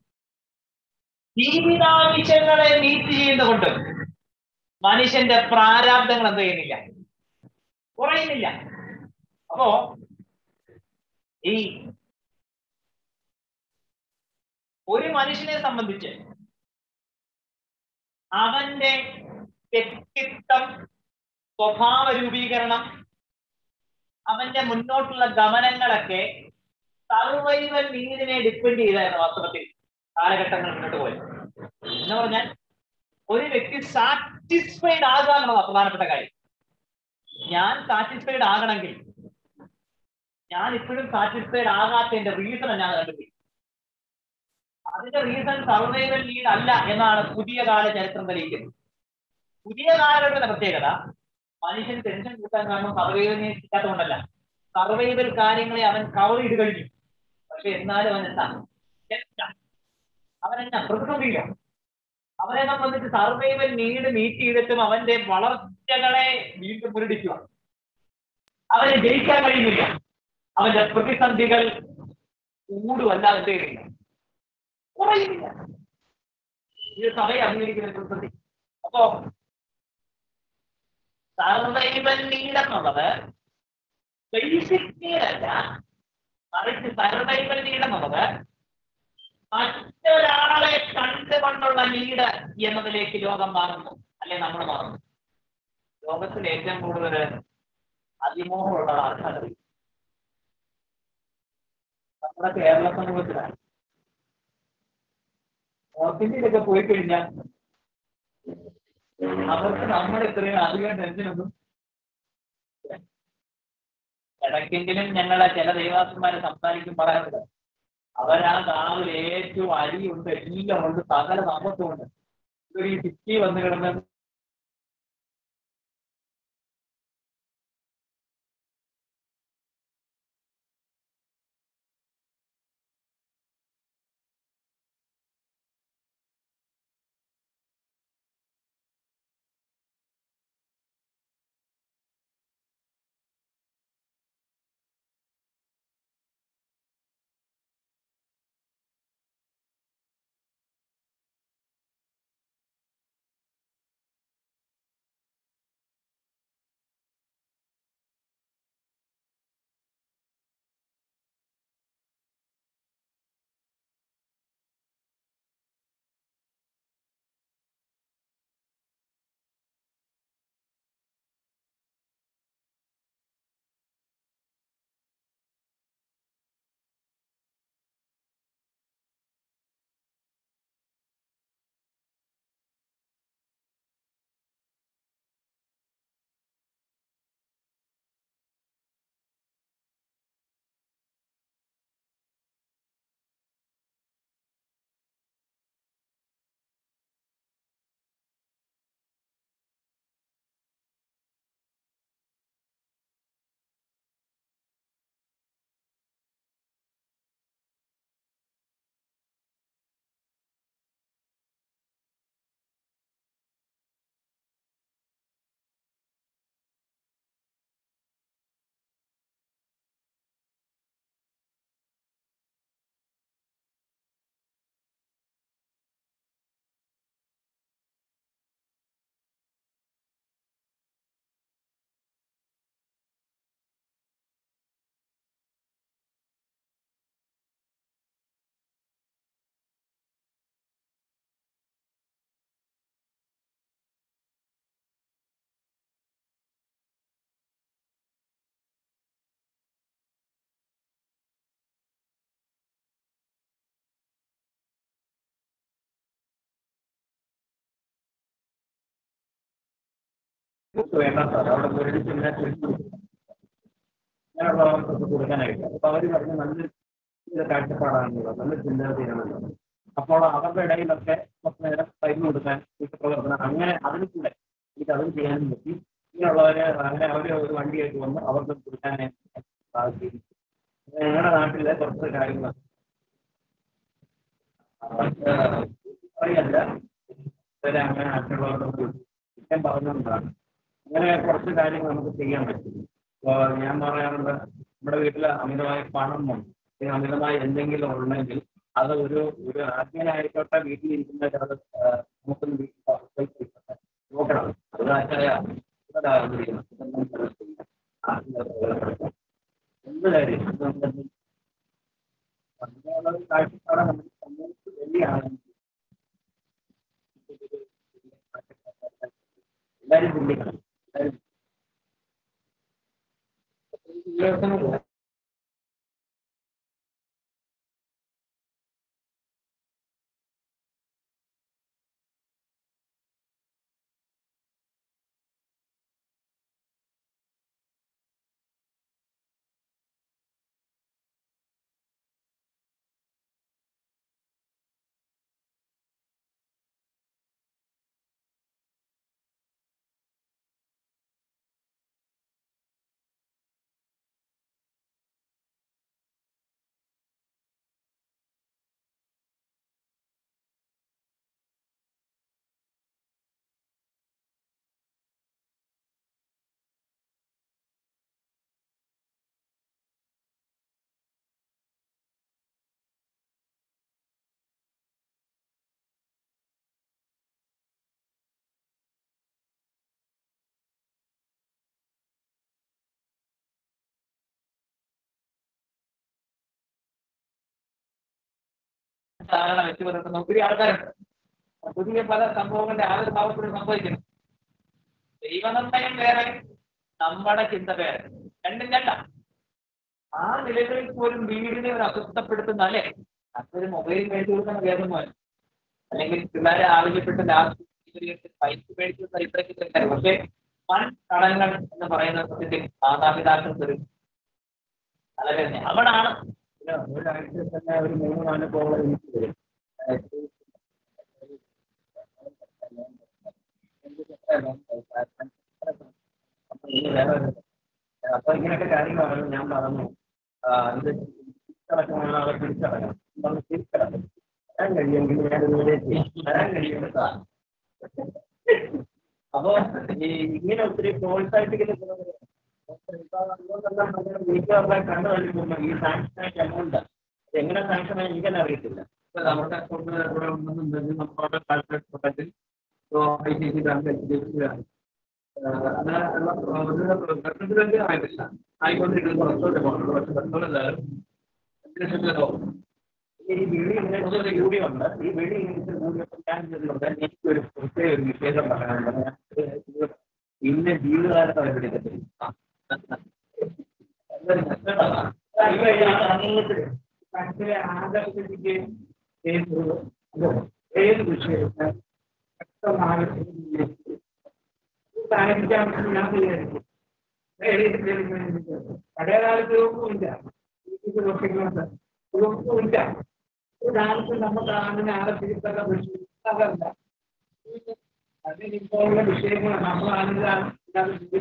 ജീവിതാവശ്യങ്ങളെ മീറ്റ് ചെയ്യുന്നതുകൊണ്ട് മനുഷ്യന്റെ പ്രാരാബ്ദങ്ങൾ എന്ത് ചെയ്യുന്നില്ല കുറയുന്നില്ല അപ്പോ ഈ ഒരു മനുഷ്യനെ സംബന്ധിച്ച് അവന്റെ വ്യക്തിത്വം സ്വഭാവ രൂപീകരണം അവന്റെ മുന്നോട്ടുള്ള ഗമനങ്ങളൊക്കെ സർവൈവൽ നീഡിനെ ഡിപ്പെൻഡ് ചെയ്തായിരുന്നു വാസ്തവത്തിൽ കാലഘട്ടങ്ങൾ മുന്നോട്ട് പോയത് എന്ന് പറഞ്ഞാൽ ഒരു വ്യക്തി സാറ്റിസ്ഫൈഡ് ആകുക എന്നുള്ളതാണ് പ്രധാനപ്പെട്ട കാര്യം ഞാൻ സാറ്റിസ്ഫൈഡ് ആകണമെങ്കിൽ ഞാൻ ഇപ്പോഴും സാറ്റിസ്ഫൈഡ് ആകാത്തതിന്റെ റീസൺ ഞാൻ കണ്ടുപിടിക്കും അതിന്റെ റീസൺ സർവൈവൽ നീഡ് അല്ല എന്നാണ് പുതിയ കാല ചരിത്രം തെളിയിക്കുന്നത് പുതിയ കാലഘട്ടത്തിന്റെ പ്രത്യേകത മനുഷ്യൻ ടെൻഷൻ കൂട്ടാൻ കാരണം സർവൈവലിനെ കിട്ടാത്തതുകൊണ്ടല്ല സർവൈവൽ കാര്യങ്ങളെ അവൻ കവർ ചെയ്ത് കഴിഞ്ഞു പക്ഷെ എന്നാലും അവൻ എന്താ തെറ്റാ. അവൻ എന്നാ പ്രതിസന്ധിയില്ല അവനെ സംബന്ധിച്ച് സർവൈവൽ നീഡ് മീറ്റ് ചെയ്തിട്ടും അവന്റെ വളർച്ചകളെ വീണ്ടും മുരടിക്കുക അവനെ ജയിക്കാൻ കഴിയുന്നില്ല അവന്റെ പ്രതിസന്ധികൾ കൂടുവല്ലാതെ എന്ത് ചെയ്യുന്നില്ല കുറയുന്നില്ല ഇത് സഭയെ അംഗീകരിക്കുന്ന ഒരു പ്രതിസന്ധി അപ്പോ സർവൈവൽ നീഡ് എന്നുള്ളത് ബേസിക് നീഡല്ല മറിച്ച് സർവൈവൽ നീഡ് എന്നുള്ളത് മറ്റൊരാളെ കണ്ടുകൊണ്ടുള്ള നീഡ് എന്നതിലേക്ക് ലോകം മാറുന്നു അല്ലെ നമ്മൾ മാറുന്നു ലോകത്തിൽ ഏറ്റവും കൂടുതൽ അതിമോഹമുള്ള ആൾക്കാർ നമ്മുടെ കേരള സമൂഹത്തിലാണ് നോർത്ത് ഇന്ത്യയിലൊക്കെ പോയി കഴിഞ്ഞാൽ അവർക്ക് നമ്മുടെ ഇത്രയും അധികം ടെൻഷനൊന്നും ഇടയ്ക്കെങ്കിലും ഞങ്ങളെ ചില ദൈവാസന്മാരെ സംസാരിക്കും പറയാറുണ്ട് അവരാ നാവിൽ ഏറ്റവും അരിയുണ്ട് എല്ലാം ഉണ്ട് സകല സമ്പത്തും ഉണ്ട് ഇവർ ഈ സിറ്റി വന്ന് കിടന്ന് വേണ്ട സാർ അവിടെ മേടിച്ച് അങ്ങനെയുള്ളവർക്കൊക്കെ കൊടുക്കാനായിട്ട് അപ്പൊ അവര് പറഞ്ഞ നല്ല ഇത് കാഴ്ചപ്പാടാണുള്ളത് നല്ല ചിന്താഗതിയാണുള്ളത് അപ്പോൾ അവരുടെ ഇടയിലൊക്കെ കുറച്ച് നേരം ടൈം കൊടുക്കാൻ പ്രവർത്തനം അങ്ങനെ അതിന് കൂടെ എനിക്ക് അതും ചെയ്യാനും പറ്റി ഇങ്ങനെയുള്ളവരെ അങ്ങനെ അവര് ഒരു വണ്ടിയായിട്ട് വന്ന് അവർക്ക് കൊടുക്കാനായിട്ട് സാധിക്കും ഞങ്ങളുടെ നാട്ടിലെ കുറച്ച് കാര്യങ്ങൾ അറിയല്ല ഇവരെ അങ്ങനെ മറ്റുള്ളവർക്ക് ഞാൻ പറഞ്ഞുകൊണ്ടാണ് അങ്ങനെ കുറച്ച് കാര്യങ്ങൾ നമുക്ക് ചെയ്യാൻ പറ്റും ഇപ്പോൾ ഞാൻ പറയാറുണ്ട് നമ്മുടെ വീട്ടിൽ അമിതമായ പണം വന്നു അല്ലെങ്കിൽ അമിതമായി എന്തെങ്കിലും ഉണ്ടെങ്കിൽ അത് ഒരു ഒരു ആത്മീയനായിക്കോട്ടെ വീട്ടിലിരിക്കുന്ന ചിലത് നമുക്കൊന്ന് വീട്ടിൽ അവസ്ഥയ്ക്ക് നോക്കണം അത് ആശായ എന്ത് കാര്യം ഇത് നമുക്ക് അങ്ങനെയുള്ള കാഴ്ചപ്പാട് നമ്മുടെ സമൂഹത്തിൽ വലിയാണ് എല്ലാവരും ചിന്തിക്കണം എല്ലാവരും ധാരണ വെച്ച് പുലർത്തുന്ന ഒത്തിരി ആൾക്കാരുണ്ട് പുതിയ പല സംഭവങ്ങളുടെ ആവിർഭാവത്തിൽ സംഭവിക്കുന്നു ദൈവനിർണയം വേറെ നമ്മുടെ ചിന്ത വേറെ രണ്ടും രണ്ടാ ആ നിലകളിൽ പോലും വീടിനെ ഒരു അസ്വസ്ഥപ്പെടുത്തുന്ന അല്ലേ അതൊരു മൊബൈൽ മേടിച്ചു കൊടുക്കുന്ന വേദമല്ല അല്ലെങ്കിൽ പിള്ളേരെ ആവശ്യപ്പെട്ട് ലാസ്റ്റ് പൈസ മേടിച്ചു ചരിത്രത്തിൽ പക്ഷേ വൻ കടങ്ങൾ എന്ന് പറയുന്ന സത്യത്തിൽ മാതാപിതാക്കൾക്ക് ഒരു തലവേദന അവിടാണ് പിന്നെ ഒരാഴ്ച തന്നെ ഒരു മൂന്ന് നാല് കോൾ എനിക്ക് വരും അപ്പൊ ഇങ്ങനെയൊക്കെ കാര്യങ്ങളാണ് ഞാൻ പറഞ്ഞു ആ, ഇത് തിരിച്ചടക്കമാണ് അവർ തിരിച്ചടക്കണം നമ്മൾ തിരിച്ചടക്കും തരാൻ കഴിയുമെങ്കിൽ ഞാൻ ഇതുവരെ തരാൻ കഴിയുമെന്ന് അപ്പോ ഈ ഇങ്ങനെ ഒത്തിരി പ്രോത്സാഹിപ്പിക്കുന്ന വീട്ടുകാരുടെ കണ്ടു കഴിയുമ്പോൾ ഈ സാങ്ഷൻ എമൗണ്ട് എങ്ങനെ സാങ്ഷൻ ആയി എനിക്കെന്നെ അറിയത്തില്ല ഇപ്പൊ നമ്മുടെ അക്കൗണ്ട് ഇവിടെ ഉണ്ടെന്നുണ്ടെങ്കിൽ നമ്മുടെ കാൽക്കുലേറ്റ് പ്രൊഡക്റ്റിൽ I C C bank H D F C bank government ആയിട്ടില്ല ആയിക്കൊണ്ടിരിക്കുന്ന കുറച്ചുകൂടെ പോകുന്നുണ്ട് പക്ഷെ പെട്രോൾ എന്തായാലും അഞ്ച് ലക്ഷത്തിലോ ഈ വിളി ഇങ്ങനെ കൂടിയുണ്ട് ഈ വിളി ഇങ്ങനെ കൂടിയപ്പോൾ ഞാൻ ചെയ്തിട്ടുണ്ട് എനിക്ക് ഒരു പ്രത്യേക ഒരു വിശേഷം പറയാനുണ്ട് ഞാൻ ഇന്ന് ജീവിതകാലത്ത് അവർ വിളിക്കത്തില്ല എന്തൊരു നഷ്ടമാണ് പക്ഷേ ആദർശിക്ക് ഏത് വിഷയം വ്യക്തമായി സ്ഥാനിക്കാൻ ഞാൻ വിചാരിക്കും പഴയ കാലത്ത് ഒന്നുമില്ല ഒന്നുമില്ല ഒരു കാലത്ത് നമുക്ക് അങ്ങനെ ആദർശിക്കത്തക്ക വിഷയം അതല്ല അതിനിപ്പോഴുള്ള വിഷയങ്ങൾ നമ്മൾ ആണെങ്കിൽ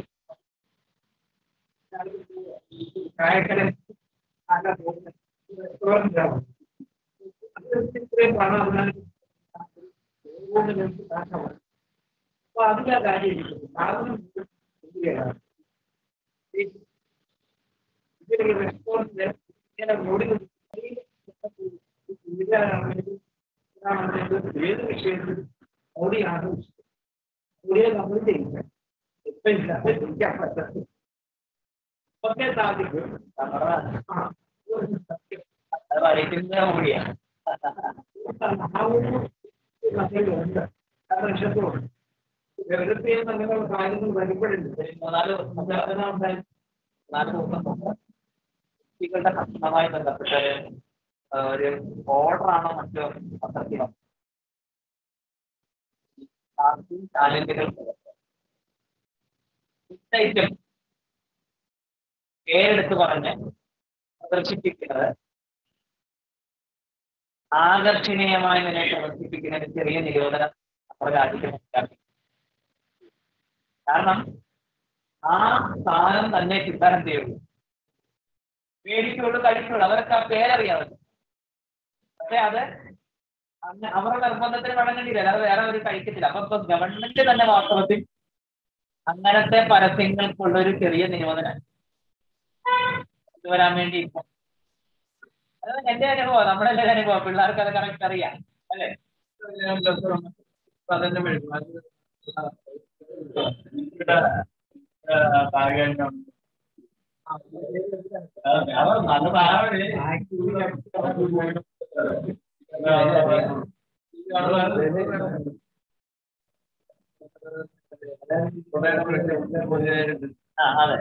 കായക്കടൽ ആകെ പോകുന്നത് ഇത്രയും പണം അതിനകത്ത് അപ്പൊ അതിലാ കാര്യം ഇരിക്കുന്നത്. സാധനം ശരിയാണ്. ഈ ഇതിനൊരു response ഇങ്ങനെ മുടി ഇതിലാണെങ്കിലും ഇതാണെങ്കിലും ഏത് വിഷയത്തിൽ മോഡിയാണ് മോഡിയെ നമ്മൾ ചെയ്യുന്നത് ഇപ്പൊ ഇല്ലാതെ ചിന്തിക്കാൻ പറ്റത്തില്ല ഒക്കെ സാധിക്കും ആ, ഒരു സത്യം അത് വരയ്ക്കുന്ന കൂടിയാണ് വെറുതെ അങ്ങനെയുള്ള കാര്യങ്ങൾ വരുമ്പോഴുണ്ട് മൂന്നാല് ദിവസം നാല് ദിവസം മുമ്പ് കുട്ടികളുടെ ഭക്ഷണവുമായി ബന്ധപ്പെട്ട് ആ, ഒരു ഓർഡർ ആണോ മറ്റോ പത്രത്തിലോ ചാനലുകൾ ഐറ്റം പേരെടുത്ത് പറഞ്ഞ് പ്രദർശിപ്പിക്കുന്നത് ആകർഷണീയമായ നിലയിൽ പ്രദർശിപ്പിക്കുന്ന ഒരു ചെറിയ നിരോധനം നമ്മുടെ രാജ്യത്ത് മനസ്സിലാക്കി കാരണം ആ സാധനം തന്നെ കിട്ടാൻ ചെയ്യുള്ളൂ മേടിക്കുള്ളൂ കഴിക്കുള്ളൂ അവരൊക്കെ ആ പേരറിയാമല്ലോ പക്ഷെ അത് അന്ന് അവരുടെ നിർബന്ധത്തിന് വഴങ്ങേണ്ടിയില്ല അല്ലാതെ വേറെ ഒരു കഴിക്കത്തില്ല അപ്പൊ ഇപ്പൊ ഗവൺമെന്റ് തന്നെ വാസ്തവത്തിൽ അങ്ങനത്തെ പരസ്യങ്ങൾക്കുള്ള ഒരു ചെറിയ നിരോധനം വരാൻ വേണ്ടി ഇപ്പൊ അത് എന്റെ അനുഭവം നമ്മുടെ എല്ലാ അനുഭവം പിള്ളേർക്ക് അത് കറക്റ്റ് അറിയാം അല്ലേ പതിനെ മേടിക്കും അത് ഇവിടെ കാര്യം അവർ നല്ല പാവണേ. ആ അതെ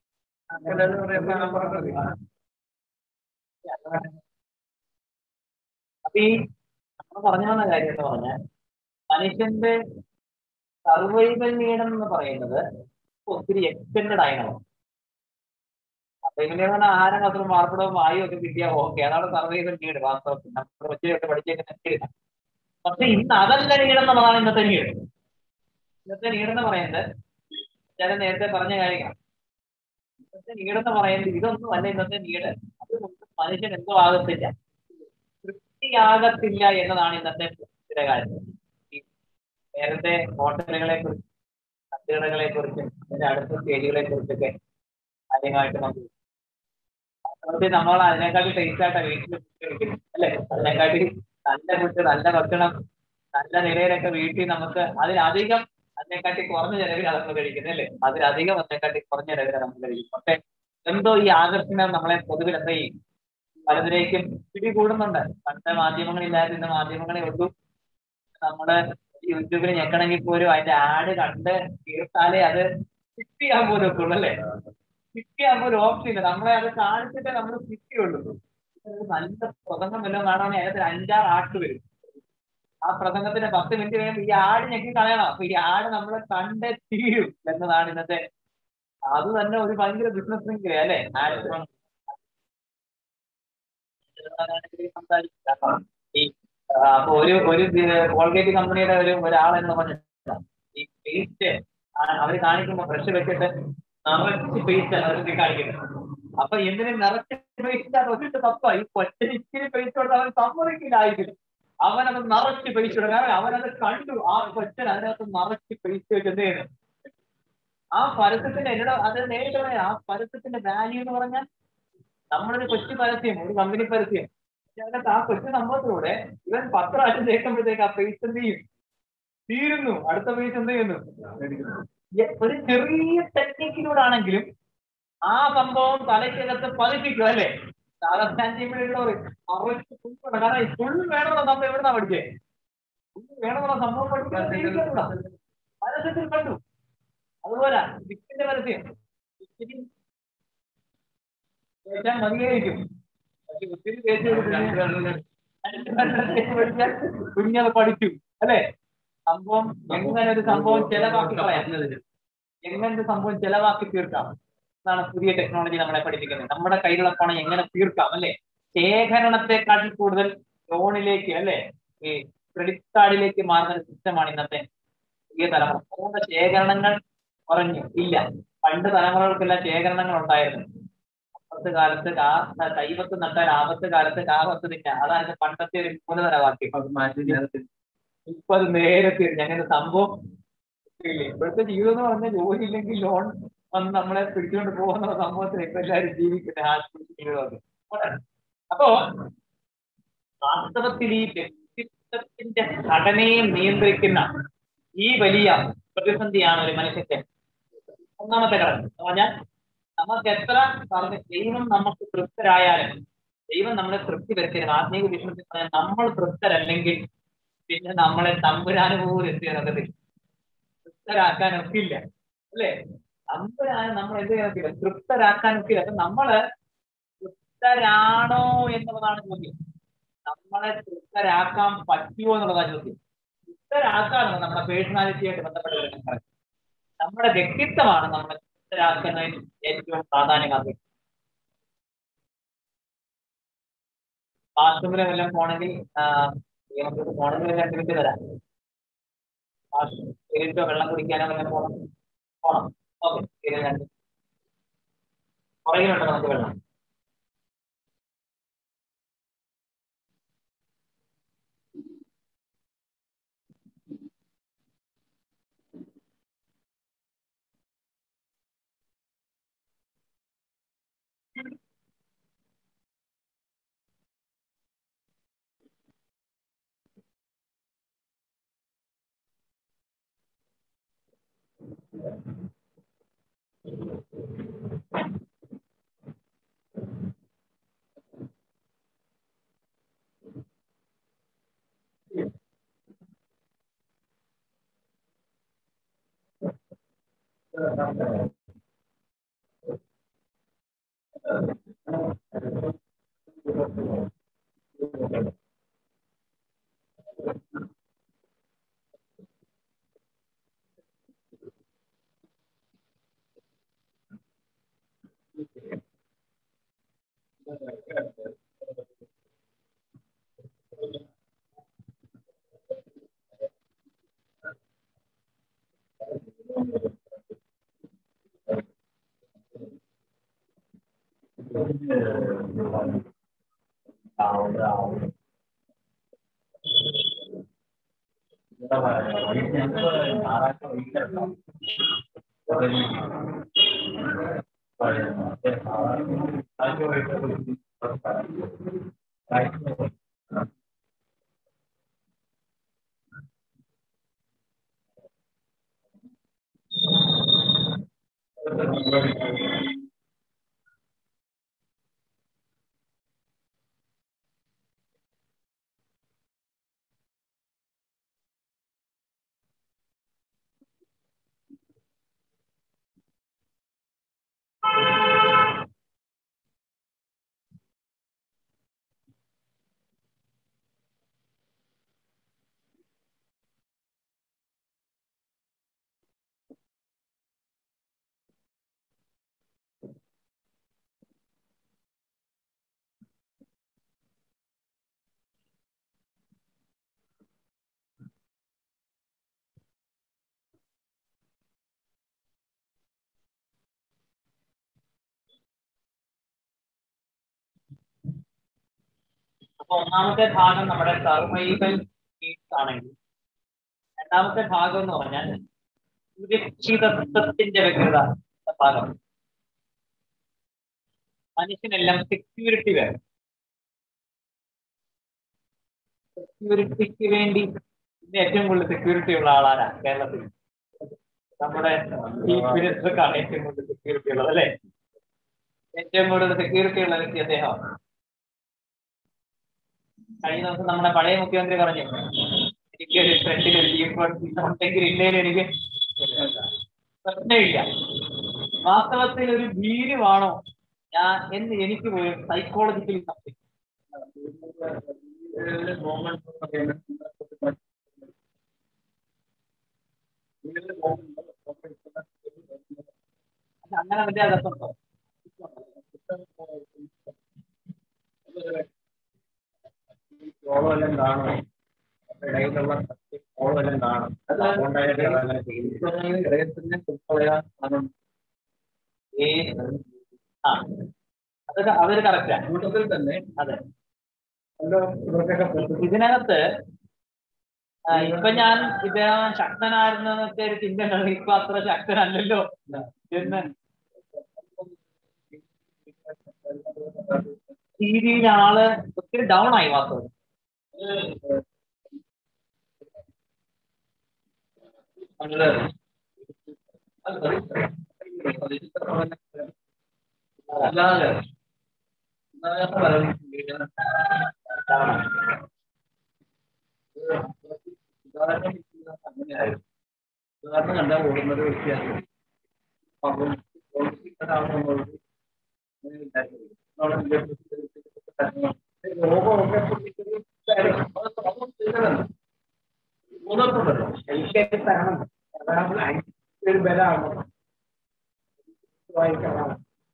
അപ്പൊ ഈ നമ്മൾ പറഞ്ഞു വന്ന കാര്യം എന്ന് പറഞ്ഞാൽ മനുഷ്യന്റെ സർവൈവൽ നീഡം എന്ന് പറയുന്നത് ഒത്തിരി എക്സ്റ്റെൻഡഡ് ആയതാണ് അപ്പൊ ഇങ്ങനെ പറഞ്ഞാൽ ആഹാരം വസ്ത്രം മാർപ്പിടവും വായു ഒക്കെ കിട്ടിയാൽ ഓക്കെ അതാണ് സർവൈവൽ നീഡ് വാസ്തവത്തിൽ നമ്മൾ ഒത്തിരിയൊക്കെ പഠിച്ചേക്കുന്ന നീഡ് പക്ഷെ ഇന്ന് അതല്ല നീഡ് എന്നുള്ളതാണ് ഇന്നത്തെ നീഡ് ഇന്നത്തെ നീഡ് എന്ന് പറയുന്നത് ഞാൻ നേരത്തെ പറഞ്ഞ കാര്യങ്ങളാണ് ഇന്നത്തെ നീഡ് എന്ന് പറയുന്നത് ഇതൊന്നും അല്ല ഇന്നത്തെ നീഡ് അതുകൊണ്ട് മനുഷ്യൻ എന്തോ ആകത്തില്ല തൃപ്തിയാകത്തില്ല എന്നതാണ് ഇന്നത്തെ ചില കാര്യം ഈ നേരത്തെ ഹോട്ടലുകളെ കുറിച്ച് തട്ടുകടകളെ കുറിച്ചും അതിന്റെ അടുത്ത സ്റ്റേജുകളെ കുറിച്ചൊക്കെ കാര്യമായിട്ട് നമുക്ക് വാസ്തവത്തിൽ നമ്മൾ അതിനെക്കാട്ടി ടേസ്റ്റ് ആയിട്ടാണ് വീട്ടിൽ ഫുഡ് കഴിക്കുന്നത് അല്ലെ അതിനെക്കാട്ടി നല്ല ഫുഡ് നല്ല ഭക്ഷണം നല്ല നിലയിലൊക്കെ വീട്ടിൽ നമുക്ക് അതിലധികം അതിനെക്കാട്ടി കുറഞ്ഞ ചെലവിലാണ് നമ്മൾ കഴിക്കുന്നത് അല്ലേ അതിലധികം അതിനെക്കാട്ടി കുറഞ്ഞ ചെലവിലാണ് നമ്മൾ കഴിക്കുന്നത് പക്ഷെ എന്തോ ഈ ആകർഷണം നമ്മളെ പൊതുവിൽ എന്താ ചെയ്യും പലതിലേക്കും പിടികൂടുന്നുണ്ട് പണ്ട് മാധ്യമങ്ങളില്ലാതെ ഇന്ന് മാധ്യമങ്ങളെ ഉള്ളൂ നമ്മുടെ യൂട്യൂബിൽ ഞെക്കണമെങ്കിൽ പോലും അതിന്റെ ആഡ് കണ്ട് തീർത്താലേ അത് ഫിറ്റ് ചെയ്യാൻ പോലും ഒക്കെ ഉള്ളൂ അല്ലേ ഫിറ്റ് ചെയ്യാൻ പോലും ഓപ്ഷൻ ഇല്ല നമ്മളെ അത് കാണിച്ചിട്ടേ നമ്മൾ ഫിറ്റ് ചെയ്യുള്ളൂ ഒരു നല്ല പ്രസംഗം വല്ലതും കാണുവാണെങ്കിൽ അതിനകത്ത് ഒരു അഞ്ചാറ് ആട്ട് വരും ആ പ്രസംഗത്തിന്റെ പത്ത് മിനിറ്റ് കഴിയുമ്പോൾ ഈ ആട് ഞെക്കി കളയണം അപ്പൊ ഈ ആട് നമ്മൾ കണ്ടേ തീരും എന്നതാണ് ഇന്നത്തെ അത് തന്നെ ഒരു ഭയങ്കര ബിസിനസ് മേഖല അല്ലേ ആഡ് സംസാരിക്കാം ഈ ആ, അപ്പൊ ഒരു ഒരു കോൾഗേറ്റ് കമ്പനിയുടെ ഒരു ഒരാളെന്ന് പറഞ്ഞിട്ട് ഈ പേസ്റ്റ് അവർ കാണിക്കുമ്പോൾ ബ്രഷ് വെച്ചിട്ട് നിറച്ച് പേസ്റ്റ് ആണ് അവർക്ക് കാണിക്കുന്നത് അപ്പൊ എന്തിനു നിറച്ച് പേസ്റ്റ് ആണ് ഒരിട്ട് തപ്പ ഈ കൊച്ചന് ഇച്ചിരി പേസ്റ്റ് കൊടുത്ത് അവൻ സമ്മതിക്കില്ലായിരിക്കും അവനത് നിറച്ച് പേസ്റ്റ് ഇടും കാരണം അവനത് കണ്ടു ആ കൊച്ചൻ അതിനകത്ത് നിറച്ച് പേസ്റ്റ് വെച്ച് എന്ത് ചെയ്യുന്നു ആ പരസ്യത്തിന്റെ എന്നോട് അത് നേരിട്ട് പറയാം ആ പരസ്യത്തിന്റെ വാല്യൂ എന്ന് പറഞ്ഞാൽ നമ്മളൊരു കൊച്ചു പരസ്യം ഒരു കമ്പനി പരസ്യം പക്ഷെ അതിനകത്ത് ആ കൊച്ചു സംഭവത്തിലൂടെ ഇവൻ പത്ത് പ്രാവശ്യം തേക്കുമ്പോഴത്തേക്ക് ആ പേസ് എന്ത് ചെയ്യും തീരുന്നു അടുത്ത പേസ് എന്ത് ചെയ്യുന്നു എ- ഒരു ചെറിയ ടെക്നിക്കിലൂടെ ആണെങ്കിലും ആ സംഭവം തലയ്ക്കകത്ത് പതിപ്പിക്കും അല്ലേ സാധാരണ ചെയ്യുമ്പോഴുള്ളവർ അവർക്ക് ഫുൾ കാരണം ഈ ഫുൾ വേണമെന്ന സംഭവം എവിടുന്നാ പഠിച്ചേ ഫുൾ വേണമെന്നുള്ള സംഭവം പഠിക്കാൻ പരസ്യത്തിൽ കണ്ടു അതുപോലെ വിത്തിന്റെ പരസ്യം വിത്തിന് തേച്ചാൽ മതിയായിരിക്കും പക്ഷെ ഒത്തിരി തേച്ച് കുഞ്ഞത് പഠിച്ചു അല്ലെ സംഭവം എങ്ങനെ ഒരു സംഭവം ചെലവാക്കി കളയാം എങ്ങനെ ഒരു സംഭവം ചെലവാക്കി തീർക്കാം അതാണ് പുതിയ ടെക്നോളജി നമ്മളെ പഠിപ്പിക്കുന്നത് നമ്മുടെ കയ്യിലുള്ള പണം എങ്ങനെ തീർക്കാം അല്ലെ ശേഖരണത്തെക്കാട്ടിൽ കൂടുതൽ ലോണിലേക്ക് അല്ലെ ഈ ക്രെഡിറ്റ് കാർഡിലേക്ക് മാറുന്ന ഒരു സിസ്റ്റമാണ് ഇന്നത്തെ പുതിയ തലമുറ അതുകൊണ്ട് ശേഖരണങ്ങൾ കുറഞ്ഞു ഇല്ല പണ്ട് തലമുറകൾക്കെല്ലാം ശേഖരണങ്ങൾ ഉണ്ടായിരുന്നു അപ്പത്തെ കാലത്ത് കാ കൈവത്ത് നട്ടാൽ ആപത്ത് കാലത്ത് കാവത്ത് തിന്ന അതാണ് പണ്ടത്തെ ഒരു മൂലധന വാക്യം അത് മാറ്റി നേരത്തെ ഇപ്പൊ അത് നേരെ തിരിഞ്ഞ് അങ്ങനെ സംഭവം ഇല്ല ഇപ്പോഴത്തെ ജീവിതം എന്ന് പറഞ്ഞാൽ ജോലി ഇല്ലെങ്കിൽ ലോൺ വന്ന് നമ്മളെ പിടിച്ചുകൊണ്ട് പോകുന്ന സംഭവത്തിൽ ഇപ്പൊ എല്ലാവരും ജീവിക്കുന്ന ആശുപത്രി ജീവിതമൊക്കെ പോട്ടെ. അപ്പോ വാസ്തവത്തിൽ ഈ വ്യക്തിത്വത്തിന്റെ ഘടനയെ നിയന്ത്രിക്കുന്ന ഈ വലിയ പ്രതിസന്ധിയാണ് ഒരു മനുഷ്യന്റെ ഒന്നാമത്തെ ഘടകം എന്ന് പറഞ്ഞാൽ നമുക്ക് എത്ര പറഞ്ഞ ദൈവം നമുക്ക് തൃപ്തരായാലും ദൈവം നമ്മളെ തൃപ്തി വരുത്തരും ആത്മീയ വിഷയത്തിൽ പറഞ്ഞാൽ നമ്മൾ തൃപ്തരല്ലെങ്കിൽ പിന്നെ നമ്മളെ തമ്പുരാന് പോലും എന്ത് ചെയ്യാനൊക്കെ തൃപ്തരാക്കാൻ ഒക്കില്ല അല്ലേ തമ്പുരാന് നമ്മൾ എന്ത് ചെയ്യാൻ ഒക്കില്ല തൃപ്തരാക്കാൻ ഒക്കില്ല അപ്പൊ നമ്മള് തൃപ്തരാണോ എന്നുള്ളതാണ് ചോദ്യം നമ്മളെ തൃപ്തരാക്കാൻ പറ്റുമോ എന്നുള്ളതാണ് ചോദ്യം തൃപ്തരാക്കാനാണ് നമ്മുടെ പേഴ്സണാലിറ്റിയായിട്ട് ബന്ധപ്പെട്ട ഒരു കാര്യം. നമ്മുടെ വ്യക്തിത്വമാണ് നമ്മളെ തൃപ്തരാക്കുന്നതിന് ഏറ്റവും പ്രാധാന്യം അർഹിക്കുന്നത് ബാത്റൂമിലെ വല്ലതും പോണെങ്കിൽ ആ, നമുക്ക് പോണെങ്കിൽ ഒരു രണ്ട് മിനിറ്റ് തരാം ഇരുട്ടോ വെള്ളം കുടിക്കാനോ വല്ലതും പോകണം പോണം ഓക്കെ ശരി രണ്ട് പുറകിലുണ്ടോ നമുക്ക് വെള്ളം അപ്പൊ ഒന്നാമത്തെ ഭാഗം നമ്മുടെ സർവൈവൽ നീഡ്സ് ആണെങ്കിൽ രണ്ടാമത്തെ ഭാഗം എന്ന് പറഞ്ഞാൽ സുരക്ഷിതത്വത്തിന്റെ വ്യക്തത എന്ന ഭാഗം മനുഷ്യനെല്ലാം സെക്യൂരിറ്റി വേണം സെക്യൂരിറ്റിക്ക് വേണ്ടി ഇന്ന് ഏറ്റവും കൂടുതൽ സെക്യൂരിറ്റി ഉള്ള ആളാരാ കേരളത്തിൽ നമ്മുടെ ചീഫ് മിനിസ്റ്റർക്കാണ് ഏറ്റവും കൂടുതൽ സെക്യൂരിറ്റി ഉള്ളത് അല്ലെ ഏറ്റവും കൂടുതൽ സെക്യൂരിറ്റി ഉള്ള വ്യക്തി അദ്ദേഹമാണ് കഴിഞ്ഞ ദിവസം നമ്മുടെ പഴയ മുഖ്യമന്ത്രി പറഞ്ഞു എനിക്ക് ഒരു ഫ്രണ്ടിൽ ഒരു ചീഫ് ഉണ്ടെങ്കിൽ ഇല്ലേലും എനിക്ക് പ്രശ്നമില്ല വാസ്തവത്തിൽ ഒരു ഭീരുവാണോ ഞാൻ എന്ന് എനിക്ക് പോലും സൈക്കോളജിക്കലി സംശയം പക്ഷെ അങ്ങനെ വലിയ അകത്തുണ്ടോ ഓളം കാണും ഇടയിലുള്ള ഓളം കാണും അതുകൊണ്ടായിട്ട് അതങ്ങനെ ചെയ്യുന്നത് ഏ ആ അതൊക്കെ അതൊരു കറക്റ്റാ കൂട്ടത്തിൽ തന്നെ അതെ ഇവർക്കൊക്കെ ഇതിനകത്ത് ആ, ഇപ്പൊ ഞാൻ ഇദ്ദേഹം ശക്തനായിരുന്നൊക്കെ ഒരു ചിന്ത ഉണ്ടായിരുന്നു. ഇപ്പൊ അത്ര ശക്തനല്ലല്ലോ എന്ന് രീതിയിൽ ആള് ഒത്തിരി ഡൗൺ ആയി വാസ്തവം അല്ലാതെ അങ്ങനെയായിരുന്നു ഉദാഹരണം കണ്ടാൽ ഓടുന്നത് വ്യത്യാസം അപ്പം മൂന്നോട്ടുണ്ടല്ലോ എനിക്കൊരു തരണം അതാണ് ഒരു ബലമാണ് വായിക്കണം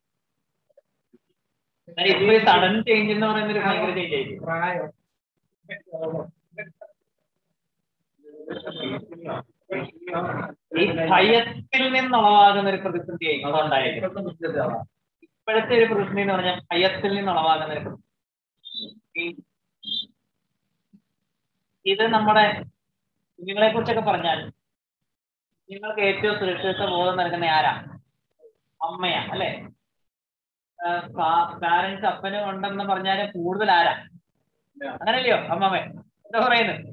ഇപ്പൊ സഡൻ ചേഞ്ച് എന്ന് പറയുന്ന ഒരു ഭയങ്കര ചേഞ്ച് ആയിരിക്കും പ്രായം ഈ ഭയത്തിൽ നിന്നുളവാകുന്ന ഒരു പ്രതിസന്ധി ആയിരിക്കും അതുണ്ടായിരിക്കും ഇപ്പോഴത്തെ ഒരു പ്രതിസന്ധി എന്ന് പറഞ്ഞാൽ ഭയത്തിൽ നിന്നുളവാകുന്ന ഒരു പ്രതിസന്ധി ഈ- ഇത് നമ്മുടെ കുഞ്ഞുങ്ങളെ കുറിച്ചൊക്കെ പറഞ്ഞാൽ നിങ്ങൾക്ക് ഏറ്റവും സുരക്ഷിത ബോധം നൽകുന്ന ആരാ അമ്മയാ അല്ലെ പാരന്റ്സ് അപ്പനും ഉണ്ടെന്ന് പറഞ്ഞാല് കൂടുതൽ ആരാ അങ്ങനല്ലയോ അമ്മമ്മേ എന്താ പറയുന്നത്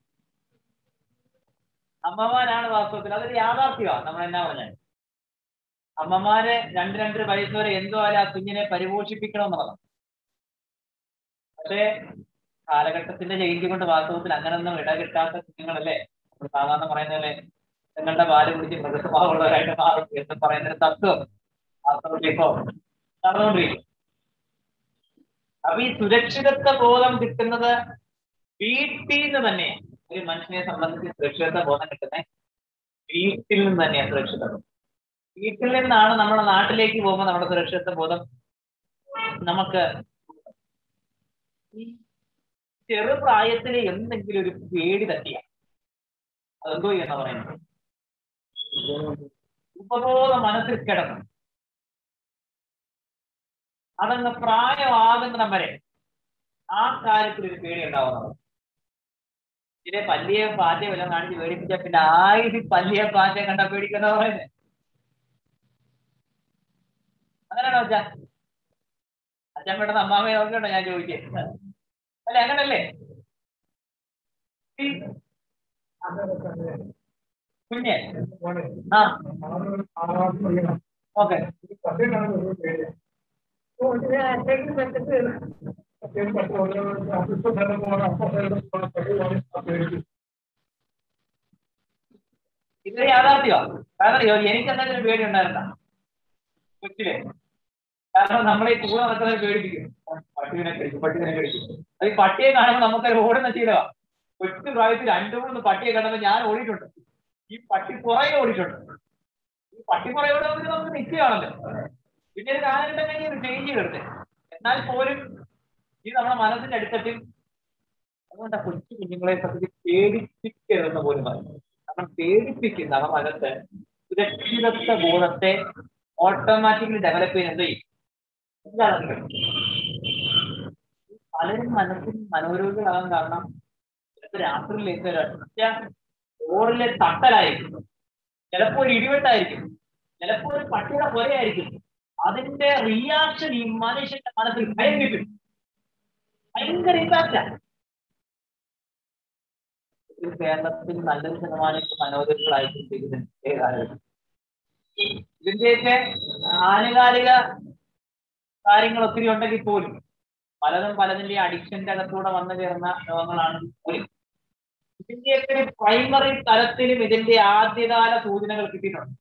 അമ്മമാരാണ് വാസ്തവത്തിൽ അതൊരു യാഥാർത്ഥ്യമാണ് നമ്മൾ എന്നാ പറഞ്ഞാൽ അമ്മമാര് രണ്ട് രണ്ടര വയസ്സ് വരെ എന്തോ ആയാലും ആ കുഞ്ഞിനെ പരിപോഷിപ്പിക്കണമെന്നുള്ളതാണ് പക്ഷേ കാലഘട്ടത്തിന്റെ ചേഞ്ച് കൊണ്ട് വാസ്തവത്തിൽ അങ്ങനൊന്നും ഇടകിട്ടാത്ത കുഞ്ഞുങ്ങളല്ലേ നമ്മൾ സാധാരണ പറയുന്ന പോലെ നിങ്ങളുടെ പാല് കുടിച്ച് മൃഗസ്വഭാവമുള്ളവരായിട്ട് മാറും എന്ന് പറയുന്ന ഒരു തത്വം വാസ്തവത്തിൽ ഇപ്പോ നടന്നുകൊണ്ടിരിക്കും അപ്പൊ ഈ സുരക്ഷിതത്വ ബോധം കിട്ടുന്നത് വീട്ടിൽ നിന്ന് തന്നെയാണ് ഒരു മനുഷ്യനെ സംബന്ധിച്ച് സുരക്ഷിതത്വ ബോധം കിട്ടുന്നത് വീട്ടിൽ നിന്ന് തന്നെയാണ് സുരക്ഷിതത്വം വീട്ടിൽ നിന്നാണ് നമ്മുടെ നാട്ടിലേക്ക് പോകുമ്പോൾ നമ്മുടെ സുരക്ഷിതത്വ ബോധം നമുക്ക് ഈ ചെറുപ്രായത്തിലെ എന്തെങ്കിലും ഒരു പേടി തട്ടിയ അതെന്തോ എന്നാ പറയുന്നത് ഉപബോധ മനസ്സിൽ കിടന്നു അതങ്ങ് പ്രായമാകുന്നിടം വരെ ആ കാര്യത്തിൽ ഒരു പേടി ഉണ്ടാവുന്നത് ഇതിലെ പല്ലിയെ പാറ്റയെ വല്ലതും കാണിച്ച് പേടിപ്പിച്ച പിന്നെ ആയിരം പല്ലിയെ പാറ്റയെ കണ്ട പേടിക്കുന്ന പറയുന്നത് അങ്ങനെയാണോ അച്ഛാ അച്ഛൻ പെട്ടെന്ന് അമ്മാമയെ നോക്കണ്ടോ ഞാൻ ചോദിച്ചത് അല്ലെ അങ്ങനല്ലേ ഈ കുഞ്ഞെ ആ ഓക്കെ ഇത് യാഥാർത്ഥ്യമാണ് കാരണം യോ- എനിക്ക് എന്തെങ്കിലും ഒരു പേടി ഉണ്ടായിരുന്ന കൊച്ചിലെ കാരണം നമ്മളെ ഈ കൂടെ നടക്കുന്നവരെ പേടിപ്പിക്കും പട്ടിനെ കടിക്കും പട്ടിനെ കടിക്കും അത് ഈ പട്ടിയെ കാണുമ്പോൾ നമുക്കൊരു ഓടുന്ന ശീലമാ കൊച്ചു പ്രായത്തിൽ രണ്ടു മൂന്ന് പട്ടിയെ കണ്ടപ്പോൾ ഞാൻ ഓടിയിട്ടുണ്ട് ഈ പട്ടി പുറകെ ഓടിയിട്ടുണ്ട് ഈ പട്ടി പുറകെ ഓടുന്നത് നമുക്ക് നിശ്ചയമാണല്ലോ പിന്നെ ഒരു കാലഘട്ടം കഴിഞ്ഞ് ഇത് ചേഞ്ച് ചെയ്തെടുത്ത് എന്നാൽ പോലും ഇത് നമ്മുടെ മനസ്സിന്റെ അടിത്തട്ടിൽ അതുകൊണ്ട് ആ കൊച്ചു കുഞ്ഞുങ്ങളെ സത്യത്തിൽ പേടിപ്പിക്കരുതെന്ന് പോലും പറഞ്ഞു കാരണം പേടിപ്പിക്കുന്ന നമ്മുടെ അകത്ത് സുരക്ഷിതത്വ ബോധത്തെ ഓട്ടോമാറ്റിക്കലി ഡെവലപ്പ് ചെയ്യുന്നത് എന്ത് ചെയ്യും എന്താണ് അത്? പലരും മനസ്സിൽ മനോരോഗികളാകാൻ കാരണം ചിലപ്പോൾ രാത്രിയിലേക്ക് ഒരൊറ്റ ഓറിലെ തട്ടലായിരിക്കും ചിലപ്പോൾ ഒരു ഇടിവെട്ടായിരിക്കും ചിലപ്പോൾ ഒരു പട്ടിയുടെ പുരയായിരിക്കും അതിന്റെ റിയാക്ഷൻ ഈ മനുഷ്യന്റെ മനസ്സിൽ ഭയം കിട്ടും ഭയങ്കര ഇമ്പാക്റ്റാ കേരളത്തിൽ നല്ലൊരു ശതമാനം മനോരോഗികളായിട്ടുണ്ട് ഇതിന്റെയൊക്കെ ആനുകാലിക കാര്യങ്ങൾ ഒത്തിരി ഉണ്ടെങ്കിൽ പോലും പലതും പലതിന്റെ അഡിക്ഷന്റെ അകത്തൂടെ വന്നു ചേർന്ന രോഗങ്ങളാണ് പോലും ഇതിന്റെയൊക്കെ ഒരു പ്രൈമറി തലത്തിലും ഇതിന്റെ ആദ്യകാല സൂചനകൾ കിട്ടിയിട്ടുണ്ട്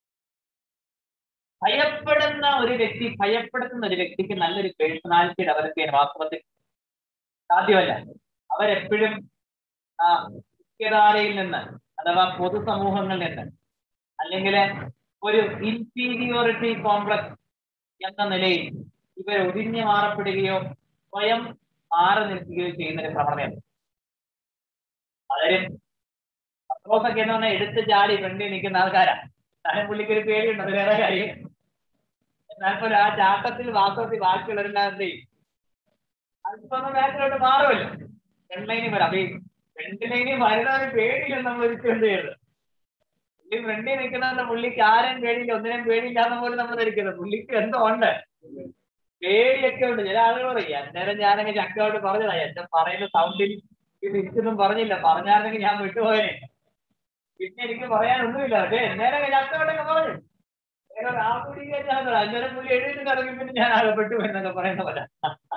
ഭയപ്പെടുന്ന ഒരു വ്യക്തി ഭയപ്പെടുത്തുന്ന ഒരു വ്യക്തിക്ക് നല്ലൊരു പേഴ്സണാലിറ്റി ഡെവലപ്പ് ചെയ്യാൻ വാസ്തവത്തിൽ സാധ്യമല്ല അവരെപ്പോഴും ആ മുഖ്യധാരയിൽ നിന്ന് അഥവാ പൊതുസമൂഹങ്ങളിൽ നിന്ന് അല്ലെങ്കിൽ ഒരു ഇൻഫീരിയോറിറ്റി കോംപ്ലക്സ് എന്ന നിലയിൽ ഇവർ ഒഴിഞ്ഞു മാറപ്പെടുകയോ സ്വയം മാറി നിൽക്കുകയോ ചെയ്യുന്ന ഒരു പ്രവണതയുണ്ട് പലരും പത്രോസൊക്കെ എന്ന് പറഞ്ഞാൽ എടുത്ത് ചാടി ഫ്രണ്ടിൽ നിൽക്കുന്ന ആൾക്കാരാ ഞാനും പുള്ളിക്ക് ഒരു പേടിയുണ്ട് അത് വേറെ കാര്യം എന്നാൽ പോലും ആ ചാട്ടത്തിൽ വാസ്തവത്തിൽ ബാക്കിയുള്ളവരെല്ലാം എന്ത് ചെയ്യും അല്പം ബാക്കിലോട്ട് മാറുമല്ലോ ഫ്രണ്ട് ലൈനിൽ വരാം അപ്പൊ ഈ ഫ്രണ്ട് ലൈനിൽ വരുന്നവന് പേടിയില്ലെന്ന് നമ്മൾ ഒരിക്കലും എന്ത് ചെയ്യരുത് പുള്ളി ഫ്രണ്ടിൽ നിൽക്കുന്ന പുള്ളിക്ക് ആരും പേടിയില്ല ഒന്നിനും പേടിയില്ലാന്ന് പോലും നമ്മൾ ധരിക്കരുത് പുള്ളിക്ക് എന്തോ ഉണ്ട് പേടിയൊക്കെ ഉണ്ട് ചില ആളുകൾ പറയും അന്നേരം ഞാനങ്ങ് ചക്കയോട് പറഞ്ഞതാ എന്റെ പറയുന്ന സൗണ്ടിൽ ഇത് എനിക്കൊന്നും പറഞ്ഞില്ല പറഞ്ഞായിരുന്നെങ്കിൽ ഞാൻ വിട്ടുപോയനെ പിന്നെ എനിക്ക് പറയാനൊന്നുമില്ല പക്ഷേ എന്നേരം ചക്കയോടൊക്കെ പറഞ്ഞു വേറെ ആ പുള്ളി ഞാൻ അന്നേരം പുള്ളി എഴുതി ഇറങ്ങി പിന്നെ ഞാൻ അകപ്പെട്ടു എന്നൊക്കെ പറയുന്ന പോലെ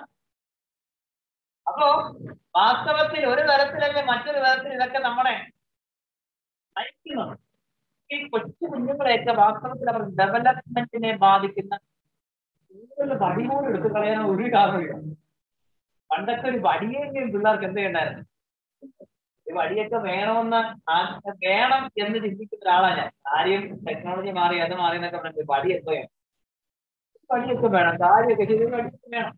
അപ്പോ വാസ്തവത്തിൽ ഒരു തരത്തിലല്ലേ മറ്റൊരു തരത്തിൽ ഇതൊക്കെ നമ്മളെ നയിക്കുന്നത് ഈ കൊച്ചു കുഞ്ഞുങ്ങളെയൊക്കെ വാസ്തവത്തിൽ അവർ ഡെവലപ്മെന്റിനെ ബാധിക്കുന്ന കൂടുതൽ വടി പോലും എടുത്തു കളയാൻ ഒരു കാരണമില്ല പണ്ടൊക്കെ ഒരു വടിയെങ്കിലും പിള്ളേർക്ക് എന്ത് ചെയ്യണ്ടായിരുന്നു ഈ വടിയൊക്കെ വേണമെന്ന് ആ- വേണം എന്ന് ചിന്തിക്കുന്ന ഒരാളാണ് ഞാൻ കാര്യം ടെക്നോളജി മാറി അത് മാറി എന്നൊക്കെ പറഞ്ഞിട്ട് വടിയൊക്കെ വേണം വടിയൊക്കെ വേണം കാര്യമൊക്കെ ചെയ്ത് വടിയൊക്കെ വേണം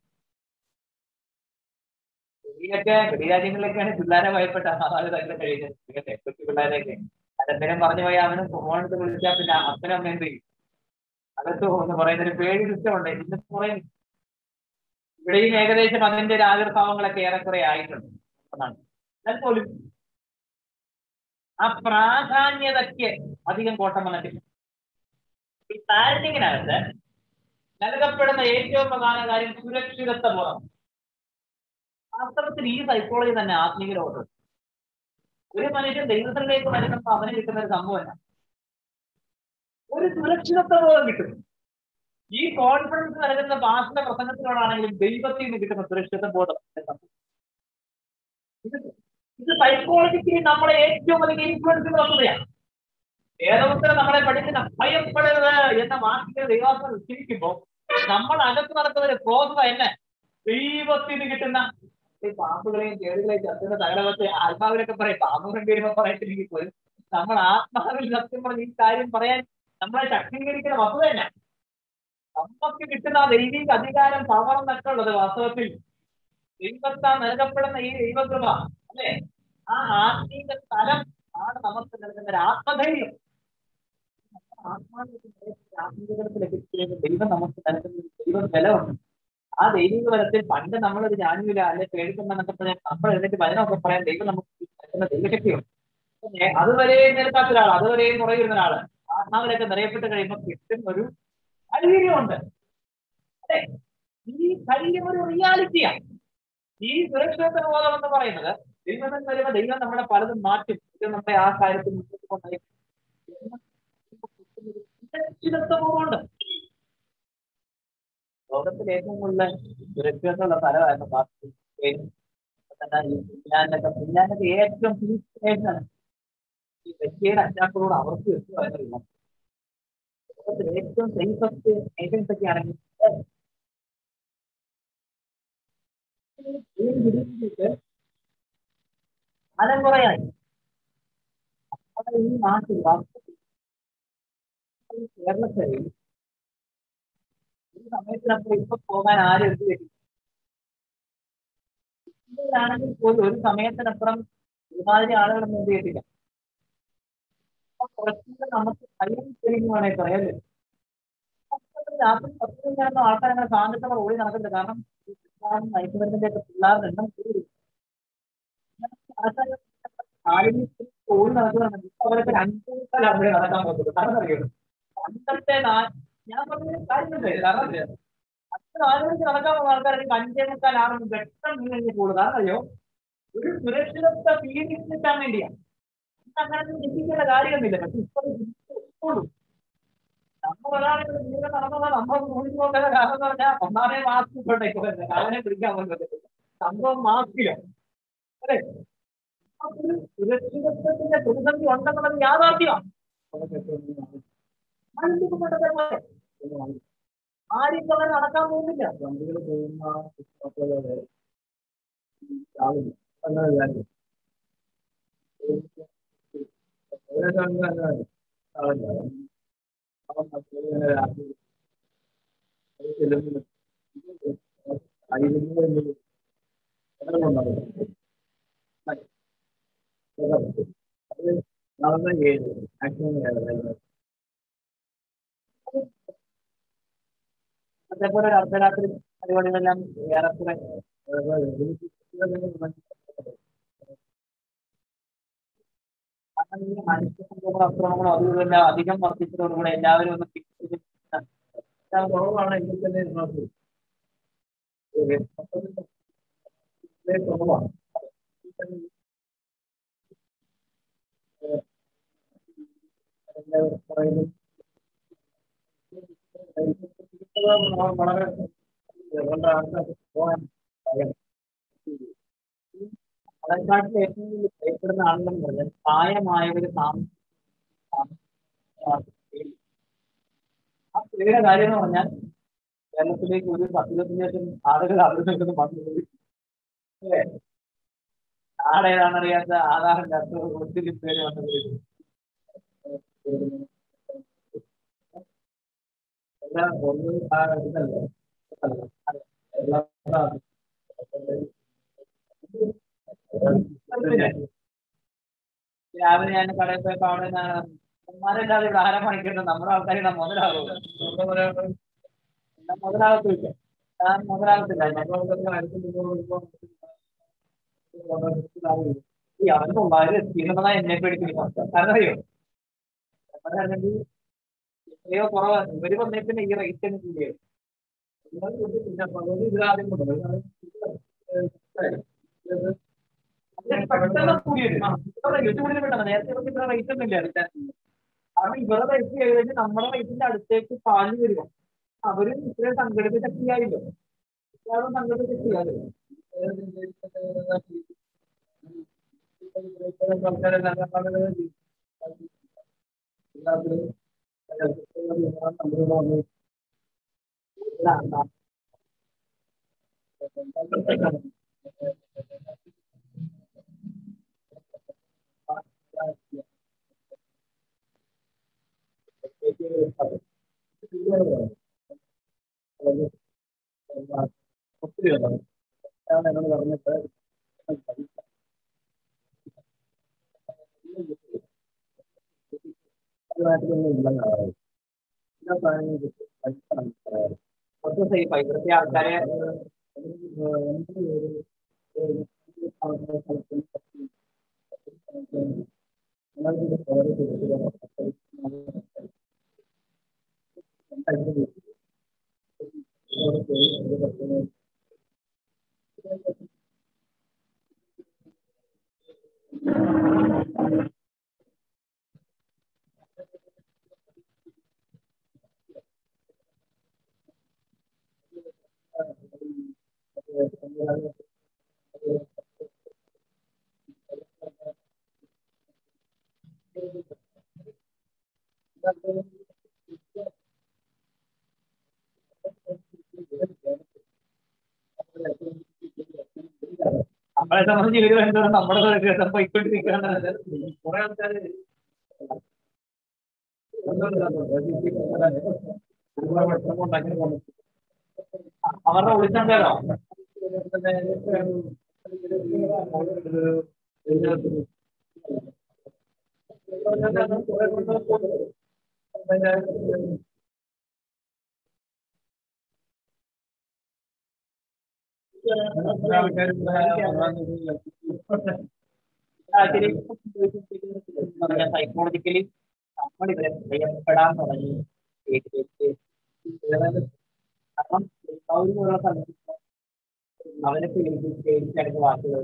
വെളിയിലൊക്കെ വെളിരാജ്യങ്ങളിലൊക്കെയാണ് പിള്ളേരെ ഭയപ്പെട്ട മാതാപിതാക്കളെ കഴിയുന്നത് ഇതൊക്കെ കൊച്ചു പിള്ളേരെയൊക്കെ അതെന്തെങ്കിലും പറഞ്ഞു പോയാൽ അവനും ഫോൺ എടുത്ത് വിളിച്ചാൽ പിന്നെ അപ്പനും അമ്മ എന്ത് ചെയ്യും അകത്ത് പോകുന്ന പറയുന്ന ഒരു പേടി സിസ്റ്റം ഉണ്ട് ഇന്ന് പറയുന്നു ഇവിടെയും ഏകദേശം അതിന്റെ ഒരു ആവിർഭാവങ്ങളൊക്കെ ഏറെക്കുറെ ആയിട്ടുണ്ട് എന്നാണ് എന്നാൽ പോലും ആ പ്രാധാന്യതയ്ക്ക് അധികം കോട്ടം വന്നിട്ടില്ല ഈ പാരന്റിങ്ങിനകത്ത് നൽകപ്പെടുന്ന ഏറ്റവും പ്രധാന കാര്യം സുരക്ഷിതത്വ ബോധം വാസ്തവത്തിൽ ഈ സൈക്കോളജി തന്നെ ആത്മീയ ലോകത്ത് ഒരു മനുഷ്യൻ ദൈവത്തിലേക്ക് വരുന്നപ്പോൾ അവന് കിട്ടുന്ന ഒരു സംഭവമല്ല ഒരു സുരക്ഷിതത്വ ബോധം കിട്ടും ഈ കോൺഫിഡൻസ് നൽകുന്ന ഭാഷയുടെ പ്രസംഗത്തിനോടാണെങ്കിലും ദൈവത്തിൽ നിന്ന് കിട്ടുന്ന സുരക്ഷിത ബോധം ഇത് ഇത് സൈക്കോളജിക്കലി നമ്മളെ ഏറ്റവും അധികം ഇൻഫ്ലുവൻസ് വന്നതാണ് വേദപുത്രം നമ്മളെ പഠിക്കുന്ന ഭയപ്പെടരുത് എന്ന വാക്കിന്റെ ദൈവാസം ഉച്ചരിക്കുമ്പോൾ നമ്മൾ അകത്ത് നടക്കുന്ന ഒരു പ്രോസസ് എന്നെ ദൈവത്തിന് കിട്ടുന്ന ഈ പാമ്പുകളെയും ചേടുകളെയും ചത്തുന്ന തകടവത്തെ ആത്മാവിലൊക്കെ പറയും പാമ്പ് കണ്ടുവരുമ്പോ പറയത്തില്ലെങ്കിൽ പോലും നമ്മൾ ആത്മാവിൽ സത്യം പറഞ്ഞ് ഈ കാര്യം പറയാൻ നമ്മളെ ശക്തീകരിക്കുന്ന വസ്തുത തന്നെ നമുക്ക് കിട്ടുന്ന ആ ദൈവിക അധികാരം പവർ എന്നൊക്കെ ഉള്ളത് വാസ്തവത്തിൽ ദൈവത്താൽ നൽകപ്പെടുന്ന ഈ ദൈവകൃപ അല്ലെ ആ ആത്മീക തലം ആണ് നമുക്ക് നൽകുന്ന ഒരു ആത്മധൈര്യം ആത്മീകതത്തിലേക്ക് ദൈവം നമുക്ക് നൽകുന്ന ഒരു ദൈവം ബലമുണ്ട് ആ ദൈവിക ബലത്തിൽ പണ്ട് നമ്മളൊരു ജ്ഞാനിയില്ല അല്ലെ പേടിക്കുന്നതൊക്കെ പറയാൻ നമ്മൾ എഴുന്നേറ്റ് വചനമൊക്കെ പറയാൻ ദൈവം നമുക്ക് നൽകുന്ന ദൈവശക്തിയുണ്ട് പിന്നെ അതുവരെയും നിരക്കാത്ത ഒരാൾ അതുവരെയും കുറയുന്ന ഒരാള് ആത്മാവിലൊക്കെ നിറയപ്പെട്ട് കഴിയുമ്പോൾ കിട്ടുന്ന ഒരു ധൈര്യമുണ്ട് അല്ലെ ഈ ധൈര്യം ഒരു റിയാലിറ്റിയാണ് ഈ സുരക്ഷിത ബോധം എന്ന് പറയുന്നത് ദൈവം എന്ന് വരുമ്പോൾ ദൈവം നമ്മളെ പലതും മാറ്റും ഇത് നമ്മളെ ആ കാര്യത്തിൽ മുന്നോട്ട് കൊണ്ടുപോയി സുരക്ഷിതത്വമുണ്ട് ലോകത്തിൽ ഏറ്റവും കൂടുതൽ സുരക്ഷിതത്വമുള്ള സ്ഥലമായിരുന്നു പാർട്ടി ഫിൻലാൻഡൊക്കെ ഫിൻലാൻഡൊക്കെ ഏറ്റവും പീസ്ഫുള്ളാണ് ഈ റഷ്യയുടെ അറ്റാക്കുകളോട് അവർക്ക് എത്തുമായിരുന്നില്ല ലോകത്തിൽ ഏറ്റവും സേഫസ്റ്റ് നേഷൻസ് ഒക്കെ ആണെങ്കിൽ കാലം കുറയായി നമ്മുടെ ഈ നാട്ടിൽ വാസ്തവത്തിൽ കേരളത്തിൽ ഈ സമയത്തിനപ്പുറം ഇപ്പൊ പോകാൻ ആരും എന്ത് വരും ആണെങ്കിൽ പോലും ഒരു സമയത്തിനപ്പുറം ഒരുമാതിരി ആളുകളൊന്നും എന്ത് ചെയ്യത്തില്ല അപ്പൊ കുറച്ചുകൂടെ നമുക്ക് ഭയം തെളിഞ്ഞു വേണേ പറയാല്ലേ രാത്രി പത്ത് മണിയാകുമ്പോൾ ആൾക്കാർ അങ്ങനെ സാധ്യതകൾ ഓടി നടക്കുന്നില്ല കാരണം മയക്കുമരുന്നിന്റെ ഒക്കെ പിള്ളേരുടെ എണ്ണം കൂടി നാലിന് സ്കൂൾ നടക്കുകയാണ് ഇപ്പൊ അവരൊക്കെ രണ്ടു മുക്കാലാകുമ്പോഴേ നടക്കാൻ പറ്റുള്ളൂ കാരണം അറിയുള്ളൂ പണ്ടത്തെ നാ- ഞാൻ പറഞ്ഞ കാര്യമില്ലേ കാരണം അറിയോ? അത്ര നാല് മണിക്ക് നടക്കാൻ പോകുന്ന ആൾക്കാർക്ക് അഞ്ചേ മുക്കാൽ ആറ് മണി പെട്ടെന്ന് കഴിഞ്ഞ് കൂടും കാരണം അറിയോ ഒരു സുരക്ഷിതത്വ ഫീലിംഗ് കിട്ടാൻ വേണ്ടിയാണ് അങ്ങനെ ചിന്തിക്കേണ്ട കാര്യമൊന്നുമില്ല പക്ഷെ ഇപ്പൊ അത് ചിന്തിച്ചോളൂ നമ്മൾ ഒരാളുടെ ജീവിതം നടന്നതാ നമ്മൾ മൂന്ന് നോക്കേണ്ട കാരണം എന്ന് പറഞ്ഞാൽ ഒന്നാമേ മാസ്ക് ഇട്ടോണ്ടേക്ക് വരുന്നത് അവനെ പിടിക്കാൻ പറ്റത്തില്ല സംഭവം മാസ്കിലോ അല്ലേ അപ്പൊ ഒരു സുരക്ഷിതത്വത്തിന്റെ പ്രതിസന്ധി ഉണ്ടെന്നുള്ളത് യാഥാർത്ഥ്യമാണ് മാനസികപ്പെട്ടതെ പോലെ ആരും ഇപ്പൊ അങ്ങനെ നടക്കാൻ പോകുന്നില്ല വണ്ടികൾ പോകുന്ന സ്റ്റോപ്പുകള് ആളുകൾ അങ്ങനെ കാര്യം ഏതൊക്കെ അങ്ങനെ ആളില്ല അവൻ ഇങ്ങനെ രാത്രി അത് ചെല്ലുമ്പോൾ അയ്യോ എന്നത് അങ്ങനെ കൊണ്ടാണ് അത് നടന്ന ഏഴ് മാക്സിമം ഏഴ് അതേപോലെ ഒരു അർദ്ധരാത്രി പരിപാടികളെല്ലാം ഏറെക്കുറെ കാരണം ഈ മനുഷ്യ സംഭവങ്ങളോ അക്രമങ്ങളോ അതും ഇതെല്ലാം അധികം വർദ്ധിച്ചതോടുകൂടെ എല്ലാവരും ഒന്ന് fix ചെയ്ത് കുറവാണ് എങ്കിൽ തന്നെ നോക്കൂ കുറവാണ് വളരെ വളരെ ആൾക്കാർ പോകാൻ ഭയം അതേക്കാട്ടിൽ ഏറ്റവും കൂടുതൽ ഭയപ്പെടുന്ന ആളുകളെന്ന് പറഞ്ഞാൽ പ്രായമായവര് താമ- താമ- ആ സ്ത്രീയുടെ കാര്യം എന്ന് പറഞ്ഞാൽ കേരളത്തിലേക്ക് ഒരു പത്ത് ഇരുപത്തഞ്ച് ലക്ഷം ആളുകൾ അവിടെ നിന്ന് വന്നു അല്ലേ നാളെ ഏതാണെന്നറിയാത്ത ആധാറില്ലാത്ത ഒത്തിരി പേര് വന്നത് എല്ലാം ഒന്ന് ആ ഇതല്ല എല്ലാം രാവിലെ ഞാൻ കടയിൽ പോയപ്പോ അവിടെ ഉമ്മാരല്ലാതെ ഇവിടെ ആരാ പണിക്കുന്നത് നമ്മുടെ ആൾക്കാരുടെ മുതലാകും മുതലാകത്തില്ല ഞാൻ മുതലാകത്തില്ല ഈ അവർക്ക് വളരെ സ്ഥിരമായി എന്നെ പേടിപ്പിക്കുന്നു കാരണം അറിയോ നമ്മുടെ അല്ലെങ്കിൽ എത്രയോ കുറവാണ് ഇവര് വന്നേ പിന്നെ ഈ റേറ്റ് ഒന്നും കൂടിയത് അതിന് പെട്ടെന്ന് കൂടിയത് ആ, ഇത്ര rate കൂടിയത് പെട്ടെന്ന് നേരത്തെ ഇവർക്ക് ഇത്ര റേറ്റ് ഒന്നും ഇല്ല വ്യത്യാസം കാരണം ഇവരുടെ റേറ്റ് ഏകദേശം നമ്മുടെ റേറ്റിന്റെ അടുത്തേക്ക് പാഞ്ഞു വരിക അവര് ഇത്രയും സംഘടിത ശക്തിയായില്ലോ ഇയാളും സംഘടിത ശക്തിയായില്ലോ ഒത്തിരി ഞാൻ എന്നോട് പറഞ്ഞിട്ട് നാട്ടിലൊന്നും ഇല്ലെന്നാണ് എല്ലാ സാധനങ്ങളും പഠിക്കണം കുറച്ച് സേഫ് ആയി ഇവിടുത്തെ ആൾക്കാരെ നമ്മളെ സംബന്ധിച്ച് ഇവര് വേണ്ടത് നമ്മുടെ സുരക്ഷിതത്വം പോയിക്കൊണ്ടിരിക്കുകയാണ് കുറെ ആൾക്കാര് അവരുടെ ഒളിച്ചണ്ടല്ലോ സൈക്കോളജിക്കലി നമ്മൾ ഇവരെ ഭയപ്പെടാൻ തുടങ്ങി കാരണം പൗരമുള്ള സ്ഥലത്ത് അവനെ പേടിച്ചടുത്ത് വാക്കുകൾ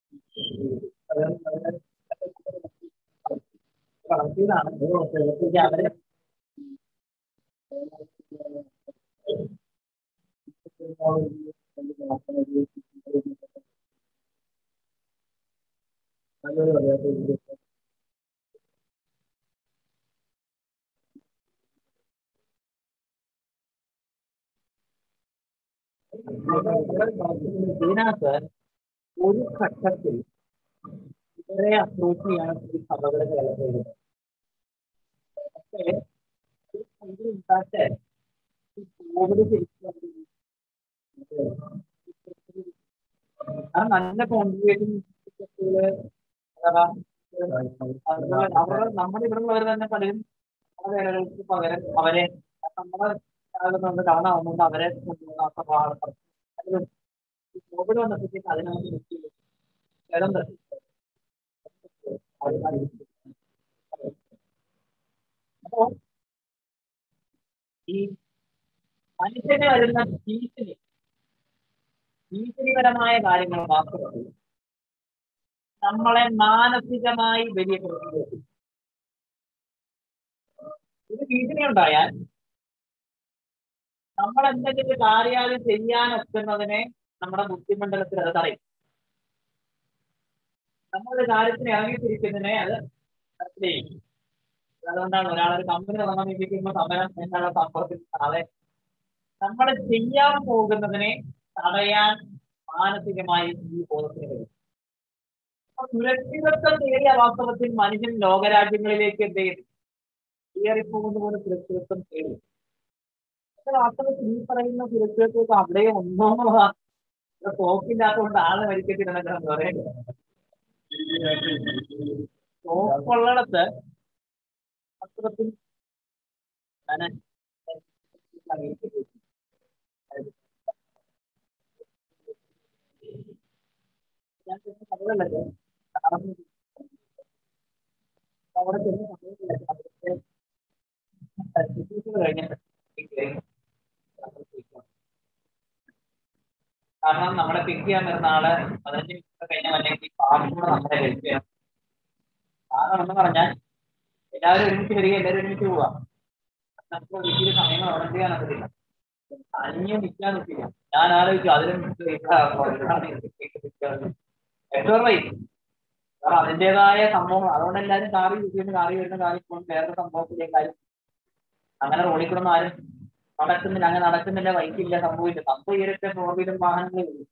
വളർത്തിയതാണ് അവരെ ഇതിനകത്ത് ഒരു ഘട്ടത്തിൽ ഇവരെ അപ്രോച്ച് ചെയ്യാൻ ഈ സഭകൾ കേരളത്തിൽ പക്ഷേ ഇmpact കോവിഡ് ശരിക്കും ആ നല്ല കോൺട്രിബ്യൂഷൻ അവരുടെ നമ്മുടെ ഇവിടെ ഉള്ളവർ തന്നെ പലരും പല വേലകൾക്ക് പകരം അവരെ നമ്മുടെ നമ്മൾ കാണാവുന്നത് അവരെ കോവിഡ് വന്നപ്പോഴത്തേക്ക് അതിനകത്ത് ഇടം തട്ടി അപ്പോ ഈ മനുഷ്യന് വരുന്ന ഭീഷണി ഭീഷണിപരമായ കാര്യങ്ങൾ മാത്രമല്ല നമ്മളെ മാനസികമായി വലിയ പ്രതിരോധി ഇത് ഭീഷണി ഉണ്ടായാൽ നമ്മൾ എന്തെങ്കിലും കാര്യാതി ചെയ്യാൻ ഒക്കുന്നതിനെ നമ്മുടെ ബുദ്ധിമണ്ഡലത്തിൽ അത് തടയും നമ്മളൊരു കാര്യത്തിന് ഇറങ്ങിത്തിരിക്കുന്നതിനെ അത് ചെയ്യും അതുകൊണ്ടാണ് ഒരാളൊരു കമ്പനി തുടങ്ങാൻ ഇരിക്കുമ്പോൾ സമരം എന്നുള്ള സംഭവത്തിൽ താഴെ നമ്മൾ ചെയ്യാൻ പോകുന്നതിനെ തടയാൻ മാനസികമായി ഈ ബോധത്തിന് കഴിയും അപ്പൊ സുരക്ഷിതത്വം നേടിയ വാസ്തവത്തിൽ മനുഷ്യൻ ലോകരാജ്യങ്ങളിലേക്ക് എന്ത് ചെയ്യും കയറിപ്പോകുന്ന പോലെ സുരക്ഷിതത്വം തേടി വാസ്തവത്തിൽ ഈ പറയുന്ന സുരക്ഷിതത്വം അവിടെ ഒന്നോ തോക്കില്ലാത്തതുകൊണ്ട് ആളെ മരിക്കത്തില്ലെന്നൊക്കെ പറയുന്നത് തോക്കുള്ളിടത്ത് വാസ്തവത്തിൽ ഞാൻ ഞാൻ കഥകളല്ലേ അവിടെ ചെന്ന് സമയത്തില്ല അവിടുത്തെ കഴിഞ്ഞിട്ട് കാരണം നമ്മളെ പിക്ക് ചെയ്യാൻ വരുന്ന ആള് പതിനഞ്ച് മിനിറ്റ് കഴിഞ്ഞ അല്ലെങ്കിൽ പാസ്പോർട്ട് നമ്മളെ ഹെൽപ്പ് ചെയ്യണം കാരണം എന്ന് പറഞ്ഞാൽ എല്ലാവരും ഒരുമിച്ച് വരിക എല്ലാവരും ഒരുമിച്ച് പോവാ നമുക്ക് ഒരിക്കലും സമയങ്ങൾ അവിടെ ചെയ്യാൻ പറ്റില്ല അന്യം നിൽക്കാൻ പറ്റില്ല ഞാൻ ആലോചിച്ചു അതിലും എത്ര റൈ കാരണം അതിൻ്റെതായ സംഭവം അതുകൊണ്ട് എല്ലാവരും കാറി യൂസ് ചെയ്യുന്ന കാറി വരുന്ന കാര്യം കൊണ്ട് വേറെ സംഭവത്തിലേക്കാരും അങ്ങനെ റോഡിൽ കൂടെ ആരും നടക്കുന്നില്ല അങ്ങനെ നടക്കുന്നില്ല ബൈക്കില്ല സംഭവില്ല സംഭവം ഇരട്ടെ ഫോർ വീലർ വാഹനങ്ങളേ ഉള്ളൂ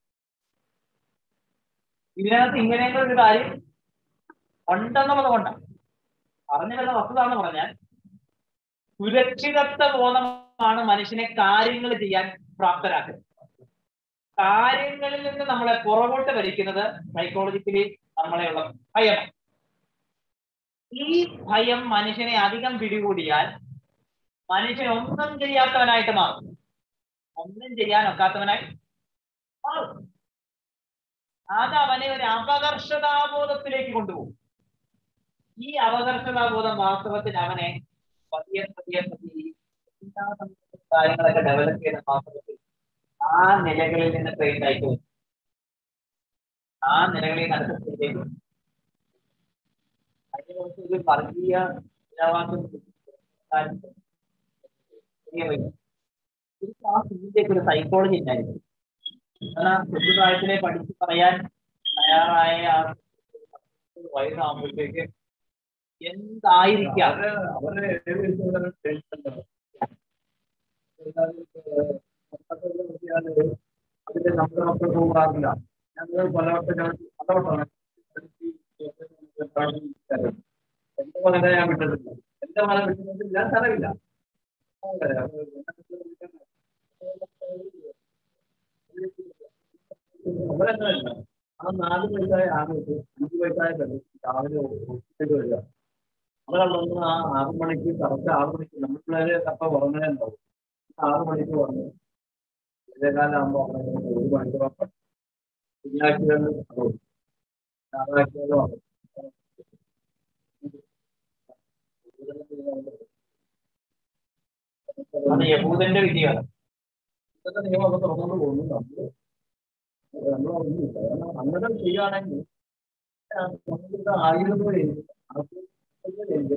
ഇതിനകത്ത് ഇങ്ങനെയുള്ള ഒരു കാര്യം ഉണ്ടെന്നുള്ളത് കൊണ്ടാണ് പറഞ്ഞു വരുന്ന വസ്തുതാന്ന് പറഞ്ഞാൽ സുരക്ഷിതത്വ ബോധമാണ് മനുഷ്യനെ കാര്യങ്ങൾ ചെയ്യാൻ പ്രാപ്തരാക്കുന്നത് കാര്യങ്ങളിൽ നിന്ന് നമ്മളെ പുറകോട്ട് വലിക്കുന്നത് സൈക്കോളജിക്കലി നമ്മളെയുള്ള ഭയം ഈ ഭയം മനുഷ്യനെ അധികം പിടികൂടിയാൽ മനുഷ്യൻ ഒന്നും ചെയ്യാത്തവനായിട്ട് മാറും ഒന്നും ചെയ്യാൻ ഒക്കാത്തവനായി മാറും അത് അവനെ ഒരു അപകർഷതാബോധത്തിലേക്ക് കൊണ്ടുപോകും ഈ അപകർഷതാബോധം വാസ്തവത്തിൽ അവനെ പതിയെ പതിയെ പതിയെ എല്ലാ കാര്യങ്ങളൊക്കെ ഡെവലപ്പ് ചെയ്ത വാസ്തവത്തിൽ ആ നിലകളിൽ നിന്ന് ട്രെയിൻ ആയിട്ട് വരും ആ നിലകളിൽ നിന്ന് അടുത്ത സ്റ്റേജിലേക്ക് വരും അതിനെ കുറിച്ച് ഒരു വർഗീയ നിലവാസം ഒരു സൈക്കോളജി ഉണ്ടായിരുന്നു കാരണം കുട്ടിപ്രായത്തിലെ പഠിച്ച് പറയാൻ തയ്യാറായ വയസ്സാകുമ്പോഴത്തേക്ക് എന്തായിരിക്കാം അവരെ അതിന്റെ നമ്മുടെ മക്കൾ പോകാറില്ല ഞങ്ങൾ പലവട്ടം അതുകൊണ്ടാണ് എന്റെ മകനെ ഞാൻ വിട്ടിട്ടില്ല എന്റെ മകനെ വിട്ടിട്ട് ഞാൻ തരവില്ല അവരെന്തല്ല ആ നാല് വയസ്സായ ആളുകൾക്ക് അഞ്ച് വയസ്സായ പെണ്ണ് രാവിലെ ഹോസ്പിറ്റലിൽ വരിക അവരവിടെ ആ ആറ് മണിക്ക് കറക്റ്റ് ആറ് മണിക്ക് നമ്മൾ പിള്ളേര് അപ്പൊ ഉറങ്ങാൻ ഉണ്ടാവും ആറ് മണിക്ക് ഉറങ്ങും ഇതേകാലം ആകുമ്പോൾ ഒരു മണിക്കൂർ ശനിയാഴ്ചകളിൽ അതും ഞായറാഴ്ചകളിലും അതും. അത് യഹൂദന്റെ വിധിയാണ് ഇന്നത്തെ നിയമമൊക്കെ തുറന്നുകൊണ്ട് പോകുന്നു നമ്മള് നമ്മളൊന്നുമില്ല കാരണം അങ്ങനെ ചെയ്യുകയാണെങ്കിൽ നമുക്ക് ആയുധങ്ങളിൽ ആശുപത്രിയിൽ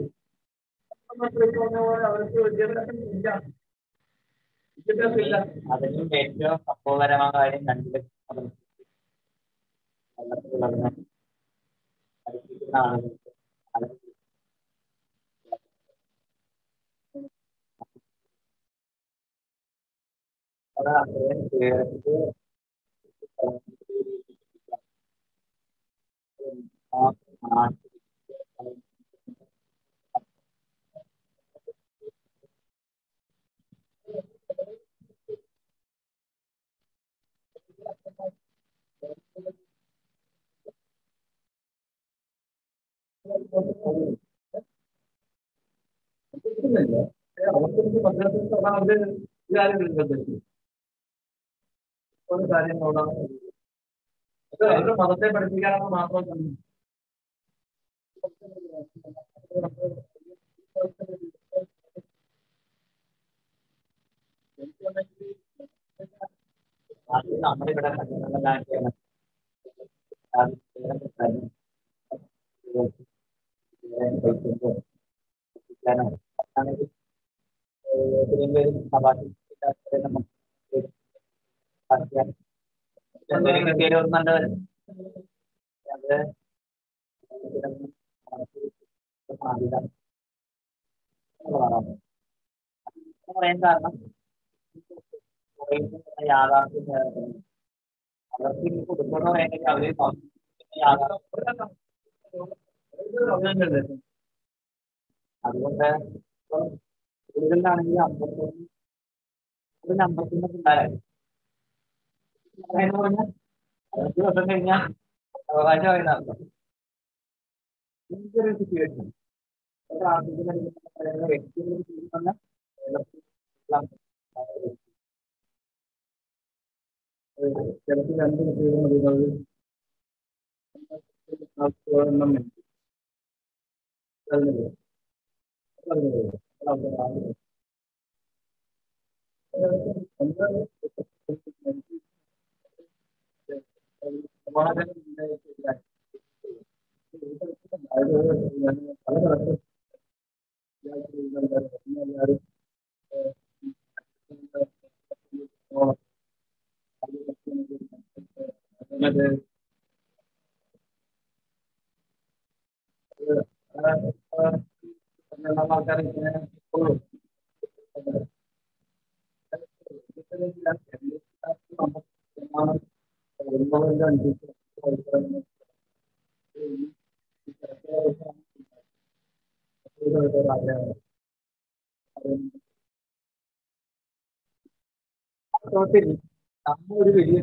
അവർക്ക് വിദ്യാഭ്യാസം ഇല്ല വിദ്യാഭ്യാസം ഇല്ല അതിലും ഏറ്റവും സംഭവകരമായ കാര്യം രണ്ടിലും വെള്ളത്തിലുള്ളതിനെ പഠിപ്പിക്കുന്ന ആളുകൾക്ക് അത് അവിടെ അത്രയും ചേർത്ത് ആ നാട്ടിൽ കിട്ടുന്നില്ല അവർക്ക് മദ്രാസിൽ അവര് കാര്യങ്ങളില്ല ഒരു കാര്യം നോക്കാം അത് അവരുടെ മതത്തെ പഠിപ്പിക്കാനെന്ന് മാത്രം തന്നെ അത് നമ്മളിവിടെ കണ്ടുകൊണ്ടല്ലാണ്ട് അത് വേറെ കാര്യം. അതാണെങ്കിൽ ഇത്രയും പേര് സഭാത്തിൽ നമുക്ക് പഠിക്കാൻ എന്തെങ്കിലും കിട്ടിയാലും ഒരു നല്ലത് അത് സാധ്യത എന്നുള്ളതാണ്. എന്ന് പറയാൻ കാരണം പറയുന്ന യാഥാർത്ഥ്യം വേറെയാണ്. അവർക്ക് ഇനി കൊടുക്കണോ വേണ്ടെങ്കിൽ അവര് സംസ്കൃതിക്കുന്ന യാഥാർത്ഥ്യം അതുകൊണ്ട് ഇപ്പം കൂടുതലാണെങ്കിൽ അമ്പത്തൊന്ന് കൂടുതൽ അമ്പത്തൊന്ന് പിള്ളേരായി എന്ന് പറഞ്ഞാൽ അഞ്ച് വർഷം കഴിഞ്ഞാൽ അവകാശമായി നടത്തും ഇതൊരു സിറ്റുവേഷൻ ഒരു ആർട്ടിക്കൽ വ്യക്തികൾ ചെയ്യുന്ന ചിലപ്പോൾ രണ്ട് കുട്ടികളും മതിയാവും ഒരെണ്ണം വേണം. പറഞ്ഞില്ലേ? പറഞ്ഞില്ലേ? അതാണ്. സമാധാനം ഉണ്ടായിട്ടില്ല. അത് പല പ്രാവശ്യം എല്ലാവരും മറ്റേ ആൾക്കാരെ ഇങ്ങനെ കൊള്ളും നമ്മളൊരു വലിയ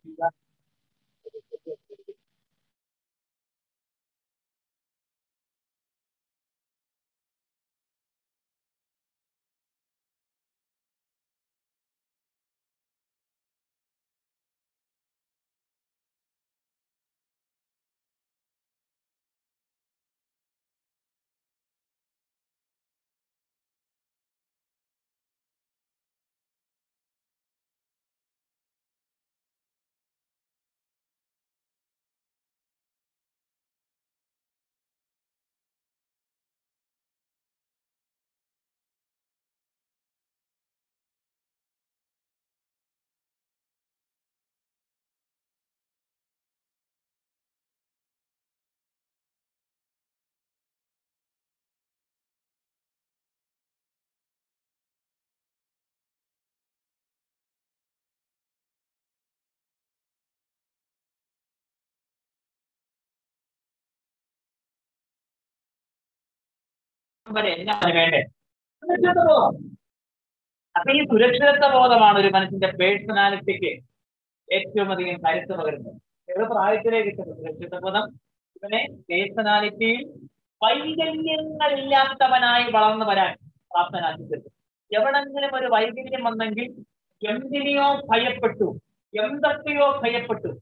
വരെ എന്താണ് വേണ്ടേ സുരക്ഷിത ബോധം അപ്പൊ ഈ സുരക്ഷിതത്വ ബോധമാണ് ഒരു മനുഷ്യന്റെ പേഴ്സണാലിറ്റിക്ക് ഏറ്റവും അധികം കരുത്ത് പകരുന്നത് ഏത് പ്രായത്തിലേക്ക് കിട്ടുന്നത് സുരക്ഷിത ബോധം ഇവനെ പേഴ്സണാലിറ്റിയിൽ വൈകല്യങ്ങളില്ലാത്തവനായി വളർന്നു വരാൻ പ്രാപ്തനാക്കി തീർക്കും എവിടെങ്കിലും ഒരു വൈകല്യം വന്നെങ്കിൽ എന്തിനെയോ ഭയപ്പെട്ടു എന്തൊക്കെയോ ഭയപ്പെട്ടു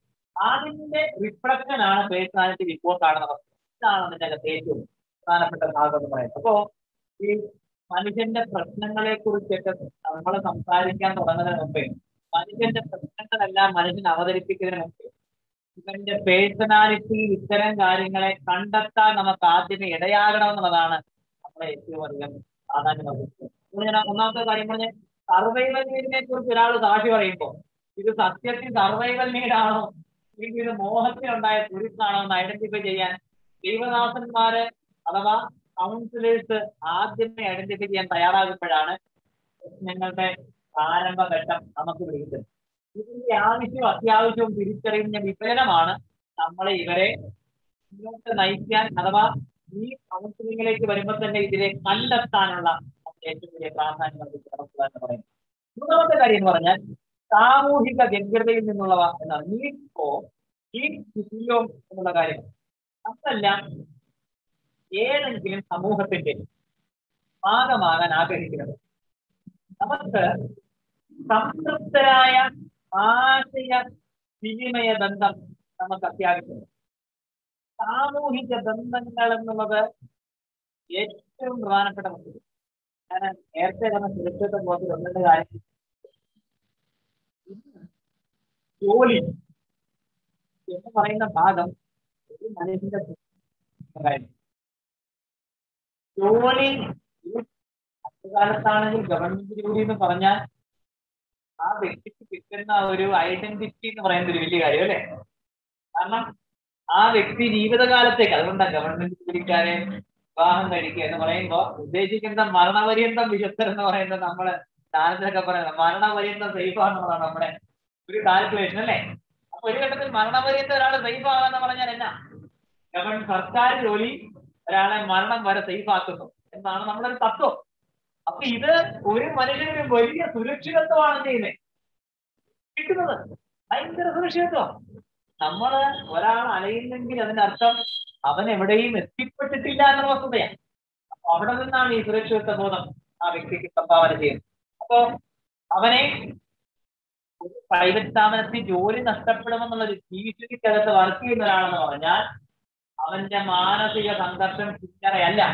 അതിന്റെ റിഫ്ലക്ഷൻ ആണ് പേഴ്സണാലിറ്റി റിപ്പോർട്ട് ആണ് നമുക്ക് ഇതാണ് അതിന്റെ അകത്ത് ഏറ്റവും പ്രധാനപ്പെട്ട ഭാഗം എന്ന് പറയുന്നത് അപ്പോ ഈ മനുഷ്യന്റെ പ്രശ്നങ്ങളെ കുറിച്ചൊക്കെ നമ്മൾ സംസാരിക്കാൻ തുടങ്ങുന്നതിന് മുമ്പേ മനുഷ്യന്റെ പ്രശ്നങ്ങളെല്ലാം മനുഷ്യൻ അവതരിപ്പിക്കുന്നതിന് മുമ്പേ ഇവന്റെ പേഴ്സണാലിറ്റിയിൽ ഇത്തരം കാര്യങ്ങളെ കണ്ടെത്താൻ നമുക്ക് ആദ്യമേ ഇടയാകണമെന്നുള്ളതാണ് നമ്മളെ ഏറ്റവും അധികം പ്രാധാന്യം നൽകുന്നത് അപ്പോൾ ഞാൻ ഒന്നാമത്തെ കാര്യം പറഞ്ഞ സർവൈവൽ നീഡിനെ കുറിച്ച് ഒരാൾ സാക്ഷി പറയുമ്പോൾ ഇത് സത്യത്തിൽ സർവൈവൽ നീഡാണോ അല്ലെങ്കിൽ ഇത് മോഹത്തിനുണ്ടായ തുരുത്താണോ എന്ന് ഐഡന്റിഫൈ ചെയ്യാൻ ദൈവദാസന്മാര് അഥവാ കൗൺസിലേഴ്സ് ആദ്യമേ ഐഡന്റിഫൈ ചെയ്യാൻ തയ്യാറാകുമ്പോഴാണ് പ്രശ്നങ്ങളുടെ പ്രാരംഭഘട്ടം നമുക്ക് വിളിക്കുന്നത് ഇതിന്റെ ആവശ്യവും അത്യാവശ്യവും തിരിച്ചറിയുന്ന വിഫലമാണ് നമ്മളെ ഇവരെ മുന്നോട്ട് നയിക്കാൻ അഥവാ ഈ കൗൺസിലിംഗിലേക്ക് വരുമ്പോൾ തന്നെ ഇതിനെ കണ്ടെത്താനുള്ള നമ്മുടെ ഏറ്റവും വലിയ പ്രാധാന്യം നമുക്ക് നടക്കുക എന്ന് പറയുന്നത് മൂന്നാമത്തെ കാര്യം എന്ന് പറഞ്ഞാൽ സാമൂഹിക വ്യഗ്രതയിൽ നിന്നുള്ളവ എന്നാണ് നീഡ് ഫോർ നീഡ് ഫിസിയോ എന്നുള്ള കാര്യം അതല്ല ഏതെങ്കിലും സമൂഹത്തിന്റെ ഭാഗമാകാൻ ആഗ്രഹിക്കുന്നത് നമുക്ക് സംതൃപ്തരായ ആശയ വിനിമയ ബന്ധം നമുക്ക് അത്യാവശ്യമാണ് സാമൂഹിക ബന്ധങ്ങൾ എന്നുള്ളത് ഏറ്റവും പ്രധാനപ്പെട്ട വസ്തു ഞാൻ നേരത്തെ പറഞ്ഞ സുരക്ഷിത ബോധത്തിൽ ഒന്നിന്റെ കാര്യം ജോലി എന്ന് പറയുന്ന ഭാഗം ഒരു മനുഷ്യന്റെ കാര്യം ജോലി കാലത്താണെങ്കിൽ ഗവൺമെന്റ് ജോലി എന്ന് പറഞ്ഞാൽ ആ വ്യക്തിക്ക് കിട്ടുന്ന ഒരു ഐഡന്റിറ്റി എന്ന് പറയുന്ന ഒരു വലിയ കാര്യം അല്ലേ കാരണം ആ വ്യക്തി ജീവിതകാലത്തേക്ക് അതുകൊണ്ടാണ് ഗവൺമെന്റ് ജോലിക്കാരെ വിവാഹം കഴിക്കുക എന്ന് പറയുമ്പോൾ ഉദ്ദേശിക്കുന്ന മരണപര്യന്തം വിശുദ്ധർ എന്ന് പറയുന്നത് നമ്മള് ദാനത്തിലൊക്കെ പറയുന്നത് മരണപര്യന്തം സേഫ് ആണെന്നുള്ളതാണ് നമ്മുടെ ഒരു കാൽക്കുലേഷൻ അല്ലേ അപ്പൊ ഒരു ഘട്ടത്തിൽ മരണപര്യന്തം ഒരാൾ സേഫ് ആകാന്ന് പറഞ്ഞാൽ എന്നാ ഗവൺമെന്റ് സർക്കാർ ജോലി ഒരാളെ മരണം വരെ സേഫ് ആക്കുന്നു എന്നാണ് നമ്മുടെ ഒരു തത്വം അപ്പൊ ഇത് ഒരു മനുഷ്യന് വലിയ സുരക്ഷിതത്വമാണ് ചെയ്യുന്നത് കിട്ടുന്നത് ഭയങ്കര സുരക്ഷിതത്വം നമ്മള് ഒരാൾ അലയുന്നെങ്കിൽ അതിന്റെ അർത്ഥം അവൻ എവിടെയും എത്തിപ്പെട്ടിട്ടില്ല എന്ന വസ്തുതയാണ് അപ്പൊ അവിടെ നിന്നാണ് ഈ സുരക്ഷിതത്വ ബോധം ആ വ്യക്തിക്ക് സംഭാവന ചെയ്യുന്നത് അപ്പോ അവനെ ഒരു പ്രൈവറ്റ് സ്ഥാപനത്തിൽ ജോലി നഷ്ടപ്പെടുമെന്നുള്ള ഒരു ഭീഷണിക്കകത്ത് വർക്ക് ചെയ്യുന്ന ഒരാളെന്ന് പറഞ്ഞാൽ അവന്റെ മാനസിക സംഘർഷം ചില്ലറയല്ല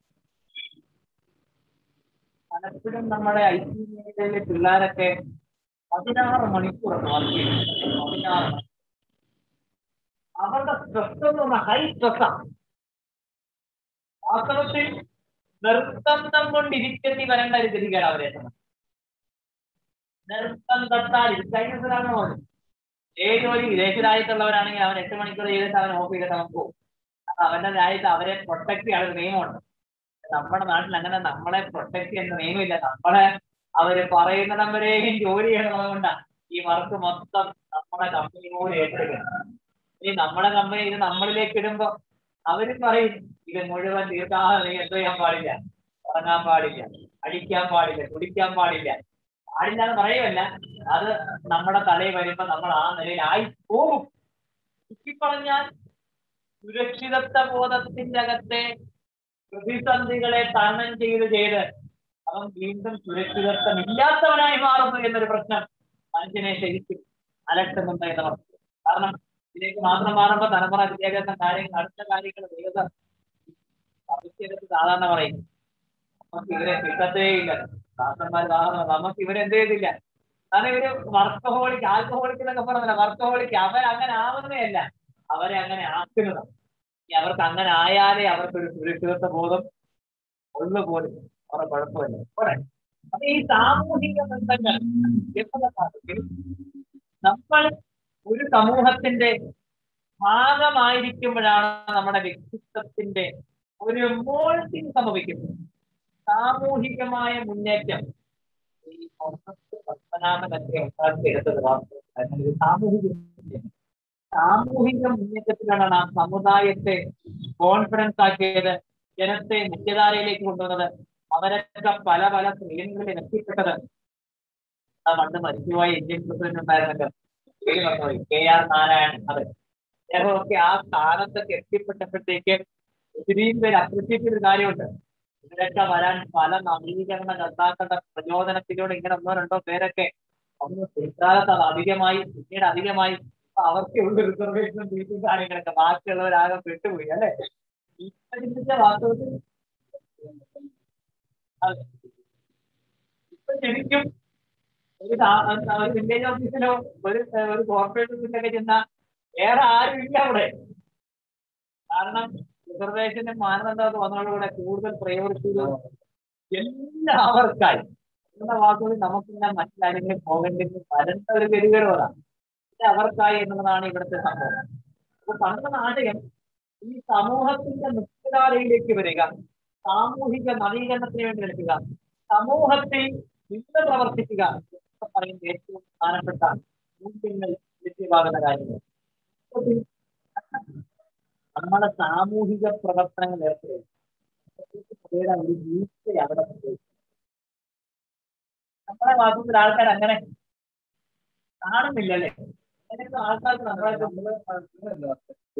പലപ്പോഴും നമ്മുടെ ഐ ടി മേഖലയിലെ പിള്ളേരൊക്കെ പതിനാറ് മണിക്കൂറൊക്കെ വർക്ക് ചെയ്യുന്നത് പതിനാറ് മണിക്കൂർ അവരുടെ സ്ട്രെസ് എന്ന് പറഞ്ഞാൽ ഹൈ സ്ട്രെസ്സാണ് വാസ്തവത്തിൽ നിർബന്ധം കൊണ്ടിരിക്കേണ്ടി വരേണ്ട ഒരു ഗതികേട് അവരെ നിർബന്ധത്താൽ കഴിഞ്ഞതാണ് പറഞ്ഞത് ഏത് ഒരു വിദേശരാജ്യത്തുള്ളവരാണെങ്കിൽ അവൻ എട്ട് മണിക്കൂർ ചെയ്തിട്ട് അവൻ ഓഫ് ചെയ്തിട്ട് അവൻ പോകും അപ്പൊ അവന്റെ രാജ്യത്ത് അവരെ പ്രൊട്ടക്ട് ചെയ്യാൻ ഒരു നിയമമുണ്ട് നമ്മുടെ നാട്ടിൽ അങ്ങനെ നമ്മളെ പ്രൊട്ടക്ട് ചെയ്യുന്ന നിയമമില്ല നമ്മളെ അവര് പറയുന്നിടം വരെയും ജോലി ചെയ്യണത് കൊണ്ടാണ് ഈ വർക്ക് മൊത്തം നമ്മുടെ കമ്പനി പോലും ഏറ്റെടുക്കുന്നത് ഇനി നമ്മുടെ കമ്പനി ഇത് നമ്മളിലേക്ക് ഇടുമ്പോ അവരും പറയും ഇത് മുഴുവൻ തീർക്കാതെ നീ എന്തോ ചെയ്യാൻ പാടില്ല ഉറങ്ങാൻ പാടില്ല അടിക്കാൻ പാടില്ല കുടിക്കാൻ പാടില്ല പാടില്ല എന്ന് പറയുമല്ല അത് നമ്മുടെ തലയിൽ വരുമ്പോ നമ്മൾ ആ നിലയിൽ ആയി പോകും ചുറ്റി പറഞ്ഞാൽ സുരക്ഷിതത്വ ബോധത്തിന്റെ അകത്തെ പ്രതിസന്ധികളെ തരണം ചെയ്ത് ചെയ്ത് അവൻ വീണ്ടും സുരക്ഷിതത്വം ഇല്ലാത്തവനായി മാറുന്നു എന്നൊരു പ്രശ്നം മനുഷ്യനെ ശരിക്കും അലട്ടുന്നുണ്ട് എന്ന് പറഞ്ഞു കാരണം ഇതിലേക്ക് മാത്രം മാറുമ്പോൾ തലമുറ വിദ്യാഭ്യാസം കാര്യങ്ങൾ അടുത്ത കാര്യങ്ങൾ വേഗത ഭവിഷ്യത്ത് സാധാരണ പറയും നമുക്ക് ഇവരെ കിട്ടത്തേ ഇല്ല ഡാക്ടർമാർ സാധാരണ നമുക്ക് ഇവരെന്ത് ചെയ്തില്ല കാരണം ഇവര് വർക്കഹോളിക്ക് ആൽക്കഹോളിക് എന്നൊക്കെ പറഞ്ഞില്ല വർക്കഹോളിക് അവർ അങ്ങനെ ആവുന്നേ അല്ല അവരെ അങ്ങനെ ആക്കുന്നതാണ് ഇനി അവർക്ക് അങ്ങനെ ആയാലേ അവർക്കൊരു സുരക്ഷിതത്വ ബോധം ഉള്ളു പോലും അവരുടെ കുഴപ്പമില്ല പോരെ അപ്പൊ ഈ സാമൂഹിക ബന്ധങ്ങൾ എന്നുള്ള കാര്യത്തിൽ നമ്മൾ ഒരു സമൂഹത്തിന്റെ ഭാഗമായിരിക്കുമ്പോഴാണ് നമ്മുടെ വ്യക്തിത്വത്തിന്റെ ഒരു മോൾട്ടിങ് സംഭവിക്കുന്നത് സാമൂഹികമായ മുന്നേറ്റം ഈ പത്മനാഭനൊക്കെ ഉണ്ടാക്കിയെടുത്തത് വാസ്തവത്തിൽ സാമൂഹിക മുന്നേറ്റം സാമൂഹിക മുന്നേറ്റത്തിലാണ് നാം സമുദായത്തെ കോൺഫിഡൻസ് ആക്കിയത് ജനത്തെ മുഖ്യധാരയിലേക്ക് കൊണ്ടുവന്നത് അവരൊക്കെ പല പല ശ്രേണികളിൽ എത്തിപ്പെട്ടത് ആ പണ്ട് മരിച്ചുപോയ ഇന്ത്യൻ പ്രസിഡന്റ് ഉണ്ടായിരുന്നല്ലോ പേര് മറന്നുപോയി കെ ആർ നാരായണൻ അതെ അദ്ദേഹമൊക്കെ ആ സ്ഥാനത്തൊക്കെ എത്തിപ്പെട്ടപ്പോഴത്തേക്ക് ഒത്തിരിയും പേര് അപ്രിഷ്യേറ്റ് ചെയ്തൊരു കാര്യമുണ്ട് ഇതിനൊക്കെ വരാൻ പല നവീകരണ കർത്താക്കളുടെ പ്രചോദനത്തിലൂടെ ഇങ്ങനെ ഒന്നോ രണ്ടോ പേരൊക്കെ ഒന്ന് പിൽക്കാലത്ത് അത് അധികമായി പിന്നീട് അധികമായി അപ്പൊ അവർക്ക് ഉള്ള റിസർവേഷൻ സീറ്റും കാര്യങ്ങളൊക്കെ ബാക്കിയുള്ളവരാകെ പെട്ടുപോയി അല്ലെ ഇപ്പൊ ചിന്തിച്ച വാസ്തവത്തിൽ അതെ. ഇപ്പൊ ശരിക്കും ഒരു സാ- ഒരു വില്ലേജ് ഓഫീസിലോ ഒരു ഒരു കോർപ്പറേറ്റ് ഓഫീസിലൊക്കെ ചെന്ന വേറെ ആരും ഇല്ല അവിടെ കാരണം റിസർവേഷന്റെ മാനദണ്ഡമൊക്കെ വന്നതോടുകൂടെ കൂടുതൽ പ്രയോറിറ്റി എല്ലാവർക്കായി എന്ന വാക്കുകൾ നമുക്കെല്ലാം മറ്റു പോകേണ്ടത് വരേണ്ട ഒരു ഗതികേടുകളാണ് ഇത് അവർക്കായി എന്നുള്ളതാണ് ഇവിടുത്തെ സംഭവം അപ്പൊ പണ്ട് നാടകം ഈ സമൂഹത്തിന്റെ മുഖ്യധാരയിലേക്ക് വരിക സാമൂഹിക നവീകരണത്തിന് വേണ്ടി എടുക്കുക സമൂഹത്തിൽ നിന്ന് പ്രവർത്തിക്കുക എന്നൊക്കെ പറയുന്നത് ഏറ്റവും പ്രധാനപ്പെട്ട മൂല്യങ്ങൾ ലഭ്യമാകുന്ന കാര്യങ്ങൾ അപ്പോൾ നമ്മുടെ സാമൂഹിക പ്രവർത്തനങ്ങൾ ഏർപ്പെടുക ഒരു വീഴ്ച അവിടെ സംഭവിച്ചു. നമ്മുടെ വാസ്തവത്തിൽ ആൾക്കാർ അങ്ങനെ കാണുന്നില്ല അല്ലേ അങ്ങനെയൊക്കെ ആൾക്കാർക്ക് നമ്മളെ നമ്മള് അങ്ങനെയല്ല.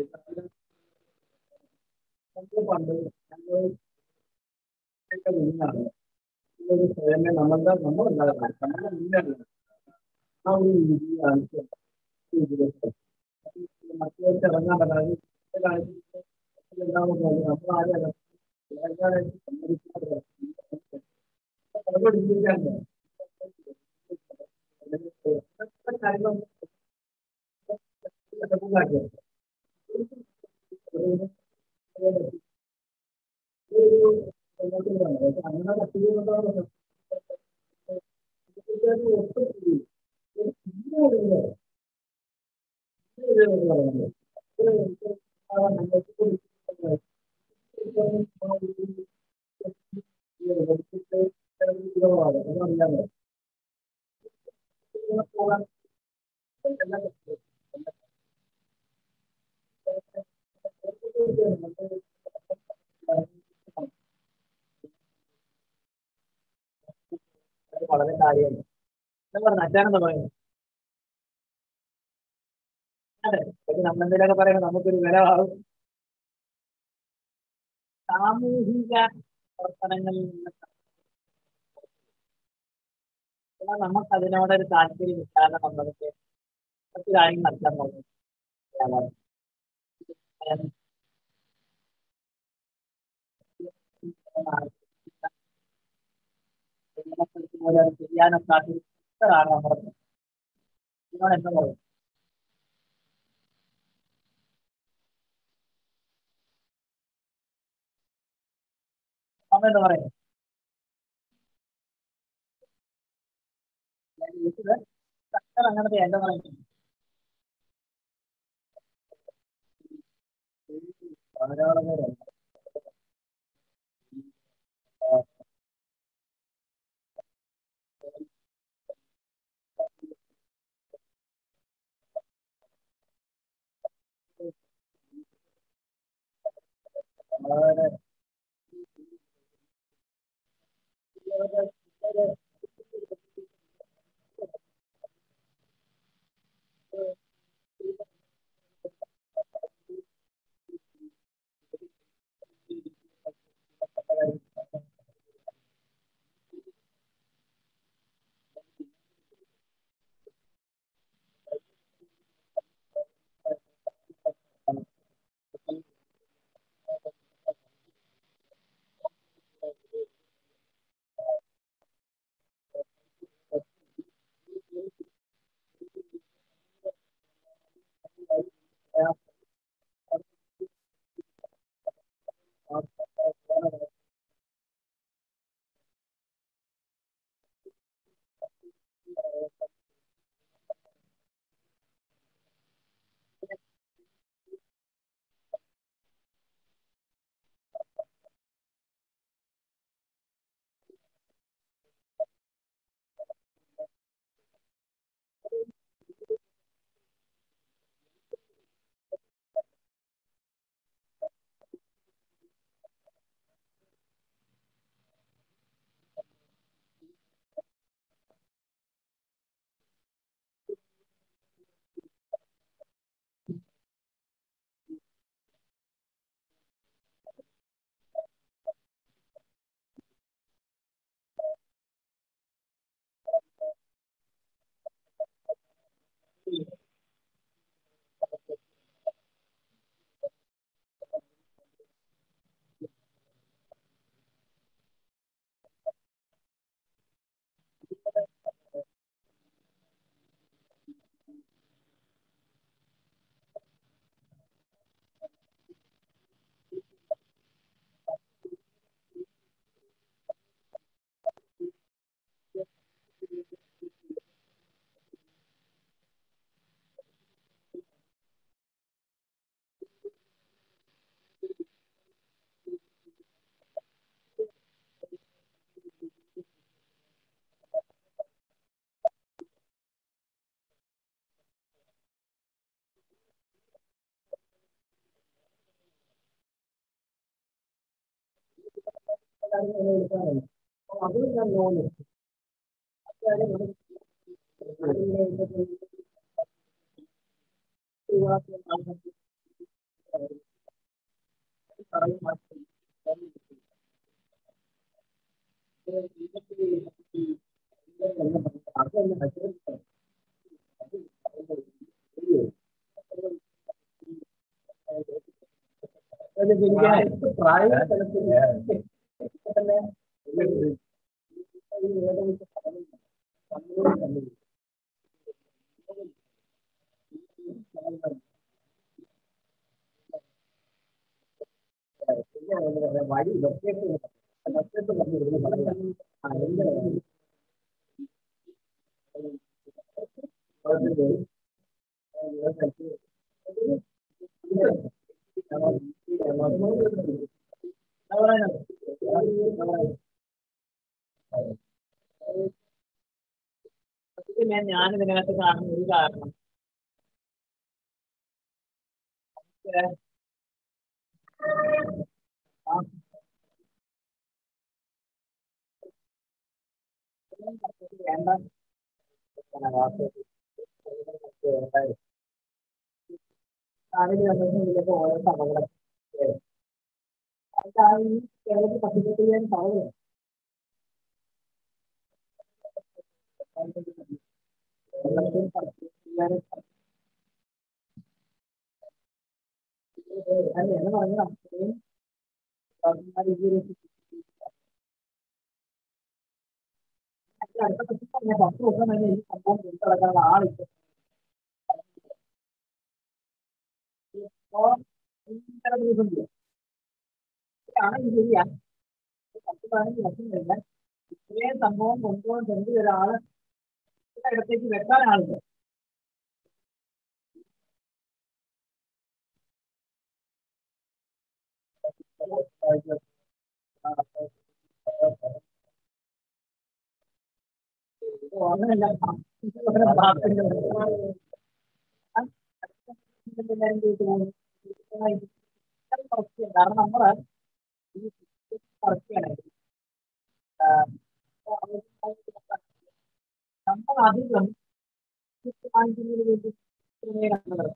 നമ്മള് പണ്ട് നമ്മള് ഒക്കെ മുന്നാണ്. ഒരു സ്വയമേ നമ്മളുടെ നമ്മളല്ലാതെ നമ്മുടെ മുന്നാണ് ആ ഒരു രീതിയാണ് ഇതിലൊക്കെ. മറ്റുള്ളവർക്ക് ഇറങ്ങാൻ പറ്റാതെ ചില കാര്യത്തിൽ എന്താണെന്ന് പറഞ്ഞാൽ നമ്മൾ ആരും ഇറങ്ങാനായിട്ട് സമ്മതിക്കാതെ പലപ്പോഴും ചിന്തിക്കാറില്ല. അങ്ങനത്തെ കാര്യങ്ങൾ അത് വളരെ കാര്യമാണ് എന്താ പറഞ്ഞ അച്ഛനെന്താ പറയുന്നത് അതെ പക്ഷെ നമ്മളെന്തെങ്കിലുമൊക്കെ പറയുമ്പോൾ നമുക്കൊരു വില ആവും സാമൂഹിക പ്രവർത്തനങ്ങളിൽ നിന്ന് എന്നാൽ നമുക്ക് അതിനോടൊരു താല്പര്യം ഇല്ലാതെ നമ്മളൊക്കെ മറ്റു കാര്യങ്ങൾ നടത്താൻ പോകുന്നു ചെയ്യാനൊക്കെ ആണ് നമ്മുടെ ഇതിനോട് എന്താ പറയുക അമ്മ എന്താ പറയുക അങ്ങനത്തെ എന്താ പറയുന്നത് ധാരാളം പേരുണ്ട് വളരെ കാര്യങ്ങൾ എടുക്കാറുണ്ട് അപ്പൊ അതും ഞാൻ ലോൺ എടുത്തു അക്കാര്യം അത് പ്രായം വഴി ലൊക്കേഷൻ ലൊക്കേഷൻ പറഞ്ഞു പറയാം ആ എന്റെ ഞാൻ ഞാൻ ഇതിനകത്ത് കാണുന്ന ഒരു കാരണം ആ വേണ്ട അതിന് ഇതിലൊക്കെ ഓരോ സഭകളും അതാണ് ഈ കേരളത്തിൽ പത്തിപ്പത്തി ചെയ്യാൻ സഭകൾ കേരളത്തിൽ പത്തിപ്പത്തി ചെയ്യാൻ അല്ല എന്ന് പറഞ്ഞാൽ അത്രയും അടുത്ത പത്ത് പറഞ്ഞ പത്ത് ദിവസം തന്നെ ഈ സംഭവം പുറത്തിറക്കാനുള്ള ആളില്ല ആണ് ഇത് ശരിയാ പത്ത് പതിനഞ്ച് വർഷം കഴിഞ്ഞാൽ ഇത്രയും സംഭവം കൊണ്ടുപോകാൻ ചെറിയ ഒരാള് ഇടത്തേക്ക് വെക്കാൻ ആളില്ല അങ്ങനെയല്ല കാരണം നമ്മള് ഈ പറക്കുകയാണ് നമ്മൾ അധികം വാങ്ങിക്കുന്നതിന് വേണ്ടി നടന്നത്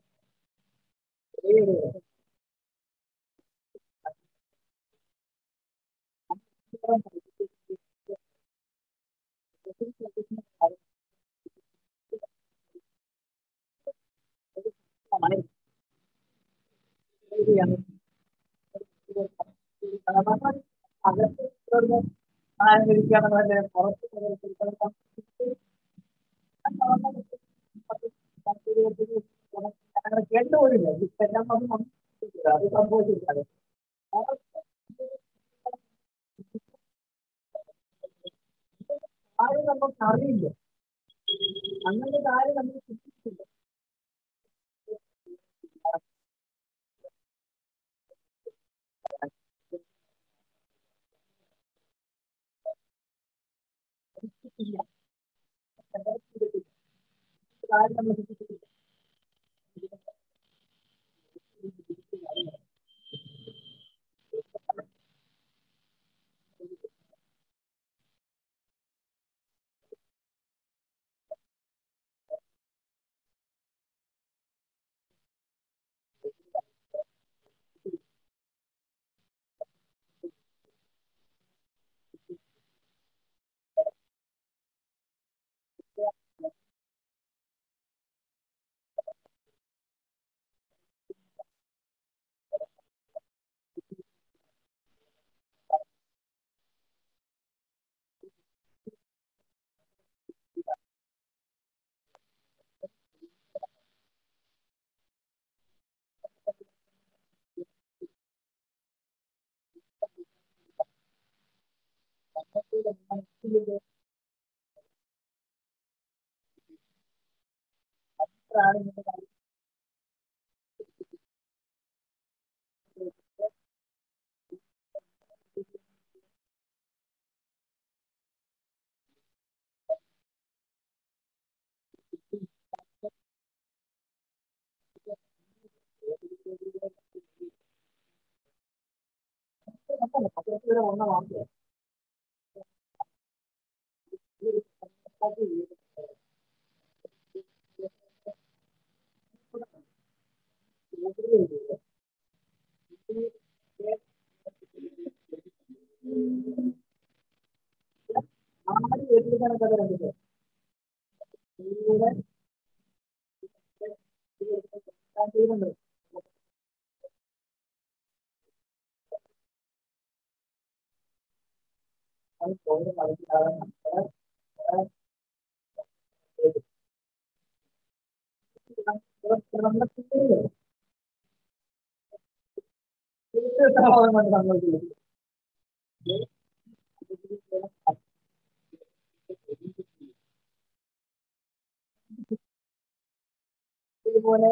ആരംഭിക്കാന്ന് പുറത്ത് കേട്ടുപോലില്ല ഇതെല്ലാം വന്ന് അത് സംഭവിച്ചില്ല ആരും നമുക്ക് അറിയില്ല അങ്ങനെ കാര്യം നമുക്ക് കിട്ടിയിട്ടില്ല കാര്യം നമ്മൾ കിട്ടിയിട്ടില്ല പത്രത്തിലൂടെ വന്ന വാർത്തയാണ് ആദ്യം വീട്ടിൽ കണക്കത് കണ്ടിട്ട് ചെയ്യുന്നുണ്ട് അത് പോയി കളിക്കാതെ ഇതുപോലെ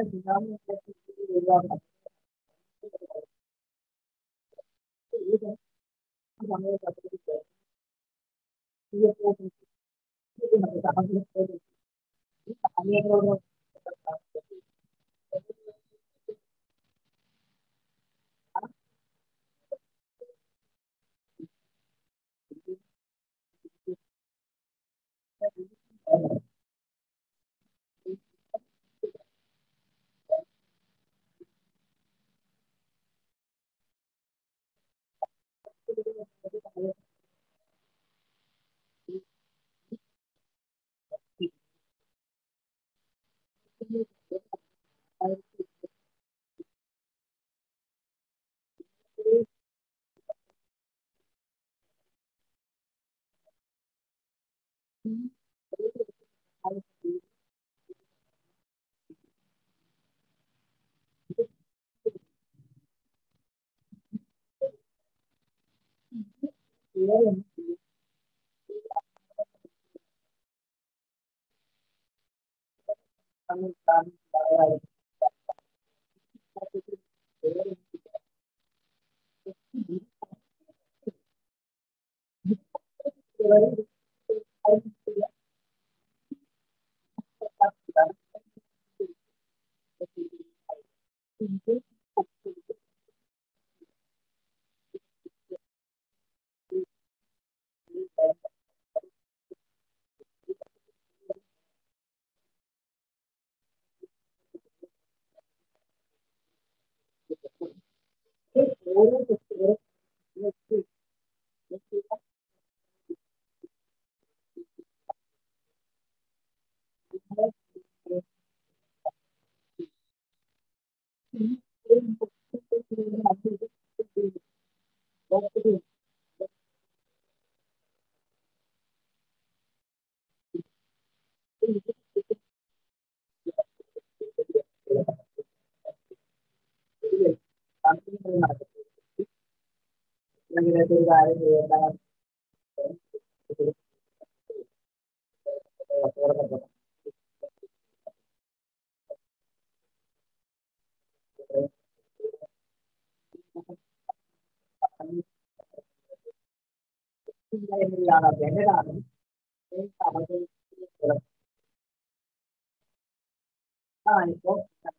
ഒരു കാര്യം ചെയ്യേണ്ട എന്നതാണ് ആണിപ്പോ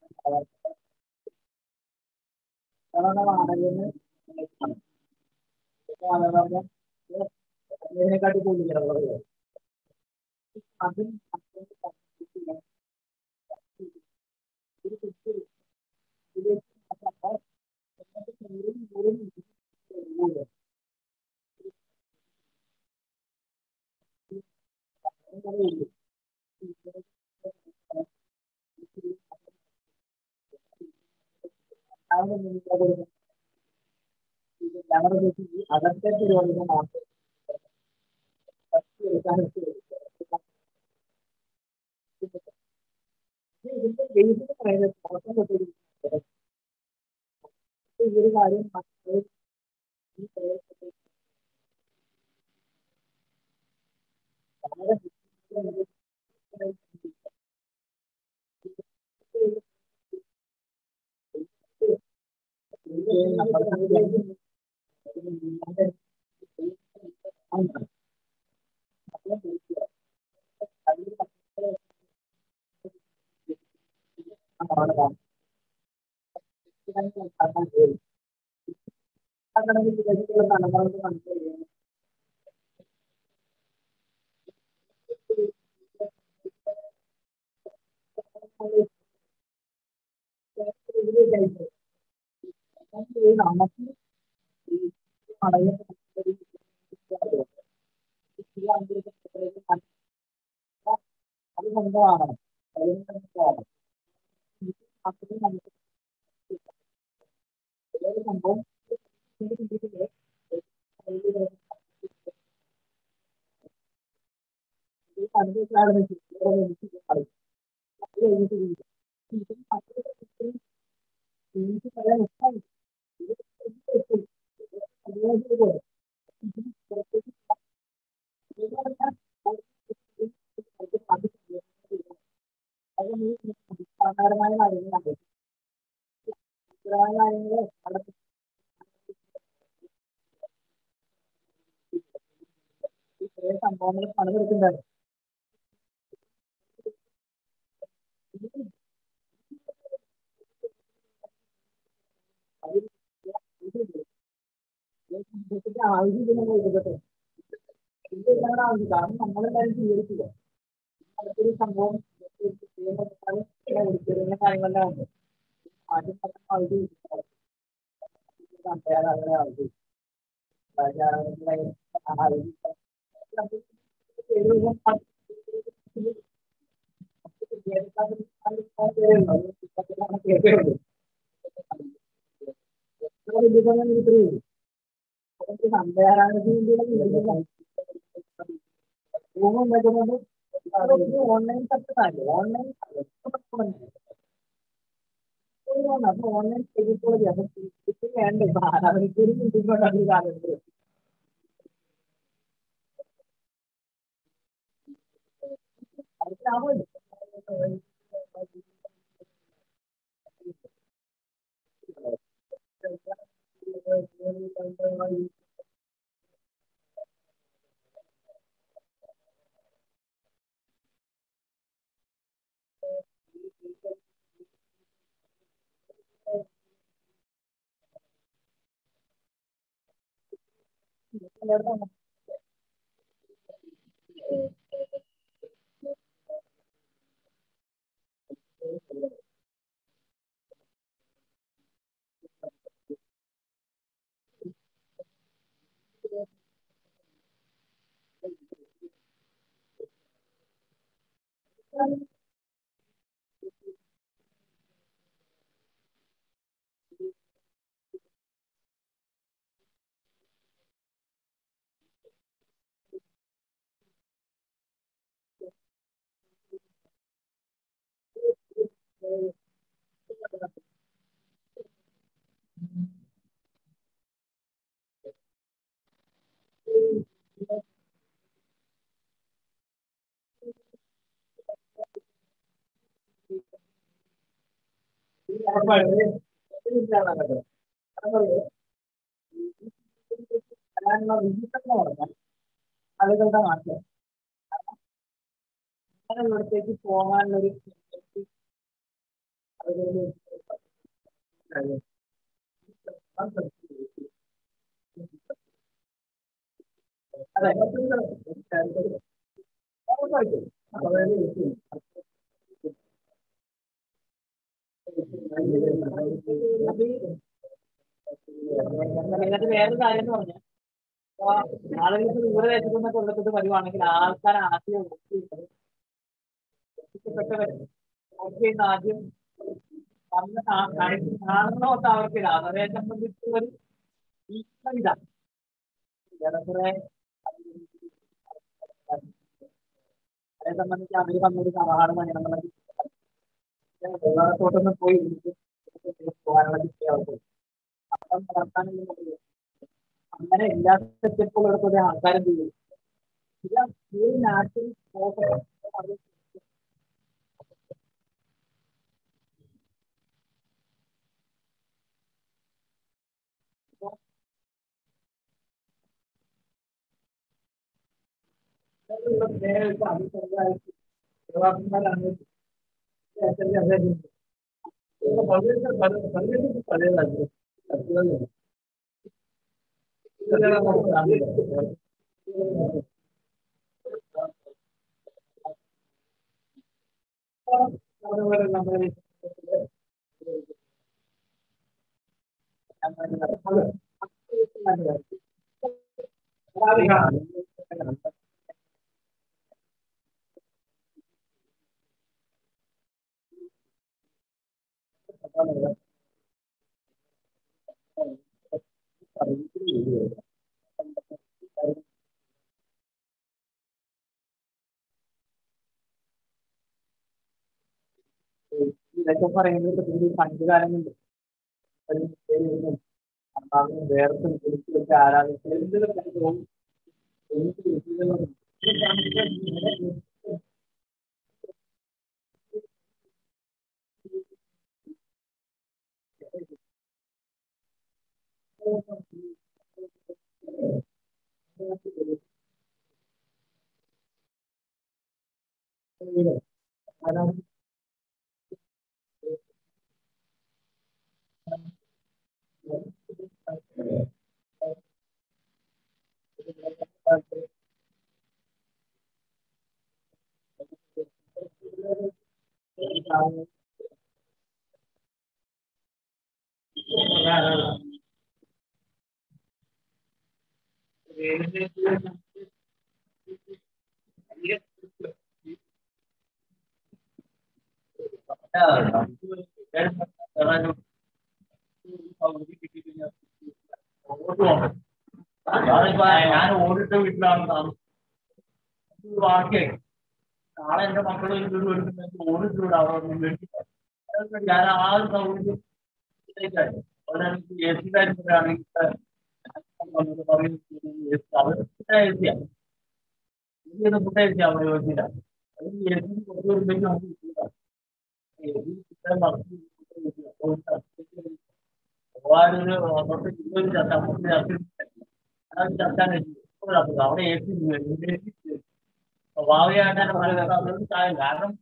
ണെന്ന് ഇതിനെക്കാട്ടി കൂടുതലുള്ളത് അതും ഒരു കുട്ടി ഇത് ഞങ്ങളുടെ അകത്തെ പരിപാടികൾ മാത്രം ഇതിന്റെ ബേസിക് പറയുന്നത് പുറത്തു തൊട്ടിരിക്കുന്നത് ഈ ഒരു കാര്യം മാത്രമേ ഈ പ്രദേശത്ത് വളരെ നമുക്ക് ഈ അടയ അത് സ്വന്തമാണ് സംഭവം സാധാരണമായ കാര്യങ്ങളാണ് കാര്യങ്ങള് ഇത്രയും സംഭവങ്ങൾ പണിതെടുക്കുന്നുണ്ട് ആവശ്യം എഴുതട്ടെ ഇതാണ് ആവശ്യം കാരണം നമ്മളെല്ലാവരും സ്വീകരിക്കുക അടുത്തൊരു സംഭവം ഉൾപ്പെടുന്ന കാര്യങ്ങളെല്ലാം ഉണ്ട് ആദ്യം ആവശ്യം ആവശ്യം ഓൺലൈൻ തട്ടില്ല ഓൺലൈൻ അപ്പൊ ഓൺലൈൻ ചെയ്തിട്ടുള്ളത് അപ്പൊ വേണ്ടേ അവർക്ക് മുൻപിൽ കാലത്ത് ആളുകളുടെ നാട്ടിൽ ഇവിടത്തേക്ക് പോകാനുള്ളൊരു അതെ ഇതിനകത്ത് വേറൊരു കാര്യം എന്ന് പറഞ്ഞാൽ ആളുകൾക്ക് ദൂരദേശത്തു നിന്ന് കൊല്ലത്തോട്ട് വരുവാണെങ്കിൽ ആൾക്കാർ ആദ്യം വോട്ട് ചെയ്യുന്നത് രക്ഷിക്കപ്പെട്ടവർ വോട്ട് ചെയ്യുന്ന ആദ്യം വന്ന് കാണുന്നതൊക്കെ അവർക്ക് അവരെ സംബന്ധിച്ച് ഒരു ഇതാണ് ഏറെക്കുറെ അവരെ സംബന്ധിച്ച് അവർ വന്നൊരു സമാധാനമാണ് നമ്മളെ വെള്ളത്തോട്ടൊന്നും പോയി പോകാനുള്ള അവർക്ക് അപ്പം നടത്താനും അങ്ങനെ എല്ലാ സെറ്റപ്പുകളും ആൾക്കാരും ചെയ്യും ഇല്ല ഈ നാട്ടിൽ അതുപോലെ നമ്മൾ ഇതൊക്കെ പറയുന്നത് ഒരു പണ്ടുകാലം കൊണ്ട് ഒരു പേരും അമ്മാവിനെ വേർത്ത് വിളിച്ചു വെച്ച് ആരാധിച്ച് എന്തൊക്കെ തോന്നും എനിക്ക് വിഷയങ്ങളും ആരാധന ഞാൻ ഓടിട്ട വീട്ടിലാണ് താമസം ബാക്കി നാളെ എന്റെ മക്കൾ വീട് എടുക്കുന്നെങ്കിൽ ഓടിട്ട് അവിടെ മേടിച്ചിട്ട് ഞാൻ ആ ഒരു സൗകര്യം എ സി കാര്യത്തിലാണെങ്കിൽ ഫുഡ് കഴിച്ചാൽ അവിടെ യോജിച്ചില്ല അത് എ സി കുറച്ച് വരുമ്പോഴേക്കും നമുക്ക് കിട്ടില്ല അവിടെ എ സി സ്വാഭാവികമായിട്ടാണ് പറയുന്നത് കാരണം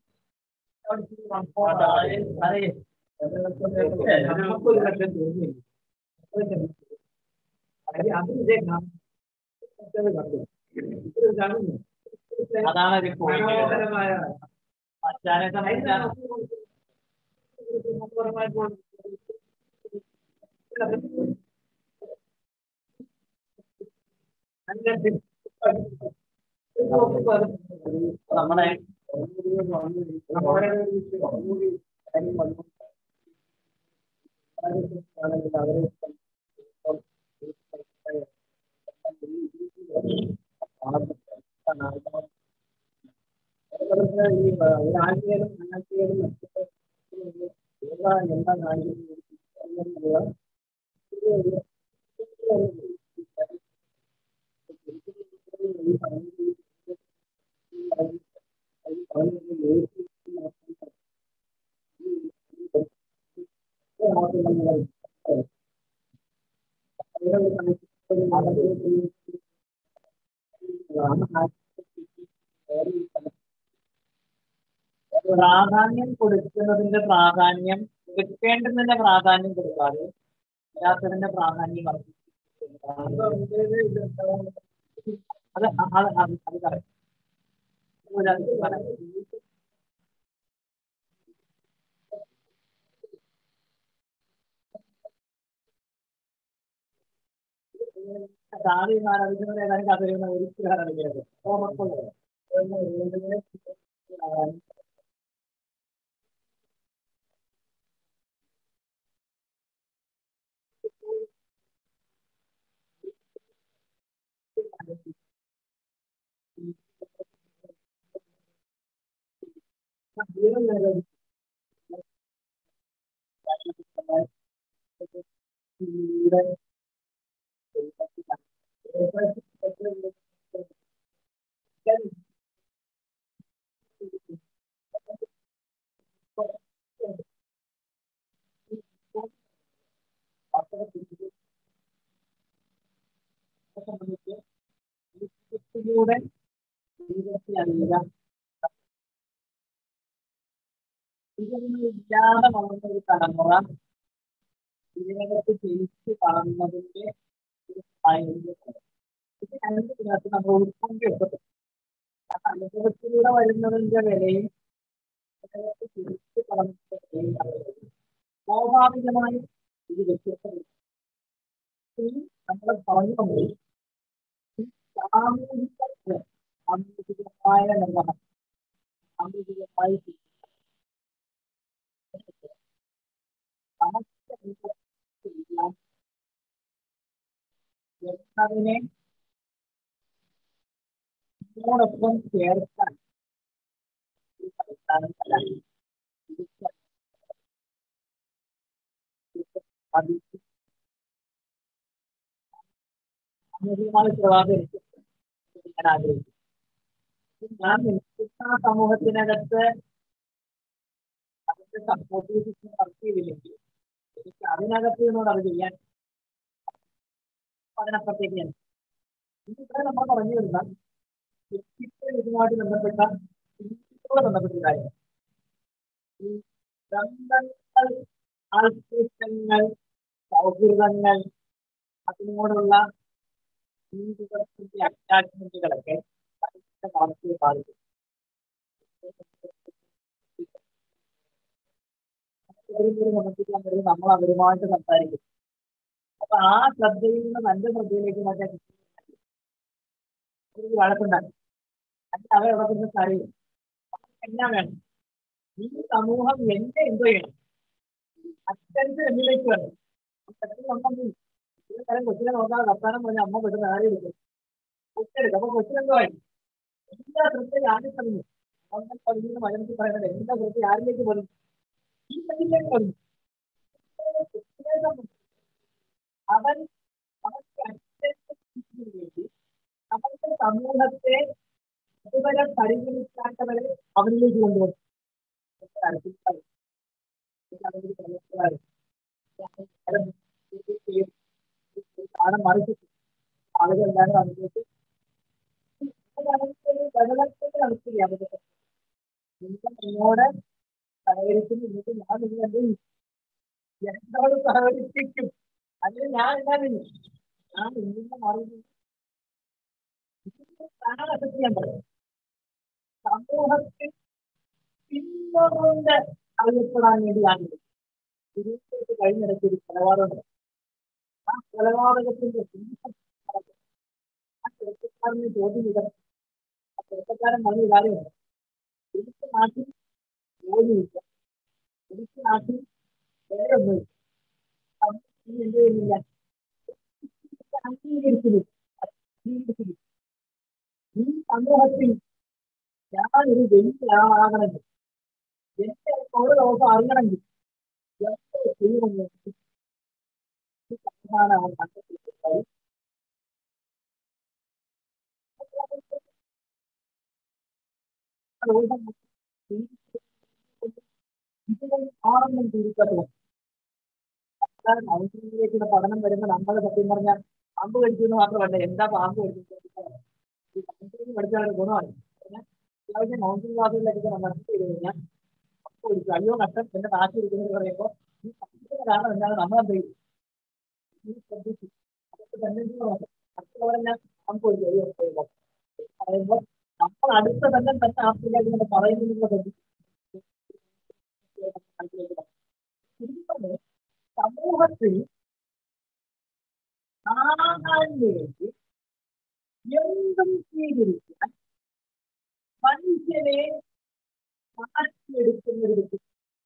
അതാണ് ഒരു പോയിന്റ് അച്ഛനെ സംബന്ധിച്ചാണ് നമ്മളെ ഈ രാജ്യം അങ്ങനത്തെയും എന്താ എന്താ കാണിക്കുന്നത് പ്രാധാന്യം കൊടുക്കുന്നതിന്റെ പ്രാധാന്യം എടുക്കേണ്ടതിന്റെ പ്രാധാന്യം കൊടുക്കാതെ ഇല്ലാത്തതിന്റെ പ്രാധാന്യം വർദ്ധിപ്പിക്കുക അത് അത് അത് അത് correct. ഒരു അത് correct. സാറിമാർ അതിനോട് ഏതാനും കഥകൾ ഒരിക്കലും അറിയിക്കുന്നത് ഓമക്കുള്ളത് കൂടെ ജീവിതത്തിലല്ല ഇതൊന്നും ഇല്ലാതെ വളർന്ന ഒരു തലമുറ ഇതിനകത്ത് ജയിച്ച് വളർന്നതിന്റെ ഒരു സാഹചര്യം ഇത് രണ്ട് ഇതിനകത്ത് നമ്മൾ ഉൾക്കൊണ്ടിട്ടുണ്ട് ആ അനുഭവത്തിലൂടെ വരുന്നതിന്റെ വിലയും തിരിച്ചു പറഞ്ഞിട്ട് സ്വാഭാവികമായി ഇത് വ്യത്യസ്തമാണ് നമ്മൾ പറഞ്ഞുകൊണ്ട് സാമൂഹിക സാമൂഹികമായ നിർവഹണം സാമൂഹികമായി എന്നതിനെ ഇതിനോടൊപ്പം ചേർക്കാൻ ഈ സംസ്ഥാനത്തിലായി സാമൂഹികമായ ഉത്തരവാദിത്വം എനിക്ക് ഞാൻ ആഗ്രഹിക്കുന്നു ഞാൻ നിൽക്കുന്ന സമൂഹത്തിനകത്ത് അതിന്റെ സപ്പോർട്ട് വർക്ക് ചെയ്തില്ലെങ്കിൽ എനിക്ക് അതിനകത്ത് നിന്നോട് അത് ചെയ്യാൻ അതിനപ്പുറത്തേക്ക് ഞാൻ ഇവിടെ നമ്മൾ പറഞ്ഞു വരുന്ന വ്യക്തിത്വ ഇതുമായിട്ട് ബന്ധപ്പെട്ട ചിന്തയോട് ബന്ധപ്പെട്ട ഒരു കാര്യം ഈ ബന്ധങ്ങൾ ആൾക്കൂട്ടങ്ങൾ സൗഹൃദങ്ങൾ അതിനോടുള്ള ജീവിതത്തിന്റെ അറ്റാച്ച്മെന്റുകളൊക്കെ മനുഷ്യന്റെ വളർച്ചയെ ബാധിക്കും സമർപ്പിക്കാൻ വരും നമ്മൾ അവരുമായിട്ട് സംസാരിക്കും അപ്പൊ ആ ശ്രദ്ധയിൽ നിന്ന് തന്റെ ശ്രദ്ധയിലേക്ക് മാറ്റാൻ ഒരു വഴക്കുണ്ടാകും അതിന് അവർ അവിടെ നിന്ന് കരയും എന്നാ വേണം ഈ സമൂഹം എന്നെ എന്തോ ചെയ്യണം അറ്റൻഷൻ എന്നിലേക്ക് വേണം അറ്റൻഷൻ ഈ തരം കൊച്ചിനെ നോക്കാതെ വർത്താനം പറഞ്ഞ അമ്മ പെട്ടെന്ന് ആരെ എടുക്കും കൊച്ചെടുക്കും അപ്പൊ കൊച്ചിനെന്തോ ആയി എല്ലാ ശ്രദ്ധയും ആദ്യം പറഞ്ഞു ഗവൺമെന്റ് പഠിക്കുന്ന മലയാളത്തിൽ പറയുന്നത് എല്ലാ ശ്രദ്ധയും ആരിലേക്ക് പറഞ്ഞു ഈ പെണ്ണിലേക്ക് പറഞ്ഞു കൊച്ചിനെ സംബന്ധിച്ച് അവൻ അവർക്ക് attention വേണ്ടി അവന്റെ സമൂഹത്തെ അതുവരെ പരിഗണിക്കാത്തവരെ അവനിലേക്ക് കൊണ്ടുവന്നു സ്ഥാനം മറിച്ചു ആളുകൾ എല്ലാവരും അതിലേക്ക് ബഹളത്തിൽ നമുക്ക് ചെയ്യാൻ പറ്റും നിങ്ങൾ നിന്നോട് സഹകരിക്കുന്നു എന്നിട്ട് ഞാൻ നിങ്ങൾ എന്ത് ചെയ്യും? എന്നോട് സഹകരിപ്പിക്കും അതിന് ഞാൻ എന്താ ചെയ്യും ഞാൻ നിന്നെ മാറി സ്ഥാനം അസറ്റ് ചെയ്യാൻ പറയും സമൂഹത്തിൽ പിന്തുകൊണ്ട് അറിയപ്പെടാൻ വേണ്ടിയാണ് ഇതിലേക്ക് കഴിഞ്ഞിടയ്ക്ക് ഒരു കൊലപാതകമുണ്ട് ആ കൊലപാതകത്തിന്റെ പിന്നിൽ ആ ചെറുപ്പക്കാരനെ ചോദ്യം ചെയ്തത് ആ ചെറുപ്പക്കാരൻ പറഞ്ഞ കാര്യമുണ്ട് എനിക്ക് നാട്ടിൽ ജോലിയില്ല എനിക്ക് നാട്ടിൽ വേറൊന്നുമില്ല നീ എന്ത് ചെയ്യുന്നില്ല അംഗീകരിക്കുന്നു അംഗീകരിക്കുന്നു ഈ സമൂഹത്തിൽ ഞാനൊരു വലിയ ആളാകണമെങ്കിൽ എന്റെ ഓരോ ദിവസം അറിയണമെങ്കിൽ എത്ര ചെയ്യുമെന്ന് ഈ സംവിധാനം അവൻ കണ്ടെത്തിയിട്ടുണ്ടായി ഇതിനെ ആണെന്നും തിരിച്ചറിയാം സർക്കാർ കൗൺസിലിംഗിലേക്കുള്ള പഠനം വരുന്ന നമ്മൾ സത്യം പറഞ്ഞാൽ പാമ്പ് കടിക്കുന്നു മാത്രമല്ല എന്താ പാമ്പ് കടിക്കുന്നത് ഈ കൗൺസിലിംഗ് പഠിച്ചാൽ ഗുണമാണ് പിന്നെ അത്യാവശ്യം കൗൺസിലിംഗ് ക്ലാസ്സുകളിലൊക്കെ നമ്മൾ നടത്തി ചെയ്ത് കഴിഞ്ഞാൽ അപ്പൊ ഒരു അയ്യോ കഷ്ടം എന്റെ കാശ് ഇരിക്കുന്നത് പറയുമ്പോൾ ഈ കൗൺസിലിംഗ് കാരണം എന്താണ് നമ്മൾ എന്ത് ചെയ്യും ഈ ശ്രദ്ധിച്ചു അതൊക്കെ തന്നെ മറ്റുള്ളവരെല്ലാം പാമ്പ് ഒരു അയ്യോ പറയുമ്പോൾ നമ്മൾ അടുത്ത തന്നെ തന്നെ ആപ്പിലേക്ക് പറയുന്നതിനുള്ള ശ്രദ്ധിച്ചു ചുരുക്കത്തിൽ സമൂഹത്തിൽ കാണാൻ വേണ്ടി എന്തും സ്വീകരിക്കാൻ മനുഷ്യനെ മാറ്റിയെടുക്കുന്ന ഒരു വ്യക്തി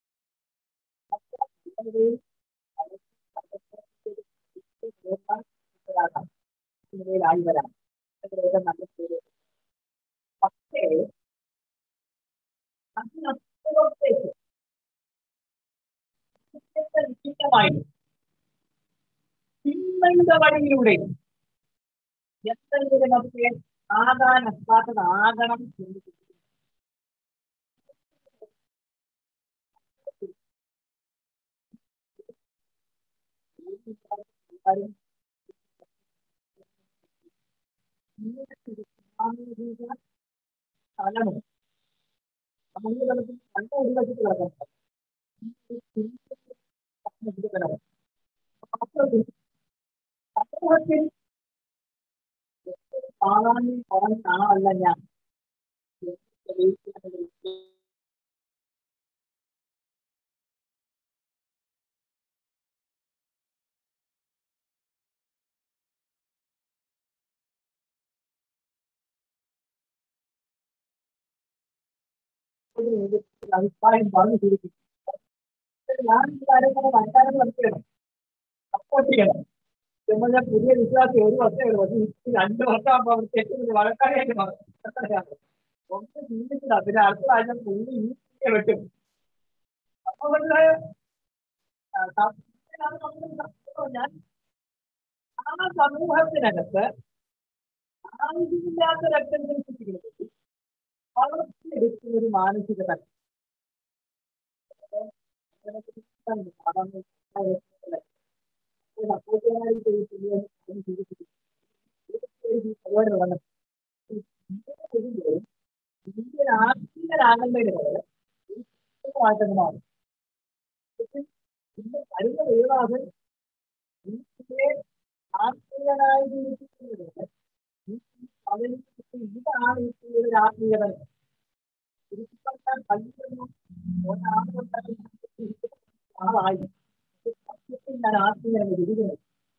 ആയി വരാം നല്ല പേര് പക്ഷേ അതിനപ്പുറത്തേക്ക് വിശിഷ്ടമായി തിന്മയുടെ വഴിയിലൂടെ എന്തെങ്കിലുമൊക്കെ ആകാൻ ഒക്കാത്തതാകണം എന്ന് ചിന്തിക്കുന്നു. ഇങ്ങനൊരു സാമൂഹിക സ്ഥലമുണ്ട് സാമൂഹിക തലത്തിൽ രണ്ട് ഒരു വശത്ത് കിടക്കാം സമൂഹത്തിൽ കാണാൻ പറഞ്ഞ ആളല്ല ഞാൻ ഒരു അഭിപ്രായം പറഞ്ഞു തിരിക്കും ഞാൻ ഈ കാര്യങ്ങളെ മനസ്സിലാക്കാൻ മനസ്സിലാക്കണം സപ്പോർട്ട് ചെയ്യണം നമ്മൾ പുതിയ വിശ്വാസി ഒരു വർഷമേ ഉള്ളൂ പക്ഷേ ഈ രണ്ട് വർഷമാകുമ്പോൾ അവർ തെറ്റുന്നത് വളർത്താനായിട്ട് മാറും ഒന്ന് ജീവിച്ചില്ല പിന്നെ അടുത്ത ആഴ്ച പുള്ളി ഈ കുട്ടിയെ വെട്ടും അപ്പൊ മനസ്സിലായോ ആ, സത്യത്തിലാണ് നമ്മൾ സത്യം. ഞാൻ ആ സമൂഹത്തിനകത്ത് ആവശ്യമില്ലാത്ത രക്തം സൃഷ്ടിക്കുന്നത് വളർത്തിയെടുക്കുന്ന ഒരു മാനസികത ഇന്ത്യൻ ആത്മീയരാകേണ്ടതിന് പകരം മാറ്റം മാറും ഇന്ന് വരുന്ന ദേവാസൻ ഇന്ത്യയെ ആത്മീയനായി ജീവിക്കുന്നത് അവന് ഇതാണ് ഇന്ത്യയുടെ ഒരു ആത്മീയത തിരുത്തിപ്പറക്കാൻ കഴിയുന്നു ആളായി സത്യത്തിൽ ഞാൻ ആത്മീയനെ വിധിക്കുന്നത്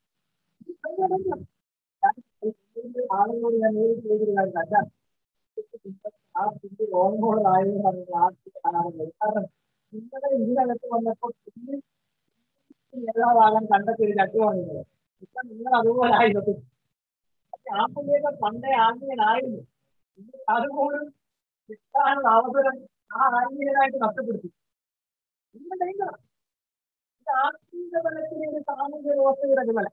ആളുകളോട് ഞാൻ നേരിട്ട് ചെയ്തൊരു കാര്യമല്ല ആ കുട്ടി ഓർമ്മകളായതുകൊണ്ടാണ് ആത്മീയ കാണാറുള്ളത് കാരണം നിങ്ങളുടെ ഇതിനകത്ത് വന്നപ്പോൾ കുഞ്ഞ് നേതാവാകാൻ കണ്ടെത്തിയ ഒരു ചട്ടുവാണിത് ഇപ്പൊ നിങ്ങൾ അതുപോലെ ആയിരുന്നു പക്ഷെ ആ പുള്ളിയൊക്കെ പണ്ടേ ആത്മീയനായിരുന്നു ഇന്ന് അതുപോലും കിട്ടാനുള്ള അവസരം ആ ആത്മീയനായിട്ട് നഷ്ടപ്പെടുത്തി ഇന്ന് ഭയങ്കരം ഇത് ആത്മീയ ബലത്തിന് ഒരു സാമൂഹ്യ വ്യവസ്ഥയുടെ വിമല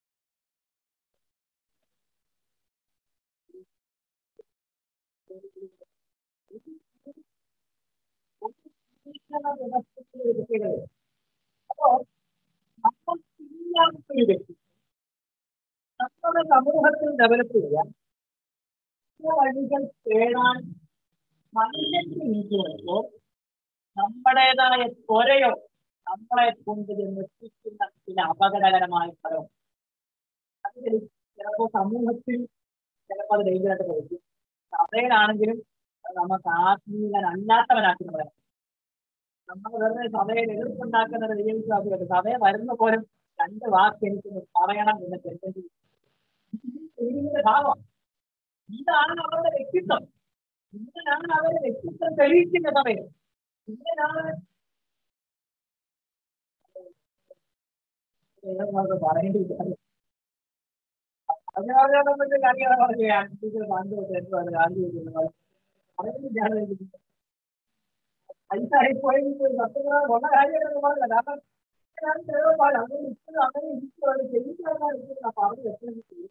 വ്യവസ്ഥയുടെ പ്രത്യേകത അപ്പോ നമ്മൾ ഇല്ലാത്ത ഒരു വ്യക്തി നമ്മുടെ സമൂഹത്തിൽ ഡെവലപ്പ് ചെയ്യാൻ ചില വഴികൾ തേടാൻ മനുഷ്യത്തിന് നീക്കി വരുമ്പോൾ നമ്മുടേതായ ത്വരയോ നമ്മളെ കൊണ്ട് നിർത്തിക്കുന്ന ചില അപകടകരമായ ഫലം അത് ചിലപ്പോൾ സമൂഹത്തിൽ ചിലപ്പോൾ അത് ഡേഞ്ചറായിട്ട് കഴിക്കും സഭയിലാണെങ്കിലും അത് നമുക്ക് ആത്മീയനല്ലാത്തവനാക്കി പറയാം നമ്മൾ വെറുതെ സഭയിൽ എതിർപ്പുണ്ടാക്കുന്ന ദൈവവിശ്വാസികളുണ്ട് സഭയെ വരുന്ന പോലും രണ്ട് വാക്ക് എനിക്ക് പറയണം എന്ന് ടെൻഡൻസി ഇതിന്റെ ഭാവം ഇതാണ് അവരുടെ വ്യക്തിത്വം ഇങ്ങനെയാണ് അവരുടെ വ്യക്തിത്വം തെളിയിക്കുന്ന സമയം ഇങ്ങനെയാണ് ഏതൊക്കെ പറയേണ്ടിയിരിക്കുന്നത് അതിനോട് കാര്യങ്ങൾ പറഞ്ഞു പണ്ട് എന്താണ് ആലോചിക്കുന്നത് പറയുന്നത് പൈസ ആയിപ്പോയി സത്യങ്ങളെ ഉള്ള കാര്യങ്ങളൊക്കെ പറഞ്ഞില്ല കാരണം ഞാൻ ചെറുപാട് അങ്ങനെ ഇപ്പോഴും അങ്ങനെ ഇരിക്കുകയാണ് ജയിക്കാനാണ് ഇരിക്കുന്ന പറഞ്ഞു വെച്ചിരിക്കുന്നത്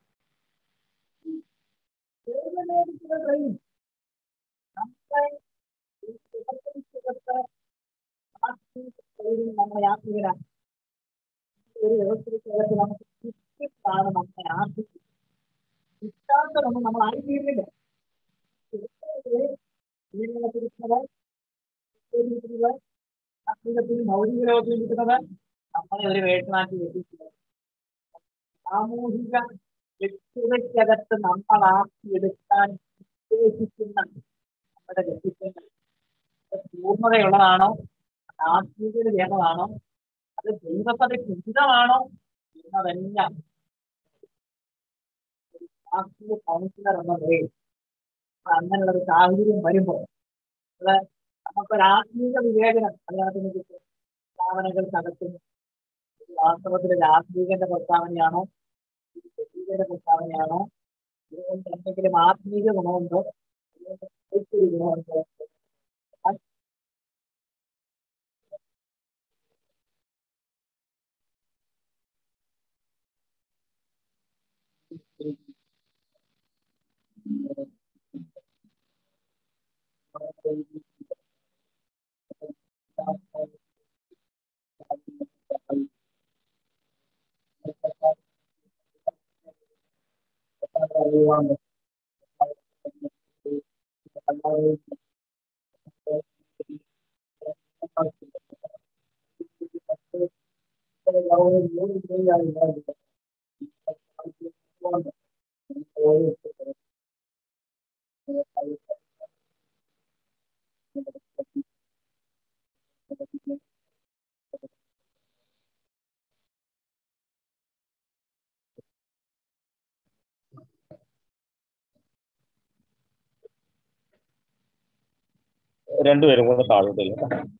ട്രെയിൻ നമ്മളെ ഈ സുഖത്തിൽ സുഖത്ത് ട്രെയിനിൽ നമ്മളെ യാത്രികരാണ് ഒരു വ്യവസ്ഥയ്ക്കകത്ത് നമുക്ക് കിട്ടിയിട്ടാണ് നമ്മളെ ആർജിക്കുന്നത് കിട്ടാത്തതൊന്നും നമ്മൾ ആയിത്തീരുന്നില്ല ജീവിതത്തിരിക്കുന്നത് ജീവിതത്തിന് ഭൗതിക ലോകത്തിൽ കിട്ടുന്നത് നമ്മളെ ഒരു വേട്ടനാക്കി എത്തിക്കുന്നത് സാമൂഹിക വ്യക്തികതയ്ക്കകത്ത് നമ്മൾ ആക്കിയെടുക്കാൻ ഉദ്ദേശിക്കുന്ന നമ്മുടെ വ്യക്തിത്വങ്ങൾ അത് പൂർണ്ണതയുള്ളതാണോ ആത്മീയത വേണമാണോ അത് ദൈവപദയ്ക്ക് ഉചിതമാണോ എന്നതെല്ലാം ഒരു ആത്മീയ കൗൺസിലർ എന്ന നിലയിൽ അങ്ങനെയുള്ള ഒരു സാഹചര്യം വരുമ്പോൾ അത് നമുക്കൊരു ആത്മീയ വിവേചനം അതിനകത്ത് നിന്ന് കിട്ടും പ്രസ്താവനകൾക്കകത്തും വാസ്തവത്തിൽ ഒരു ആത്മീയന്റെ പ്രസ്താവനയാണോ ശരീരന്റെ പ്രസ്താവനയാണോ ഇതുകൊണ്ട് എന്തെങ്കിലും ആത്മീയ ഗുണമുണ്ടോ ഇതുകൊണ്ട് ഒരു ഗുണമുണ്ടോ രണ്ടുപേരും കൂടെ താഴോട്ട് വരും കേട്ടോ